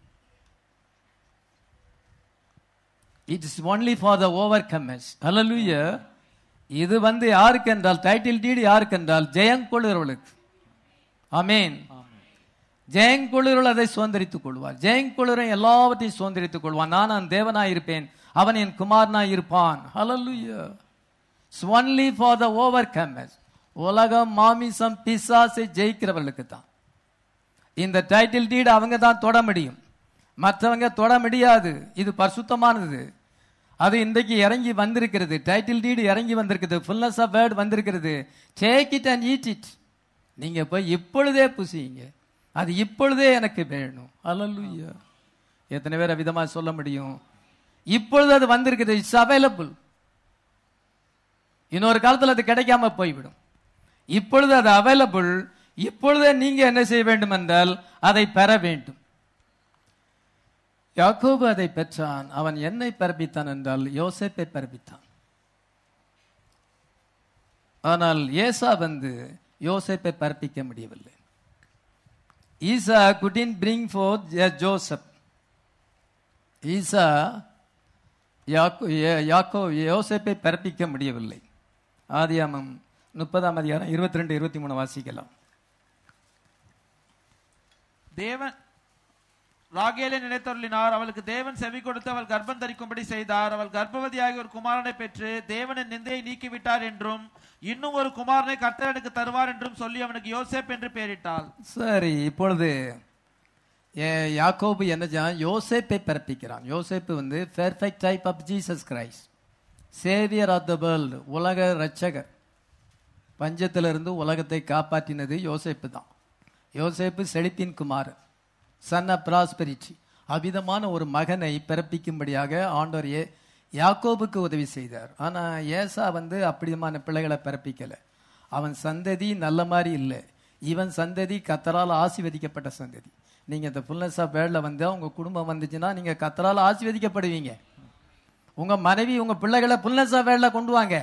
it is only for the overcomers அல்லலுய இது வந்து யாருக்கு என்றால் டைட்டில் டீடு யாருக்கு என்றால் ஜெயங்கொள்ளுறவளுக்கு ஆமீன் ஜெயங்கொள்ளுறவள் அதை சுதந்திரித்துக் கொள்வார் ஜெயங்கொள்ளுறன் எல்லாவற்றையும் சுதந்திரித்துக் கொள்வான் நான் அவன் தேவனாய் இருப்பேன் அவன் என் குமாரனாய் இருப்பான் ஹalleluya it's only for the overcomers உலகம் மாமிசம் பிசாசை ஜெயிக்கிறவர்களுக்கு தான் இந்த டைட்டில் டீடு அவங்க தான் தொட முடியும் மற்றவங்க தொட முடியாது இது பரிசுத்தமானது அது இன்றைக்கு இறங்கி வந்திருக்கிறது டைட்டில் டீடு இறங்கி வந்திருக்குது ஃபுல்னஸ் ஆஃப் வேர்ட் வந்திருக்கிறது take it and eat it நீங்க போய் இப்பொழுதே புசிங்க அது இப்பொழுதே எனக்கு வேணும் அல்லலுயா எத்தனை பேர் விதமா சொல்ல முடியும் இப்பொழுது அது வந்திருக்குது இட்ஸ் அவைலபிள் இன்னொரு காலத்துல அது கிடைக்காம போய்விடும் இப்பொழுது அது அவைலபிள் இப்பொழுதே நீங்க என்ன செய்ய வேண்டும் என்றால் அதை பெற வேண்டும் யாக்கோபு அதை பெற்றான் அவன் என்னை பிறப்பித்தான் என்றால் யோசேப்பை பிறப்பித்தான் ஆனால் ஏசா வந்து யோசேப்பை பிறப்பிக்க முடியவில்லை ஈசா குடின் பிரிங் ஃபோர் ஜோசப் ஈசா யாக்கோ யே- யாக்கோ யோசேப்பை பிறப்பிக்க முடியவில்லை ஆதியாமம் முப்பதாம் அதிகாரம் இருபத்தி ரெண்டு இருபத்தி மூணு வாசிக்கலாம் தேவன் ராகேலை நினைத்தருளினார் அவளுக்கு தேவன் செவி கொடுத்து அவள் கர்ப்பம் தரிக்கும்படி செய்தார் அவள் கர்ப்பவதியாகி ஒரு குமாரனை பெற்று தேவனின் நிந்தையை நீக்கிவிட்டார் என்றும் இன்னும் ஒரு குமாரனை கர்த்தர் எனக்கு தருவார் என்றும் சொல்லி அவனுக்கு யோசேப் என்று பெயரிட்டாள் சரி இப்பொழுது ஏ- யாக்கோபு என்ன செய்றான்? யோசேப்பை பிறப்பிக்கிறான் யோசேப்பு வந்து perfect type of Jesus Christ saviour of the world உலக ரட்சகர் பஞ்சத்திலிருந்து உலகத்தை காப்பாற்றினது யோசேப்பு தான் யோசேப்பு செழிப்பின் குமாரன் சன் ஆஃப் ப்ராஸ்பெரிட்டி அவ்விதமான ஒரு மகனை பிறப்பிக்கும்படியாக ஆண்டவர் ஏ யாக்கோபுக்கு உதவி செய்தார் ஆனா ஏசா வந்து அப்படிமான பிள்ளைகளை பிறப்பிக்கல அவன் சந்ததி நல்ல மாதிரி இல்லை இவன் சந்ததி கத்தரால் ஆசீர்வதிக்கப்பட்ட சந்ததி நீங்க இந்த ஃபுல்னஸ் ஆஃப் வேர்ல்ட்ல வந்து உங்க குடும்பம் வந்துச்சுன்னா நீங்க கத்தரால் ஆசீர்வதிக்கப்படுவீங்க உங்க மனைவி உங்க பிள்ளைகளை ஃபுல்னஸ் ஆஃப் வேர்ல்ட்ல கொண்டு வாங்க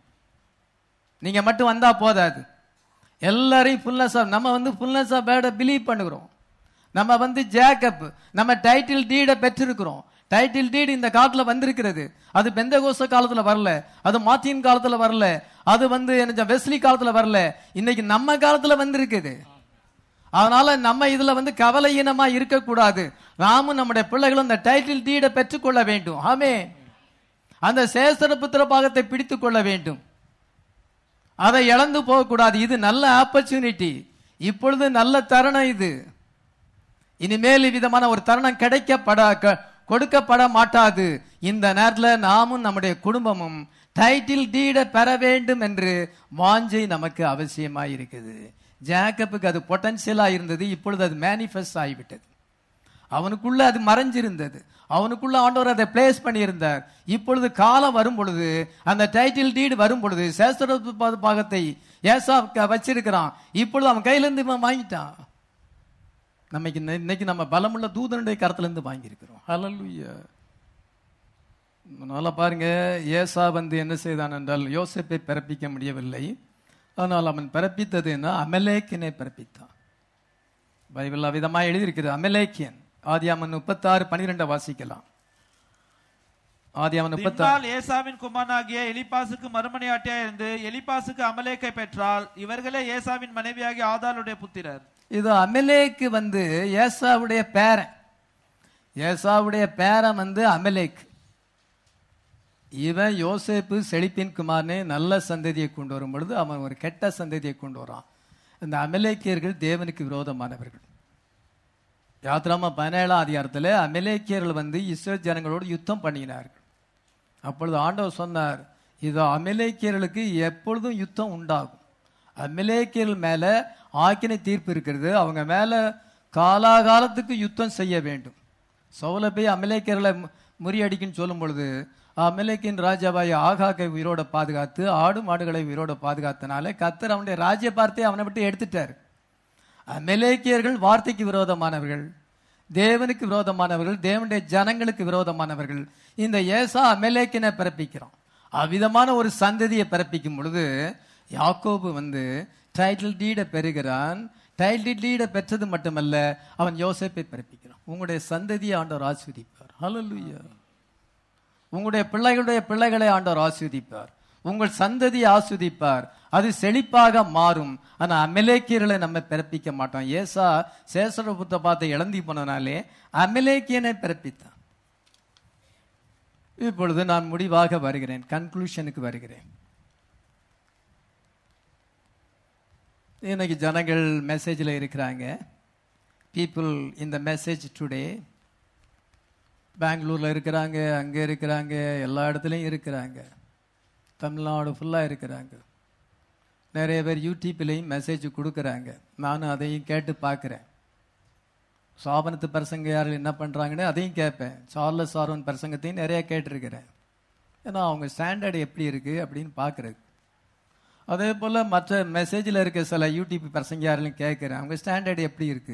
நீங்க மட்டும் வந்தா போதாது எல்லாரையும் ஃபுல்னஸ் ஆஃப் நம்ம வந்து ஃபுல்னஸ் ஆஃப் வேர்டை பிலீவ் பண்ணுகிறோம் நம்ம வந்து ஜேக்கப் நம்ம டைட்டில் டீடை பெற்றிருக்கிறோம் டைட்டில் டீடு இந்த காலத்துல வந்திருக்கிறது அது பெந்தகோச காலத்துல வரல அது மார்டின் காலத்துல வரல அது வந்து என்ன வெஸ்லி காலத்துல வரல இன்னைக்கு நம்ம காலத்துல வந்திருக்குது அதனால நம்ம இதுல வந்து கவலையீனமா இருக்கக்கூடாது நாமும் நம்முடைய பிள்ளைகளும் இந்த டைட்டில் டீடை பெற்றுக்கொள்ள வேண்டும் ஆமே அந்த சேஸ்திர புத்திர பாகத்தை பிடித்துக் கொள்ள வேண்டும் அதை இழந்து போகக்கூடாது இது நல்ல ஆப்பர்ச்சுனிட்டி இப்பொழுது நல்ல தருணம் இது இனிமேல் இவ்விதமான ஒரு தருணம் கிடைக்கப்பட க- கொடுக்கப்பட மாட்டாது இந்த நேரத்தில் நாமும் நம்முடைய குடும்பமும் டைட்டில் டீடை பெற வேண்டும் என்று வாஞ்சை நமக்கு அவசியமாய் இருக்குது ஜேக்கப்புக்கு அது பொட்டன்சியலா இருந்தது இப்பொழுது அது மேனிஃபெஸ்ட் ஆகிவிட்டது அவனுக்குள்ள அது மறைஞ்சிருந்தது அவனுக்குள்ள ஆண்டவர் அதை பிளேஸ் பண்ணியிருந்தார் இப்பொழுது காலம் வரும் பொழுது அந்த டைட்டில் டீடு வரும் பொழுது சேஸ்திர பாகத்தை ஏசா க- வச்சிருக்கிறான் இப்பொழுது அவன் கையில இருந்து இவன் வாங்கிட்டான் நமக்கு இன்னை- இன்னைக்கு நம்ம பலமுள்ள தூதனுடைய கரத்துல இருந்து வாங்கியிருக்கிறோம் ஹalleluya நல்லா பாருங்க ஏசா வந்து என்ன செய்தான் என்றால் யோசேப்பை பிறப்பிக்க முடியவில்லை ஆனால் அவன் பிறப்பித்ததுன்னா அமலேக்கினை பிறப்பித்தான் பைபிள் அவ்விதமாக எழுதியிருக்கிறது அமலேக்கியன் ஆதியாமன் முப்பத்தாறு பனிரெண்டை வாசிக்கலாம் ஆதியாமன் முப்பத்தாறு திம்னாள் ஏசாவின் குமாரனாகிய எலிப்பாசுக்கு மறுமனையாட்டியா இருந்து எலிப்பாசுக்கு அமலேக்கை பெற்றால் இவர்களே ஏசாவின் மனைவியாகிய ஆதாளுடைய புத்திரர் இது அமலேக்கு வந்து ஏசாவுடைய பேரன் ஏசாவுடைய பேரன் வந்து அமலேக் இவன் யோசேப்பு செழிப்பின் குமாரனே நல்ல சந்ததியை கொண்டு வரும் பொழுது அவன் ஒரு கெட்ட சந்ததியை கொண்டு வரான் இந்த அமலேக்கியர்கள் தேவனுக்கு விரோதமானவர்கள் யாத்ராமா பதினேழாம் அதிகாரத்தில் அமலேக்கியர்கள் வந்து இஸ்ரேல் ஜனங்களோடு யுத்தம் பண்ணினார்கள் அப்பொழுது ஆண்டவர் சொன்னார் இதோ அமலேக்கியர்களுக்கு எப்பொழுதும் யுத்தம் உண்டாகும் அமலேக்கியர்கள் மேல ஆக்கினை தீர்ப்பு இருக்கிறது அவங்க மேல காலாகாலத்துக்கு யுத்தம் செய்ய வேண்டும் சவுல போய் அமலேக்கியர்களை மு- முறியடிக்குன்னு சொல்லும் பொழுது அமலேக்கின் ராஜாவாய் ஆகாக்கை உயிரோட பாதுகாத்து ஆடு மாடுகளை உயிரோட பாதுகாத்தனால கத்தர் அவனுடைய ராஜ்ய பார்த்தே அவனை விட்டு எடுத்துட்டார் அமலேக்கியர்கள் வார்த்தைக்கு விரோதமானவர்கள் தேவனுக்கு விரோதமானவர்கள் தேவனுடைய ஜனங்களுக்கு விரோதமானவர்கள் இந்த ஏசா அமலேக்கினை பிறப்பிக்கிறான் அவ்விதமான ஒரு சந்ததியை பிறப்பிக்கும் பொழுது யாக்கோபு வந்து டைட்டில் டீடை பெறுகிறான் டைட்டில் டீடை பெற்றது மட்டுமல்ல அவன் யோசேப்பை பிறப்பிக்கிறான் உங்களுடைய சந்ததியை ஆண்டவர் ஆஸ்வதிப்பார் ஹalleluya உங்களுடைய பிள்ளைகளுடைய பிள்ளைகளை ஆண்டவர் ஆஸ்வதிப்பார் உங்கள் சந்ததியை ஆஸ்வதிப்பார் அது செழிப்பாக மாறும் ஆனா அமலேக்கியர்களை நம்ம பிறப்பிக்க மாட்டோம் ஏசா சேசர புத்த பார்த்து இழந்தி போனனாலே அமலேக்கியனை பிறப்பித்தான் இப்பொழுது நான் முடிவாக வருகிறேன் கன்க்ளூஷனுக்கு வருகிறேன் இன்னைக்கு ஜனங்கள் மெசேஜில் இருக்கிறாங்க பீப்புள் இந்த மெசேஜ் டுடே பெங்களூர்ல இருக்கிறாங்க அங்க இருக்கிறாங்க எல்லா இடத்துலையும் இருக்கிறாங்க தமிழ்நாடு ஃபுல்லா இருக்கிறாங்க நிறைய பேர் யூடியூப்லேயும் மெசேஜ் கொடுக்குறாங்க நானும் அதையும் கேட்டு பார்க்குறேன் சாபனத்து பிரசங்க யார் என்ன பண்றாங்கன்னு அதையும் கேட்பேன் சார்லஸ் சாரோன் பிரசங்கத்தையும் நிறைய கேட்டிருக்கிறேன் ஏன்னா அவங்க ஸ்டாண்டர்ட் எப்படி இருக்கு அப்படின்னு பார்க்கறது அதே போல மற்ற மெசேஜில் இருக்க சில யூடியூப் பிரசங்க யாரையும் கேட்குறேன் அவங்க ஸ்டாண்டர்ட் எப்படி இருக்கு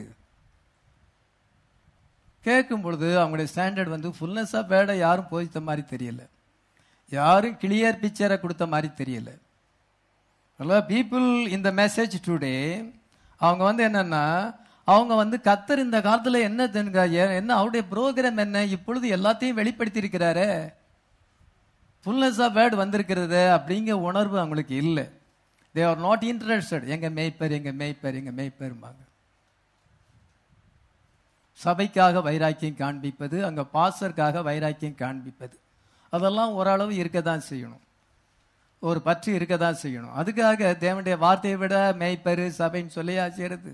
கேட்கும் பொழுது அவங்களுடைய ஸ்டாண்டர்ட் வந்து ஃபுல்னஸாக வேட யாரும் போதித்த மாதிரி தெரியல யாரும் கிளியர் பிக்சரை கொடுத்த மாதிரி தெரியல பீப்புள் இந்த மெசேஜ் டுடே அவங்க வந்து என்னன்னா அவங்க வந்து கத்தர் இந்த காலத்துல என்ன தென்க என்ன அவருடைய ப்ரோக்ராம் என்ன இப்பொழுது எல்லாத்தையும் வெளிப்படுத்தி இருக்கிறாரே ஃபுல்னஸ் ஆஃப் வேர்டு வந்திருக்கிறது அப்படிங்கிற உணர்வு அவங்களுக்கு இல்லை தே ஆர் நாட் இன்ட்ரெஸ்டட் எங்க மேய்ப்பர் எங்க மேய்ப்பர் எங்க மேய்ப்பருமாங்க சபைக்காக வைராக்கியம் காண்பிப்பது அங்க பாசருக்காக வைராக்கியம் காண்பிப்பது அதெல்லாம் ஓரளவு இருக்க தான் செய்யணும் ஒரு பற்று இருக்க தான் செய்யணும் அதுக்காக தேவனுடைய வார்த்தையை விட மேய்ப்பரு சபைன்னு சொல்லியா செய்யறது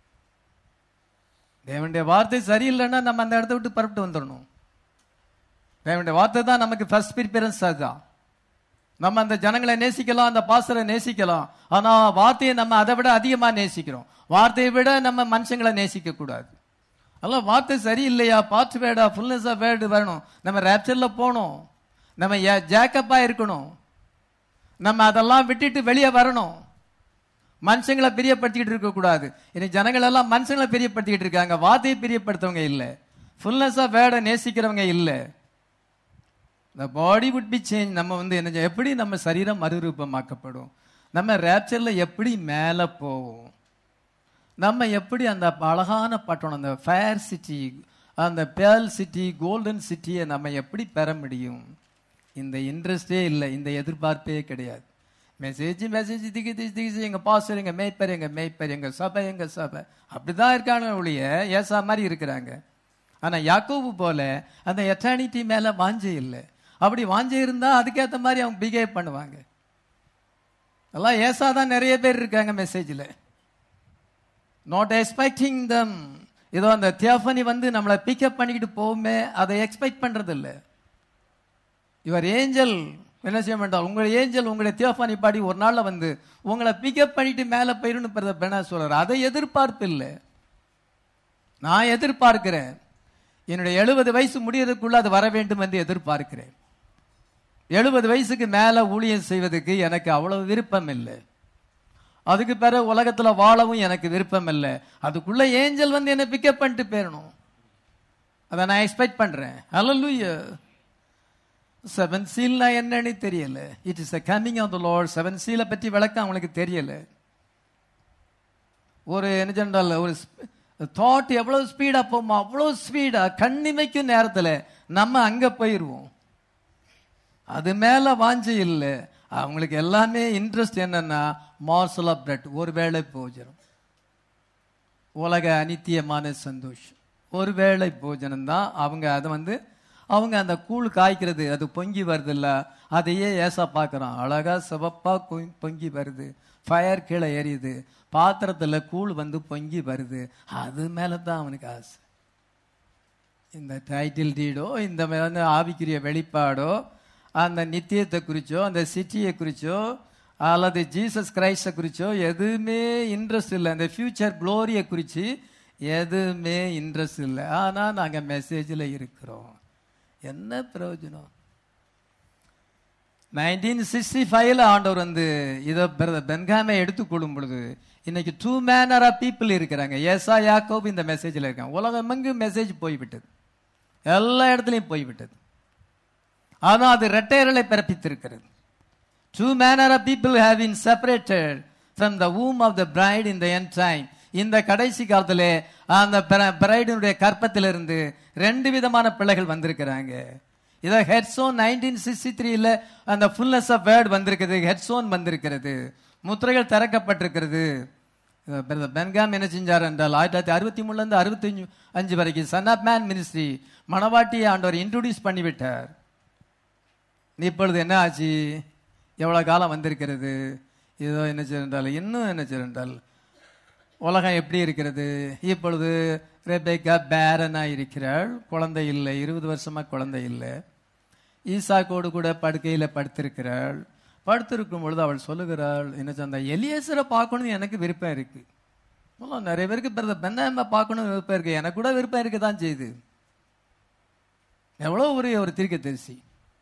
தேவனுடைய வார்த்தை சரியில்லைன்னா நம்ம அந்த இடத்த விட்டு புறப்பட்டு வந்துடணும் தேவனுடைய வார்த்தை தான் நமக்கு ஃபர்ஸ்ட் ப்ரிஃபரன்ஸ் அதுதான் நம்ம அந்த ஜனங்களை நேசிக்கலாம் அந்த பாசரை நேசிக்கலாம் ஆனா வார்த்தையை நம்ம அதை விட அதிகமா நேசிக்கிறோம் வார்த்தையை விட நம்ம மனுஷங்களை நேசிக்க கூடாது அதெல்லாம் வார்த்தை சரியில்லையா பாட்டு வேடா ஃபுல்னஸ் ஆஃப் வேர்டு வரணும் நம்ம ரேப்சர்ல போகணும் நம்ம ஜேக்கப்பா இருக்கணும் நம்ம அதெல்லாம் விட்டுட்டு வெளியே வரணும் மனுஷங்களை பிரியப்படுத்திக்கிட்டு இருக்க கூடாது இன்னைக்கு ஜனங்கள் எல்லாம் மனுஷங்களை பிரியப்படுத்திக்கிட்டு இருக்காங்க வார்த்தையை பிரியப்படுத்தவங்க இல்லை ஃபுல்னஸ் ஆஃப் வேர்டை நேசிக்கிறவங்க இல்லை the body would be change நம்ம வந்து என்ன செய்ய- எப்படி நம்ம சரீரம் மறுரூபமாக்கப்படும் நம்ம ரேப்சர்ல எப்படி மேலே போவோம் நம்ம எப்படி அந்த அழகான பட்டணம் அந்த ஃபேர் சிட்டி அந்த பேல் சிட்டி கோல்டன் சிட்டியை நம்ம எப்படி பெற முடியும் இந்த இன்ட்ரெஸ்டே இல்லை இந்த எதிர்பார்ப்பே கிடையாது மெசேஜ் மெசேஜ் திகி திகி திகி எங்க பாஸ்டர் எங்க மேய்ப்பர் எங்க மேய்ப்பர் எங்க சபை எங்க சபை அப்படிதான் இருக்காங்க ஒழிய ஏசா மாதிரி இருக்கிறாங்க ஆனா யாக்கோபு போல அந்த எட்டர்னிட்டி மேல வாஞ்சை இல்லை அப்படி வாஞ்சை இருந்தா அதுக்கேத்த மாதிரி அவங்க பிஹேவ் பண்ணுவாங்க எல்லாம் ஏசா தான் நிறைய பேர் இருக்காங்க மெசேஜில் நாட் எக்ஸ்பெக்டிங் தம் ஏதோ அந்த தியாஃபனி வந்து நம்மளை பிக்கப் பண்ணிக்கிட்டு போகுமே அதை எக்ஸ்பெக்ட் பண்றது இல்ல யுவர் ஏஞ்சல் என்ன செய்ய வேண்டாம் உங்கள் ஏஞ்சல் உங்களுடைய தியாஃபானி பாடி ஒரு நாள்ல வந்து உங்களை பிக்கப் பண்ணிட்டு மேலே போயிருந்து பெண்ணா சொல்றாரு அதை எதிர்பார்ப்பு இல்லை நான் எதிர்பார்க்கிறேன் என்னுடைய எழுபது வயசு முடியறதுக்குள்ள அது வர வேண்டும் என்று எதிர்பார்க்கிறேன் எழுபது வயசுக்கு மேல ஊழியம் செய்வதற்கு எனக்கு அவ்வளவு விருப்பம் இல்லை அதுக்கு பிறகு உலகத்துல வாழவும் எனக்கு விருப்பம் இல்லை அதுக்குள்ள ஏஞ்சல் வந்து என்னை பிக்கப் பண்ணிட்டு போயிடணும் அதை நான் எக்ஸ்பெக்ட் பண்றேன் அல்லூயா செவன் சீல்னா என்னன்னு தெரியல it is a coming of the Lord seven சீலை பற்றி விளக்கம் அவங்களுக்கு தெரியல ஒரு என்ன சொன்னால் ஒரு தாட் எவ்வளவு ஸ்பீடா போமா அவ்வளவு ஸ்பீடா கண்ணிமைக்கும் நேரத்துல நம்ம அங்க போயிருவோம் அது மேல வாஞ்சை இல்லை அவங்களுக்கு எல்லாமே இன்ட்ரெஸ்ட் என்னன்னா மார்சல் ஆஃப் பிரெட் ஒரு வேளை போஜனம் உலக அனித்தியமான சந்தோஷம் ஒரு வேளை போஜனம் தான் அவங்க அதை வந்து அவங்க அந்த கூழ் காய்க்கிறது அது பொங்கி வருது இல்ல அதையே ஏசா பார்க்கறான் அழகா சிவப்பா கொ- பொங்கி வருது ஃபயர் கீழே எரியுது பாத்திரத்துல கூழ் வந்து பொங்கி வருது அது மேல தான் அவனுக்கு ஆசை இந்த டைட்டில் டீடோ இந்த மே- வந்து ஆவிக்குரிய வெளிப்பாடோ அந்த நித்தியத்தை குறிச்சோ அந்த சிட்டியை குறிச்சோ அல்லது ஜீசஸ் கிரைஸ்டை குறிச்சோ எதுவுமே இன்ட்ரெஸ்ட் இல்லை அந்த ஃபியூச்சர் க்ளோரியை குறித்து எதுவுமே இன்ட்ரெஸ்ட் இல்லை ஆனால் நாங்கள் மெசேஜில் இருக்கிறோம் என்ன பிரயோஜனம் நைன்டீன் சிக்ஸ்டி ஃபைவ்ல ஆண்டவர் வந்து இதை பென்காமை எடுத்துக்கொள்ளும் பொழுது இன்னைக்கு டூ மேனர் ஆஃப் பீப்புள் இருக்கிறாங்க ஏசா யாக்கோப் இந்த மெசேஜில் இருக்காங்க உலகமெங்கும் மெசேஜ் போய்விட்டது எல்லா இடத்துலையும் போய்விட்டது ஆனால் அது ரெட்டையர்களை பிறப்பித்திருக்கிறது two manner of people have been separated from the womb of the bride in the end time இந்த கடைசி காலத்திலே அந்த பிரைடினுடைய கற்பத்திலிருந்து ரெண்டு விதமான பிள்ளைகள் வந்திருக்கிறாங்க இதை ஹெட்ஸோன் நைன்டீன் சிக்ஸ்டி த்ரீல அந்த ஃபுல்னஸ் ஆஃப் வேர்ட் வந்திருக்கிறது ஹெட்ஸோன் வந்திருக்கிறது முத்திரைகள் திறக்கப்பட்டிருக்கிறது பிரதர் பென்காம் என்ன செஞ்சார் என்றால் ஆயிரத்தி தொள்ளாயிரத்தி அறுபத்தி மூணுல இருந்து அறுபத்தி அஞ்சு வரைக்கும் சன் ஆஃப் மேன் மினிஸ்ட்ரி மணவாட்டியை ஆண்டவர் இன்ட்ரோடியூஸ் பண்ணிவிட்டார் இப்பொழுது என்ன ஆச்சு எவ்வளவு காலம் வந்திருக்கிறது இதோ என்ன செய்தால் இன்னும் என்ன செய்தால் உலகம் எப்படி இருக்கிறது இப்பொழுது ரெபேக்கா பேரனா இருக்கிறாள் குழந்தை இல்லை இருபது வருஷமா குழந்தை இல்லை ஈசாக்கோடு கூட படுக்கையில படுத்திருக்கிறாள் படுத்திருக்கும் பொழுது அவள் சொல்லுகிறாள் என்ன செய்ய, அந்த எலியேசரை பார்க்கணும்னு எனக்கு விருப்பம் இருக்கு முதல்ல நிறைய பேருக்கு பிறந்த பெண்ணாம பார்க்கணும் விருப்பம் இருக்கு எனக்கு கூட விருப்பம் இருக்க தான் செய்யுது எவ்வளவு ஒரு ஒரு தீர்க்க தரிசி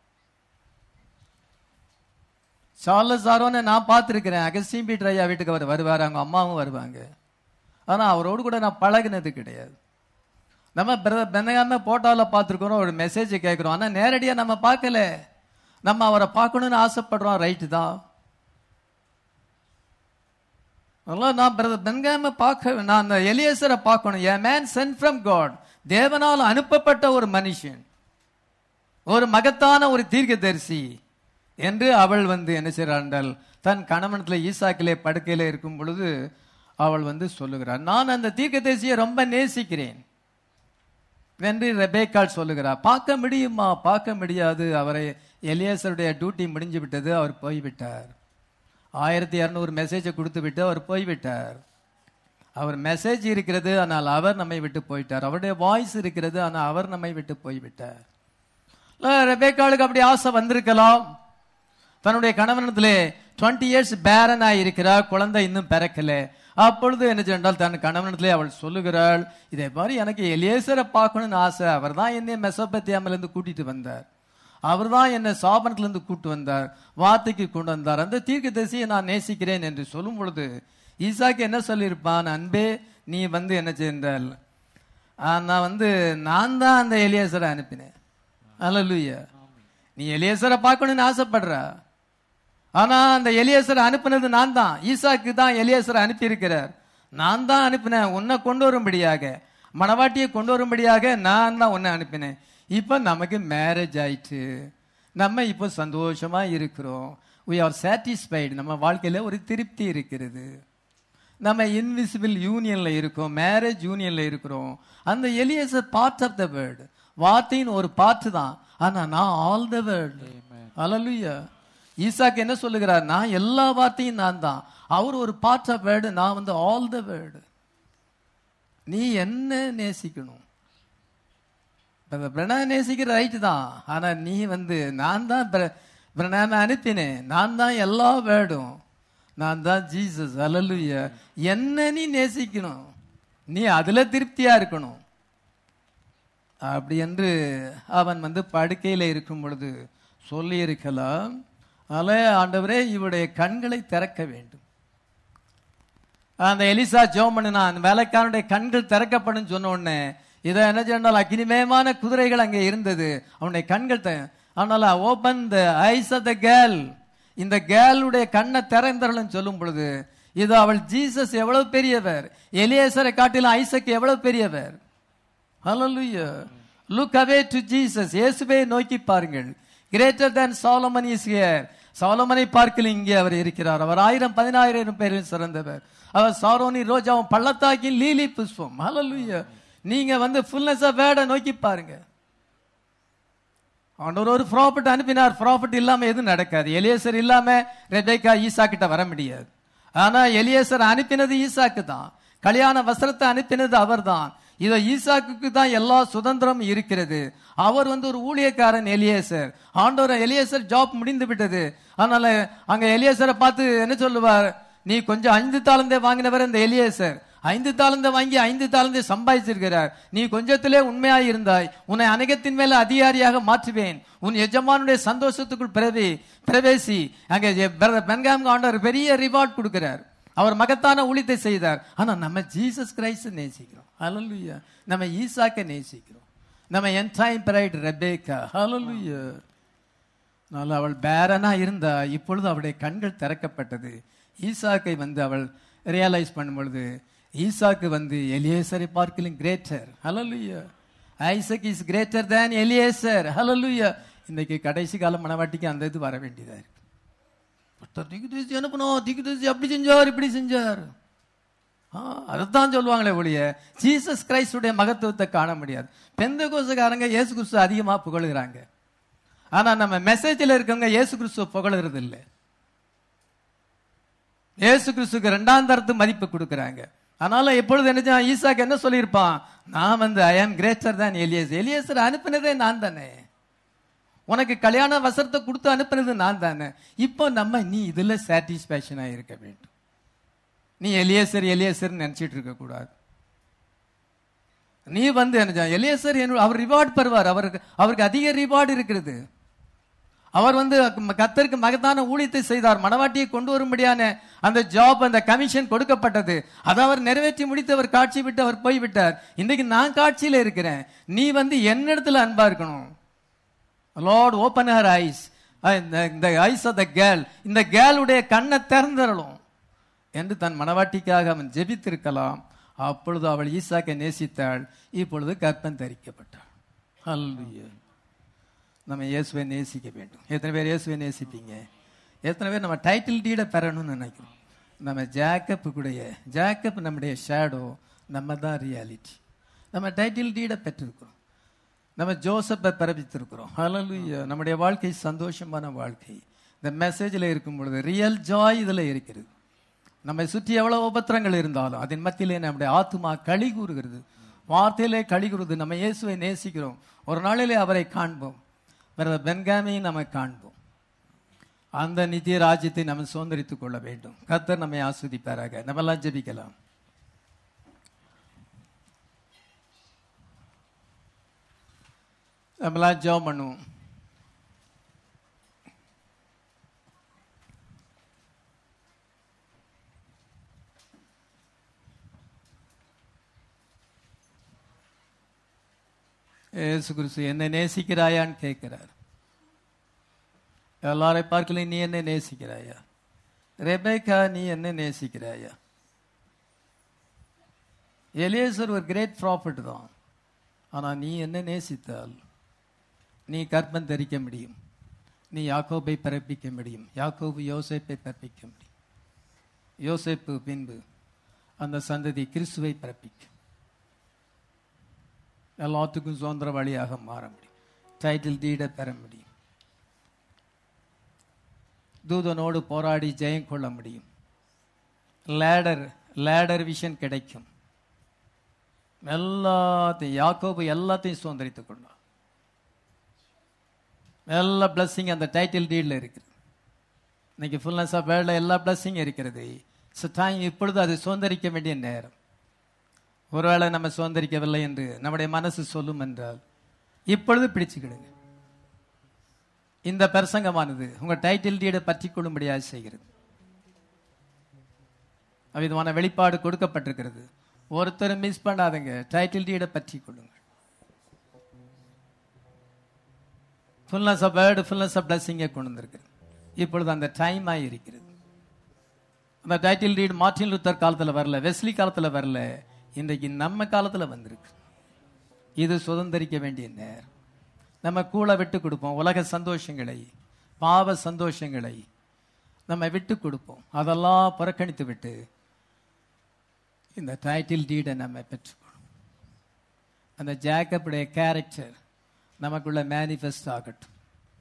சார்லஸ் ஆரோனை நான் பார்த்துருக்கிறேன் அகஸ்டின் பீட்டர் ஐயா வீட்டுக்கு அவர் வருவார் அவங்க அம்மாவும் வருவாங்க ஆனா அவரோடு கூட நான் பழகுனது கிடையாது நம்ம பிரதர் பெந்தகாம போட்டோவில் பார்த்துருக்கிறோம் ஒரு மெசேஜ் கேட்குறோம் ஆனா நேரடியா நம்ம பார்க்கல நம்ம அவரை பார்க்கணும்னு ஆசைப்படுறோம் ரைட்டு தான் அதெல்லாம் நான் பிரதர் பென்காம பார்க்க நான் அந்த எலியேசரை பார்க்கணும் என் மேன் சென்ட் ஃப்ரம் காட் தேவனால் அனுப்பப்பட்ட ஒரு மனுஷன் ஒரு மகத்தான ஒரு தீர்க்கதரிசி என்று அவள் வந்து என்ன செய்கிறாள் என்றால் தன் கணவனத்துல ஈசாக்கிலே படுக்கையில இருக்கும் பொழுது அவள் வந்து சொல்லுகிறார் நான் அந்த தீர்க்கதரிசியை ரொம்ப நேசிக்கிறேன் என்று ரெபேக்காள் சொல்லுகிறார் பார்க்க முடியுமா பார்க்க முடியாது அவரை எலியேசருடைய டியூட்டி முடிஞ்சு விட்டது அவர் போய்விட்டார் ஆயிரத்தி இரநூறு மெசேஜை கொடுத்து விட்டு அவர் போய்விட்டார் அவர் மெசேஜ் இருக்கிறது ஆனால் அவர் நம்மை விட்டு போயிட்டார் அவருடைய வாய்ஸ் இருக்கிறது ஆனால் அவர் நம்மை விட்டு போய்விட்டார் இல்ல, ரெபேக்காளுக்கு அப்படி ஆசை வந்திருக்கலாம் தன்னுடைய கணவனத்திலே டுவெண்ட்டி இயர்ஸ் பேரன் இருக்கிறார் குழந்தை இன்னும் பிறக்கல அப்பொழுது என்ன சென்றால் தன் கணவனத்திலே அவள் சொல்லுகிறாள் இதே மாதிரி எனக்கு எலியேசரை பார்க்கணும்னு ஆசை அவர் தான் என்னை மெசோபத்தியாமிலிருந்து கூட்டிட்டு வந்தார் அவர் தான் என்னை சாபனத்திலிருந்து கூட்டு வந்தார் வார்த்தைக்கு கொண்டு வந்தார் அந்த தீர்க்க தரிசியை நான் நேசிக்கிறேன் என்று சொல்லும் பொழுது ஈசாக்கு என்ன சொல்லியிருப்பான் அன்பே நீ வந்து என்ன செய்தால் நான் வந்து நான் தான் அந்த எலியேசரை அனுப்பினேன் அல்லேலூயா நீ எலியேசரை பார்க்கணும்னு ஆசைப்படுற ஆனா அந்த எலியேசரை அனுப்புனது நான் தான் ஈசாக்கு தான் எலியேசரை அனுப்பி இருக்கிறார் நான் தான் அனுப்பினேன் உன்னை கொண்டு வரும்படியாக மணவாட்டியை கொண்டு வரும்படியாக நான் தான் உன்னை அனுப்பினேன் இப்போ நமக்கு மேரேஜ் ஆயிட்டு நம்ம இப்போ சந்தோஷமா இருக்கிறோம் we ஆர் satisfied நம்ம வாழ்க்கையில ஒரு திருப்தி இருக்கிறது நம்ம இன்விசிபிள் யூனியன்ல இருக்கோம் மேரேஜ் யூனியன்ல இருக்கிறோம் அந்த எலியஸ் பார்ட் ஆஃப் த வேர்டு வார்த்தையின் ஒரு பார்ட் தான் ஆனா நான் ஆல் த வேர்டு அலலுயா ஈசாக்கு என்ன சொல்லுகிறார் நான் எல்லா வார்த்தையும் நான் தான் அவர் ஒரு பார்ட் ஆஃப் வேர்டு நான் வந்து ஆல் த வேர்டு நீ என்ன நேசிக்கணும் பிரணா நேசிக்கிற ரைட்டு தான் ஆனா நீ வந்து நான் தான் பிரணாம அனுப்பினேன் நான் தான் எல்லா வேர்டும் நான் தான் ஜீசஸ் அலலுயா என்ன நீ நேசிக்கணும் நீ அதுல திருப்தியா இருக்கணும் அப்படி என்று அவன் வந்து படுக்கையில இருக்கும் பொழுது சொல்லி இருக்கலாம் அல ஆண்டவரே இவருடைய கண்களை திறக்க வேண்டும் அந்த எலிசா ஜோமனுனா அந்த வேலைக்காரனுடைய கண்கள் திறக்கப்படும் சொன்ன உடனே இதை என்ன சொன்னால் அக்னிமயமான குதிரைகள் அங்கே இருந்தது அவனுடைய கண்கள் த- ஆனால் open the eyes of the girl இந்த கேர்ளுடைய கண்ணை திறந்தரலும் சொல்லும் பொழுது இது அவள் ஜீசஸ் எவ்வளவு பெரியவர் எலியேசரை காட்டிலும் ஐசக் எவ்வளவு பெரியவர் Hallelujah. Look away to Jesus. இயேசுவை நோக்கி பாருங்கள் greater than Solomon is here. சாலமனை பார்க்கல இங்கே அவர் இருக்கிறார் அவர் ஆயிரம் பதினாயிரம் பேரில் சிறந்தவர் அவர் சாரோனி ரோஜாவும் பள்ளத்தாக்கின் லீலி புஷ்பம் Hallelujah. நீங்க வந்து ஃபுல்னஸ் ஆஃப் வேர்டை நோக்கி பாருங்க ஆண்டவர் ஒரு ப்ராஃபிட் அனுப்பினார் ப்ராஃபிட் இல்லாம எதுவும் நடக்காது எலியேசர் இல்லாம ரெபேக்கா ஈசா கிட்ட வர முடியாது ஆனா எலியேசர் அனுப்பினது ஈசாக்கு தான் கல்யாண வஸ்திரத்தை அனுப்பினது அவர்தான் இத ஈசாக்குக்கு தான் எல்லா சுதந்திரம் இருக்கிறது அவர் வந்து ஒரு ஊழியக்காரன் எலியேசர் ஆண்டவர் எலியேசர் ஜாப் முடிந்து விட்டது அதனால அங்க எலியேசரை பார்த்து என்ன சொல்லுவார் நீ கொஞ்சம் ஐந்து தாளந்தே வாங்கினவர் இந்த எலியேசர் ஐந்து தாளந்தை வாங்கி ஐந்து தாளந்தை சம்பாதிச்சிருக்கிறார் நீ கொஞ்சத்திலே உண்மையாய் இருந்தாய் உன்னை அநேகத்தின் மேல அதிகாரியாக மாற்றுவேன் உன் எஜமானுடைய சந்தோஷத்துக்குள் பிரவே பிரவேசி அங்கே பென்காம் ஆண்டவர் பெரிய ரிவார்ட் கொடுக்கிறார் அவர் மகத்தான ஊழியத்தை செய்தார் ஆனா நம்ம ஜீசஸ் கிரைஸ்ட் நேசிக்கிறோம் ஹalleluya நம்ம ஈசாக்க நேசிக்கிறோம் நம்ம என்டைம் பிரைட் ரெபேக்கா ஹalleluya அதனால அவள் பேரனா இருந்தா இப்பொழுது அவளுடைய கண்கள் திறக்கப்பட்டது ஈசாக்கை வந்து அவள் ரியலைஸ் பண்ணும் பொழுது ஈசாக்கு வந்து எலியேசரை பார்க்கலும் கிரேட்டர் ஹalleluya Isaac is greater than Eliezer ஹalleluya இன்னைக்கு கடைசி கால மனவாட்டிக்கு அந்த இது வர வேண்டியதா இருக்கு ஒருத்தர் திகுதேசி அனுப்பணும் திகுதேசி அப்படி செஞ்சார் இப்படி செஞ்சார் ஆ, அதைத்தான் சொல்லுவாங்களே ஒழிய ஜீசஸ் கிரைஸ்டுடைய மகத்துவத்தை காண முடியாது பெந்த கோசக்காரங்க இயேசு கிறிஸ்து அதிகமா புகழுகிறாங்க ஆனா நம்ம மெசேஜ்ல இருக்கவங்க இயேசு கிறிஸ்துவ புகழுறது இல்லை இயேசு கிறிஸ்துக்கு ரெண்டாம் தரத்து மதிப்பு கொடுக்கறாங்க அதனால எப்பொழுது என்ன செய்வான்? ஈசாக்கு என்ன சொல்லியிருப்பான் நான் வந்து ஐ ஆம் கிரேட்டர் தான் எலியஸ் எலியசர் அனுப்பினதே நான் தானே உனக்கு கல்யாண வசரத்தை கொடுத்து அனுப்புனது நான் தானே இப்போ நம்ம நீ இதுல சாட்டிஸ்பேக்ஷனா இருக்க வேண்டும் நீ எலியேசர் எலியேசர் நினைச்சிட்டு இருக்க கூடாது நீ வந்து என்ன செய்ய- எலியேசர் என்னோட- அவர் ரிவார்ட் பெறுவார் அவருக்கு அவருக்கு அதிக ரிவார்டு இருக்கிறது அவர் வந்து கத்தருக்கு மகத்தான ஊழியத்தை செய்தார் மணவாட்டியை கொண்டு வரும்படியான அந்த ஜாப் அந்த கமிஷன் கொடுக்கப்பட்டது அதை அவர் நிறைவேற்றி முடித்து அவர் காட்சி விட்டு அவர் போய்விட்டார் இன்னைக்கு நான் காட்சியில இருக்கிறேன் நீ வந்து என்னிடத்துல அன்பா இருக்கணும் லார்ட் ஓபன் ஹர் ஐஸ் இந்த ஐஸ் ஆஃப் த கேர்ள் இந்த கேர்ளுடைய கண்ணை திறந்தரலும் என்று தன் மனவாட்டிக்காக அவன் ஜெபித்திருக்கலாம் அப்பொழுது அவள் ஈசாக்கை நேசித்தாள் இப்பொழுது கற்பன் தரிக்கப்பட்டாள் ஹல்லேலூயா நம்ம இயேசுவை நேசிக்க வேண்டும் எத்தனை பேர் இயேசுவை நேசிப்பீங்க எத்தனை பேர் நம்ம டைட்டில் டீடை பெறணும்னு நினைக்கிறோம் நம்ம ஜாக்கப்புக்குடைய ஜாக்கப் நம்முடைய ஷேடோ நம்ம தான் ரியாலிட்டி நம்ம டைட்டில் டீடை பெற்றிருக்கிறோம் நம்ம ஜோசப்பை பிறப்பித்திருக்கிறோம் ஹalleluya நம்முடைய வாழ்க்கை சந்தோஷமான வாழ்க்கை இந்த மெசேஜில் இருக்கும் பொழுது ரியல் ஜாய் இதில் இருக்கிறது நம்மை சுற்றி எவ்வளவு உபத்திரங்கள் இருந்தாலும் அதன் மத்தியிலே நம்முடைய ஆத்துமா களி கூறுகிறது வார்த்தையிலே களி கூறுது நம்ம இயேசுவை நேசிக்கிறோம் ஒரு நாளிலே அவரை காண்போம் பிறகு பென்காமையும் நம்ம காண்போம் அந்த நித்திய ராஜ்யத்தை நம்ம சுதந்திரித்துக் கொள்ள வேண்டும் கர்த்தர் நம்மை ஆஸ்வதிப்பாராக நம்ம எல்லாம் ஜெபிக்கலாம் நம்மளாம் ஜெபம் பண்ணுவோம் ஏசு கிறிஸ்து என்னை நேசிக்கிறாயான்னு கேட்கிறார் எல்லாரை பார்க்கல நீ என்ன நேசிக்கிறாயா ரெபேக்கா நீ என்ன நேசிக்கிறாயா எலியேசர் ஒரு கிரேட் ப்ராஃபிட் தான் ஆனா நீ என்ன நேசித்தால் நீ கற்பம் தரிக்க முடியும் நீ யாக்கோபை பிறப்பிக்க முடியும் யாக்கோபு யோசேப்பை பிறப்பிக்க முடியும் யோசேப்பு பின்பு அந்த சந்ததி கிறிஸ்துவை பிறப்பிக்கும் எல்லாத்துக்கும் சுதந்திர வழியாக மாற முடியும் டைட்டில் டீடை பெற முடியும் தூதனோடு போராடி ஜெயம் கொள்ள முடியும் லேடர் லேடர் விஷன் கிடைக்கும் எல்லாத்தையும் யாக்கோபு எல்லாத்தையும் சுதந்திரித்துக் கொண்டான் எல்லா பிளஸ்ஸிங் அந்த டைட்டில் டீடில் இருக்குது இன்னைக்கு ஃபுல்னஸ் ஆஃப் வேர்ல்டில் எல்லா பிளஸ்ஸிங் இருக்கிறது ஸோ டைம் இப்பொழுது அது சுதந்திரிக்க வேண்டிய நேரம் ஒருவேளை நம்ம சுதந்திரிக்கவில்லை என்று நம்முடைய மனசு சொல்லும் என்றால் இப்பொழுது பிடிச்சுக்கிடுங்க இந்த பிரசங்கமானது உங்க டைட்டில் டீடை பற்றி கொள்ளும்படியாக செய்கிறது அவ்விதமான வெளிப்பாடு கொடுக்கப்பட்டிருக்கிறது ஒருத்தரும் மிஸ் பண்ணாதீங்க டைட்டில் டீடை பற்றி கொள்ளுங்கள் fullness of word fullness of பிளஸிங்கை கொண்டு வந்திருக்கு இப்பொழுது அந்த டைம் ஆகி இருக்கிறது அந்த டைட்டில் ரீட் மார்ட்டின் லூத்தர் காலத்துல வரல வெஸ்லி காலத்துல வரல இன்றைக்கு நம்ம காலத்துல வந்திருக்கு இது சுதந்திரிக்க வேண்டிய நேரம் நம்ம கூட விட்டு கொடுப்போம் உலக சந்தோஷங்களை பாவ சந்தோஷங்களை நம்ம விட்டு கொடுப்போம் அதெல்லாம் புறக்கணித்து விட்டு இந்த டைட்டில் டீடை நம்ம பெற்றுக்கணும் அந்த ஜேக்கப்புடைய கேரக்டர் நமக்குள்ள மேனிஃபெஸ்ட் ஆகட்டும்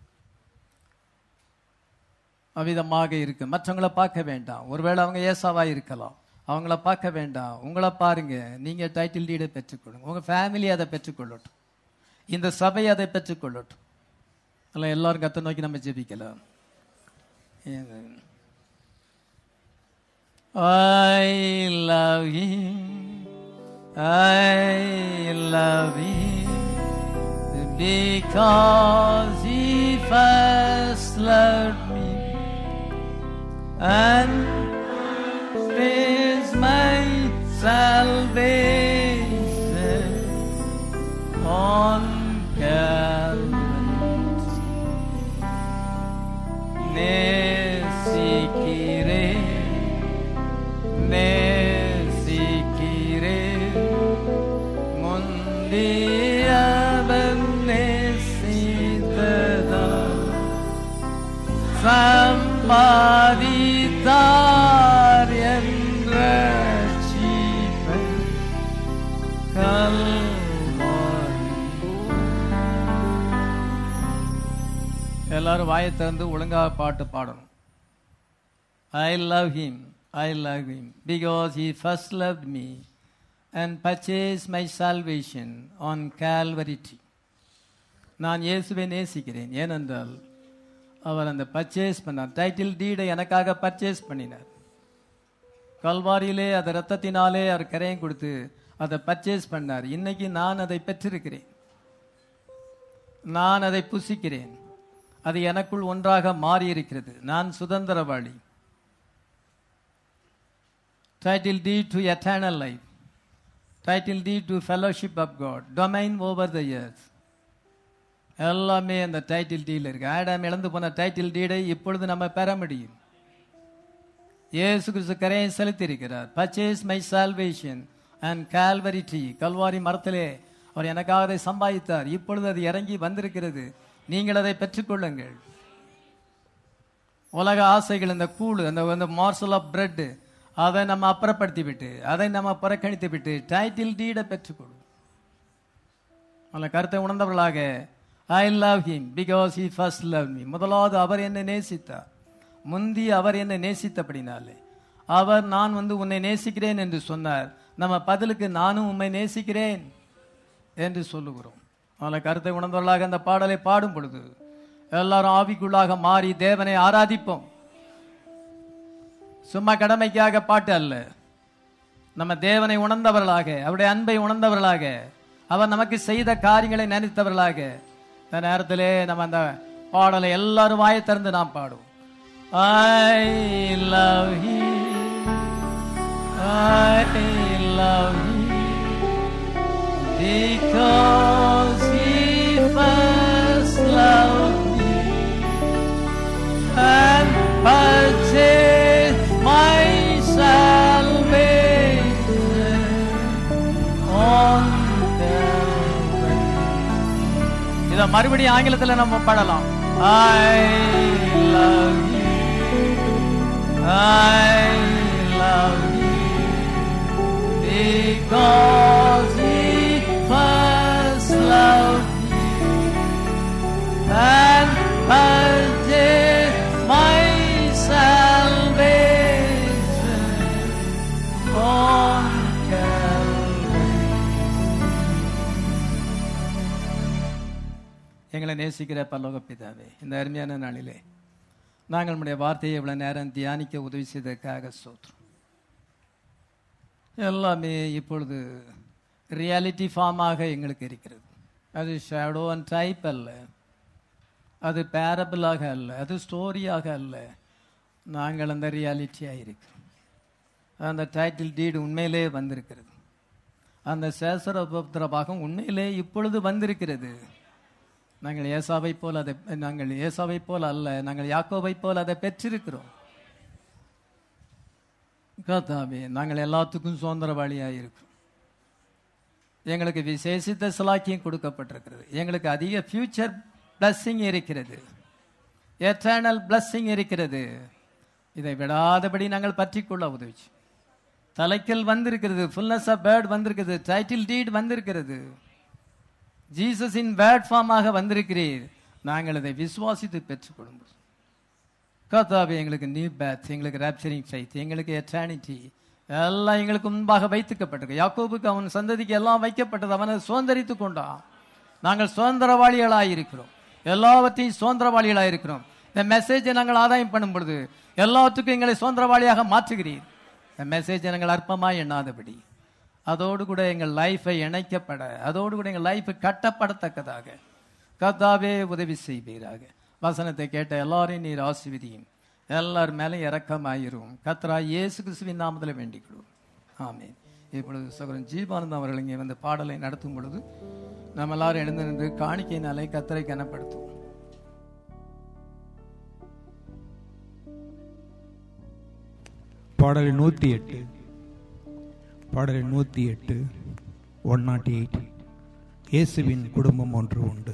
அவ்விதமாக இருக்கு மற்றவங்கள பார்க்க வேண்டாம் ஒருவேளை அவங்க ஏசாவா இருக்கலாம் அவங்கள பார்க்க வேண்டாம் உங்களை பாருங்க நீங்க டைட்டில் டீடை பெற்றுக்கொள்ளுங்க உங்க ஃபேமிலி அதை பெற்றுக்கொள்ளட்டும் இந்த சபை அதை பெற்றுக்கொள்ளட்டும் அல்ல எல்லாரும் கத்தை நோக்கி நம்ம ஜெபிக்கலாம் I love him. I love him because he first loved me and is my salvation on Calvary. நேசிக்கிறே நேசிக்கிறே முந்தியவன் நேசித்ததா சம்பாதித்தார் என்ற சீப்பை கல்வாரி எல்லாரும் வாயை திறந்து ஒழுங்கா பாட்டு பாடணும் I love him I love him because he first love me and purchase my salvation on கால்வரிட்டி நான் இயேசுவை நேசிக்கிறேன் ஏனென்றால் அவர் அந்த பர்ச்சேஸ் பண்ணார் டைட்டில் டீடை எனக்காக பர்ச்சேஸ் பண்ணினார் கல்வாரியிலே அதை ரத்தத்தினாலே அவர் கரையும் கொடுத்து அதை பர்ச்சேஸ் பண்ணார் இன்னைக்கு நான் அதை பெற்றிருக்கிறேன் நான் அதை புசிக்கிறேன் அது எனக்குள் ஒன்றாக மாறி இருக்கிறது நான் சுதந்திரவாளி title deed to eternal life title deed to fellowship of God domain over the years எல்லாமே அந்த டைட்டில் டீல இருக்கு ஆடாம் இழந்து போன டைட்டில் டீடை இப்பொழுது நம்ம பெற முடியும் இயேசு கிறிஸ்து கரையை செலுத்தியிருக்கிறார் purchase my salvation and Calvary tree கல்வாரி மரத்திலே அவர் எனக்காக அதை சம்பாதித்தார் இப்பொழுது அது இறங்கி வந்திருக்கிறது நீங்கள் அதை பெற்றுக்கொள்ளுங்கள் உலக ஆசைகள் இந்த கூழ் அந்த அந்த மார்சல் ஆஃப் பிரெட் அதை நம்ம அப்புறப்படுத்தி விட்டு அதை நம்ம புறக்கணித்து விட்டு டைட்டில் டீடை பெற்றுக்கொள்ளும் அதில் கருத்தை உணர்ந்தவர்களாக I love him because he first love me முதலாவது அவர் என்னை நேசித்தார் முந்தி அவர் என்னை நேசித்தபடினாலே அவர் நான் வந்து உன்னை நேசிக்கிறேன் என்று சொன்னார் நம்ம பதிலுக்கு நானும் உம்மை நேசிக்கிறேன் என்று சொல்லுகிறோம் அதில் கருத்தை உணர்ந்தவர்களாக அந்த பாடலை பாடும் பொழுது எல்லாரும் ஆவிக்குள்ளாக மாறி தேவனை ஆராதிப்போம் சும்மா கடமைக்காக பாட்டு அல்ல நம்ம தேவனை உணர்ந்தவர்களாக அவருடைய அன்பை உணர்ந்தவர்களாக அவர் நமக்கு செய்த காரியங்களை நினைத்தவர்களாக இந்த நேரத்திலே நம்ம அந்த பாடலை எல்லாரும் வாயை திறந்து நாம் பாடுவோம் I love I love because he first loved me and purchased my salvation on Calvary. இத மறுபடியும் ஆங்கிலத்துல நம்ம பாடலாம் I love you I love you because he first loved me and purchased my salvation on Calvary. எங்களை நேசிக்கிற பல்லோக பிதாவே இந்த அருமையான நாளிலே நாங்கள் நம்முடைய வார்த்தையை இவ்வளவு நேரம் தியானிக்க உதவி செய்ததற்காக சோத்ரம் எல்லாமே இப்பொழுது ரியாலிட்டி ஃபார்மாக எங்களுக்கு இருக்கிறது அது ஷேடோ அண்ட் டைப் அல்ல அது பேரபிளாக அல்ல அது ஸ்டோரியாக அல்ல நாங்கள் அந்த ரியாலிட்டியாக இருக்கிறோம் அந்த டைட்டில் டீடு உண்மையிலே வந்திருக்கிறது அந்த சேசர பாகம் உண்மையிலே இப்பொழுது வந்திருக்கிறது நாங்கள் ஏசாவை போல் அதை நாங்கள் ஏசாவை போல் அல்ல நாங்கள் யாக்கோவை போல் அதை பெற்றிருக்கிறோம் கர்த்தாவே நாங்கள் எல்லாத்துக்கும் சுதந்திரவாளியாக இருக்கிறோம் எங்களுக்கு விசேஷித்த சலாக்கியம் கொடுக்கப்பட்டிருக்கிறது எங்களுக்கு அதிக ஃபியூச்சர் பிளஸ்ஸிங் இருக்கிறது எட்டர்னல் பிளஸ்ஸிங் இருக்கிறது இதை விடாதபடி நாங்கள் பற்றிக்கொள்ள உதவிச்சு தலைக்கல் வந்திருக்கிறது ஃபுல்னஸ் ஆஃப் பேர்ட் வந்திருக்கிறது டைட்டில் டீட் வந்திருக்கிறது ஜீசஸின் பிளாட்ஃபார்மாக வந்திருக்கிறீர் நாங்கள் அதை விசுவாசித்து பெற்றுக்கொள்ளும் கர்த்தாவே எங்களுக்கு நியூ பேத் எங்களுக்கு ரேப்சரிங் ஃபைத் எங்களுக்கு எட்டர்னிட்டி எல்லாம் எங்களுக்கு முன்பாக வைத்துக்கப்பட்டிருக்கு யாக்கோபுக்கு அவன் சந்ததிக்கு எல்லாம் வைக்கப்பட்டது அவனை சுதந்திரித்து கொண்டான் நாங்கள் சுதந்திரவாளிகளாக இருக்கிறோம் எல்லாவற்றையும் சுதந்திரவாளிகளாக இருக்கிறோம் இந்த மெசேஜை நாங்கள் ஆதாயம் பண்ணும் பொழுது எல்லாத்துக்கும் எங்களை சுதந்திரவாளியாக மாற்றுகிறீர் இந்த மெசேஜை நாங்கள் அற்பமாக எண்ணாதபடி அதோடு கூட எங்கள் லைஃபை இணைக்கப்பட அதோடு கூட எங்கள் லைஃபை கட்டப்படத்தக்கதாக கர்த்தாவே உதவி செய்வீராக வசனத்தை கேட்ட எல்லாரையும் நீர் ஆசிர்வதியும் எல்லார் மேலும் இரக்கமாயிரும் கத்ரா இயேசு கிறிஸ்துவின் நாமத்தில் வேண்டிக் கொள்வோம் ஆமென் இப்பொழுது சகோதரன் ஜீவானந்தம் அவர்கள் இங்கே வந்து பாடலை நடத்தும் பொழுது நம்ம எல்லாரும் எழுந்து நின்று காணிக்கையினாலே கத்தரை கனப்படுத்துவோம் பாடல் நூற்றி எட்டு பாடல் நூற்றி எட்டு ஒன் நாட் எயிட் இயேசுவின் குடும்பம் ஒன்று உண்டு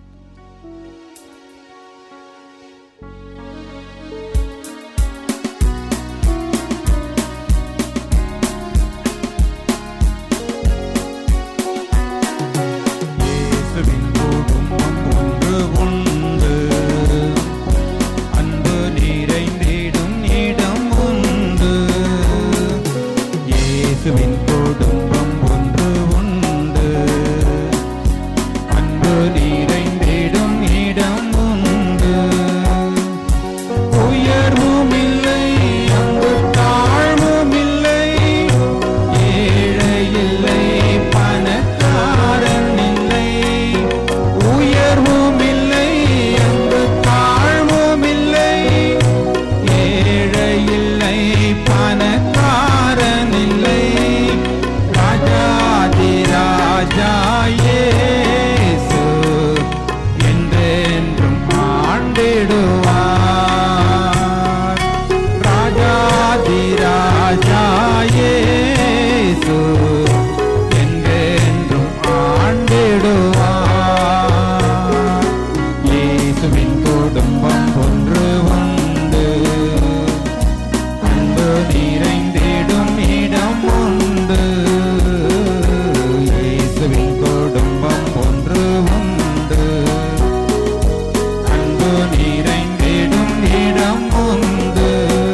இயேசுவின் குடும்பம் ஒன்று உண்டு அன்பு நிறைந்திடும் இடம் உண்டு இயேசுவின் குடும்பம் ஒன்று உண்டு அன்பு நிறைந்திடும் இடம் உண்டு உயர்வும் இல்லை அங்கு தாழ்வும் இல்லை ஏழை இல்லை பணக்காரன் இல்லை உயர்வும் இல்லை அங்கு தாழ்வும் இல்லை ஏழை இல்லை பணக்காரன் இல்லை ராஜாதி ராஜா இயேசு என்றென்றும் ஆண்டிடுவார் ராஜாதி ராஜா இயேசு என்றென்றும் ஆண்டிடுவார் இயேசுவின் குடும்பம் ஒன்று உண்டு அன்பு நிறைந்திடும் இடம் உண்டு இயேசுவின் குடும்பம் ஒன்று உண்டு அன்பு நிறைந்திடும் இடம் உண்டு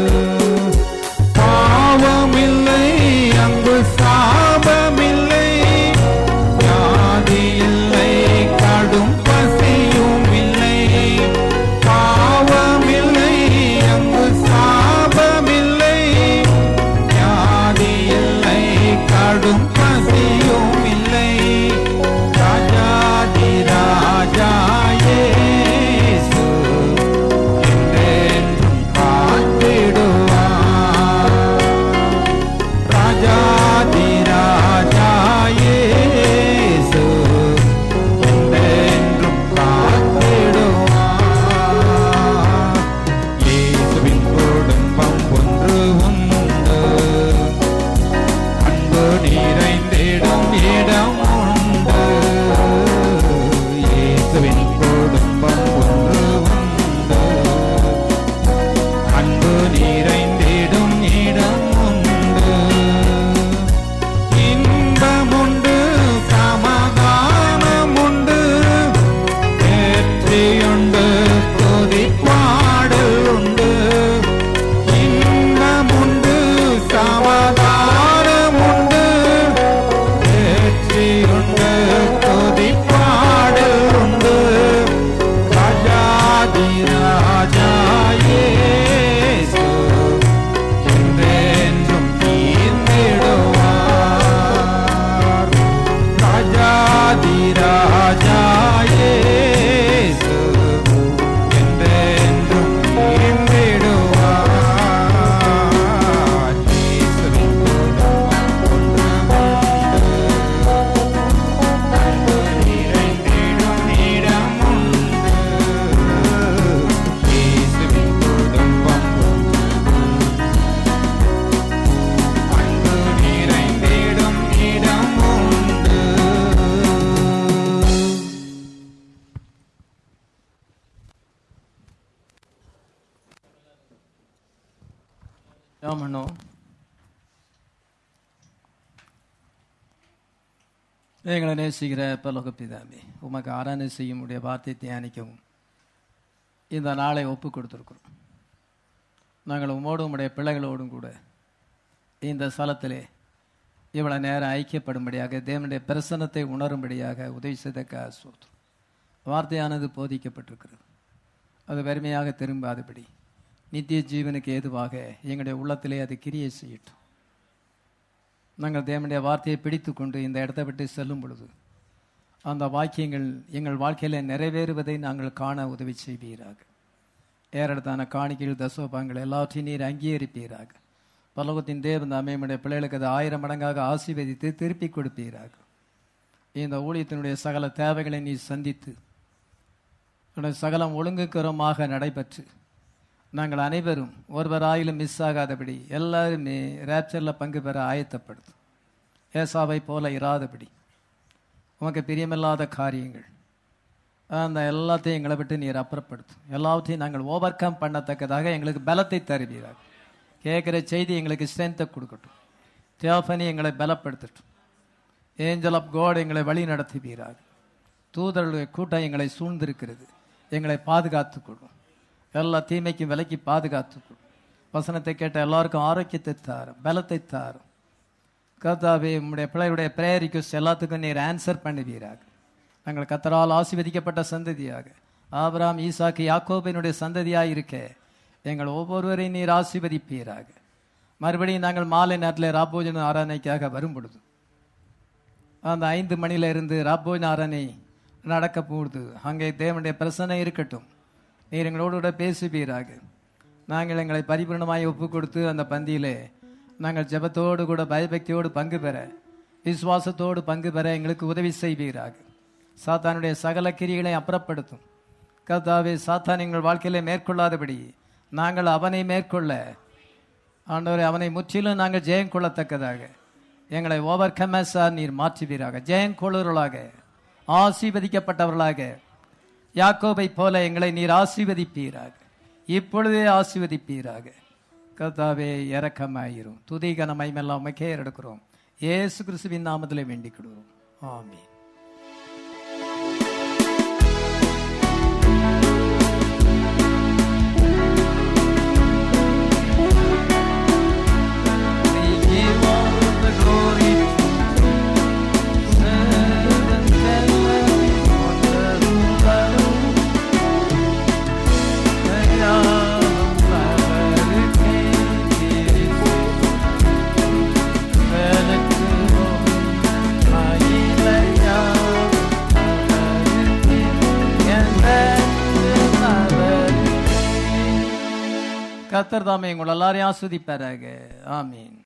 பாவமில்லை அங்கு சாபமில்லை வியாதி இல்லை கடும் பசியும் இல்லை பாவமில்லை அங்கு சாபமில்லை வியாதி இல்லை கடும் பசியும் இல்லை ராஜாதி ராஜா இயேசு என்றென்றும் காத்திடுவார் ராஜாதி ராஜா இயேசு என்றென்றும் காத்திடுவார் இயேசுவின் குடும்பம் ஒன்று உண்டு அன்பு நிறைந்திடும் இடம் உண்டு இயேசுவின் குடும்பம் ஒன்று உண்டு அன்பு நிறைந்திடும் இடம் உண்டு இன்பமுண்டு சமாதானம் உண்டு வெற்றியுண்டு துதிப்பாடல் உண்டு இன்பமுண்டு சமாதானம் உண்டு வெற்றியுண்டு துதிப்பாடல் உண்டு ராஜாதி ராஜா இயேசு என்றென்றும் தீர்ந்திடுவார் ராஜாதி ராஜா இயேசு என்றென்றும் தீர்ந்திடுவார் இயேசுவின் குடும்பம் ஒன்று உண்டு அன்பு நிறைந்திடும் இடம் உண்டு இயேசுவின் குடும்பம் அன்பு நிறைந்திடும் இடம் உண்டு ஆமண்ணோ எங்களை நேசிக்கிற பலக பிதாமே உமக்கு ஆராதனை செய்யும் உடைய வார்த்தை தியானிக்கவும் இந்த நாளை ஒப்பு கொடுத்துருக்கிறோம் நாங்கள் உமோடும் உம்முடைய பிள்ளைகளோடும் கூட இந்த ஸ்தலத்திலே இவ்வளவு நேரம் ஐக்கியப்படும்படியாக தேவனுடைய பிரசன்னத்தை உணரும்படியாக உதவி செய்தக்க சோத்ரம் வார்த்தையானது போதிக்கப்பட்டிருக்கிறது அது வெறுமையாக திரும்பாதபடி நித்திய ஜீவனுக்கு ஏதுவாக எங்களுடைய உள்ளத்திலே அது கிரியை செய்யட்டும் நாங்கள் தேவனுடைய வார்த்தையை பிடித்து கொண்டு இந்த இடத்தை விட்டு செல்லும் பொழுது அந்த வாக்கியங்கள் எங்கள் வாழ்க்கையில் நிறைவேறுவதை நாங்கள் காண உதவி செய்வீராக ஏறெடுத்தான காணிக்கைகள் தசோபாங்கள் எல்லாவற்றையும் நீர் அங்கீகரிப்பீராக பலவத்தின் தேவன் அமையமுடைய பிள்ளைகளுக்கு அது ஆயிரம் மடங்காக ஆசீர்வதித்து திருப்பி கொடுப்பீராக இந்த ஊழியத்தினுடைய சகல தேவைகளை நீ சந்தித்து உன்னுடைய சகலம் ஒழுங்குக்கரமாக நடைபெற்று நாங்கள் அனைவரும் ஒருவராயிலும் மிஸ் ஆகாதபடி எல்லாருமே ரேப்சரில் பங்கு பெற ஆயத்தப்படுத்தும் ஏசாவை போல இராதபடி உமக்கு பிரியமில்லாத காரியங்கள் அந்த எல்லாத்தையும் எங்களை விட்டு நீர் அப்புறப்படுத்தும் எல்லாவற்றையும் நாங்கள் ஓவர் கம் பண்ணத்தக்கதாக எங்களுக்கு பலத்தை தருவீராக கேட்குற செய்தி எங்களுக்கு ஸ்ட்ரென்த்தை கொடுக்கட்டும் தியோஃபனி எங்களை பலப்படுத்தட்டும் ஏஞ்சல் ஆஃப் காட் எங்களை வழி நடத்துவீராக தூதர்களுடைய கூட்டம் எங்களை சூழ்ந்திருக்கிறது எங்களை பாதுகாத்துக் கொள்ளும் எல்லா தீமைக்கும் விலக்கி பாதுகாத்துக் கொள்ளும் வசனத்தை கேட்ட எல்லாருக்கும் ஆரோக்கியத்தை தாரும் பலத்தை தாரும் கர்த்தாவே உம்முடைய பிள்ளையுடைய ப்ரேயர் ரிக்வஸ்ட் எல்லாத்துக்கும் நீர் ஆன்சர் பண்ணுவீராக நாங்கள் கத்தரால் ஆசீர்வதிக்கப்பட்ட சந்ததியாக ஆபிராம் ஈசாக்கு யாக்கோபினுடைய சந்ததியாக இருக்க எங்கள் ஒவ்வொருவரையும் நீர் ஆசீர்வதிப்பீராக மறுபடியும் நாங்கள் மாலை நேரத்தில் ராபோஜன ஆராதனைக்காக வரும் பொழுது அந்த ஐந்து மணியில இருந்து ராபோஜன ஆராதனை நடக்க போகுது அங்கே தேவனுடைய பிரசனை இருக்கட்டும் நீர் எங்களோடு கூட பேசுவீராக நாங்கள் எங்களை பரிபூர்ணமாய் ஒப்பு கொடுத்து அந்த பந்தியிலே நாங்கள் ஜெபத்தோடு கூட பயபக்தியோடு பங்கு பெற விசுவாசத்தோடு பங்கு பெற எங்களுக்கு உதவி செய்வீராக சாத்தானுடைய சகல கிரிகளை அப்புறப்படுத்தும் கர்த்தாவே சாத்தான் எங்கள் வாழ்க்கையில மேற்கொள்ளாதபடி நாங்கள் அவனை மேற்கொள்ள ஆண்டவரை அவனை முற்றிலும் நாங்கள் ஜெயம் கொள்ளத்தக்கதாக எங்களை ஓவர் கமஸார் நீர் மாற்றுவீராக ஜெயம் கொள்ளுவர்களாக ஆசீர்வதிக்கப்பட்டவர்களாக யாக்கோபை போல எங்களை நீர் ஆசீர்வதிப்பீராக இப்பொழுதே ஆசீர்வதிப்பீராக கர்த்தாவே இறக்கமாயிரும் துதி கனமைமெல்லாம் உமக்கே எடுக்கிறோம் ஏசு கிறிஸ்துவின் நாமத்திலே வேண்டிக் கொள்கிறோம் ஆமென் We give all the glory to Seven heavenly wonders love. கத்தர் தாமே உங்கள் எல்லாரையும் ஆஸ்வதிப்பாராக ஆமீன்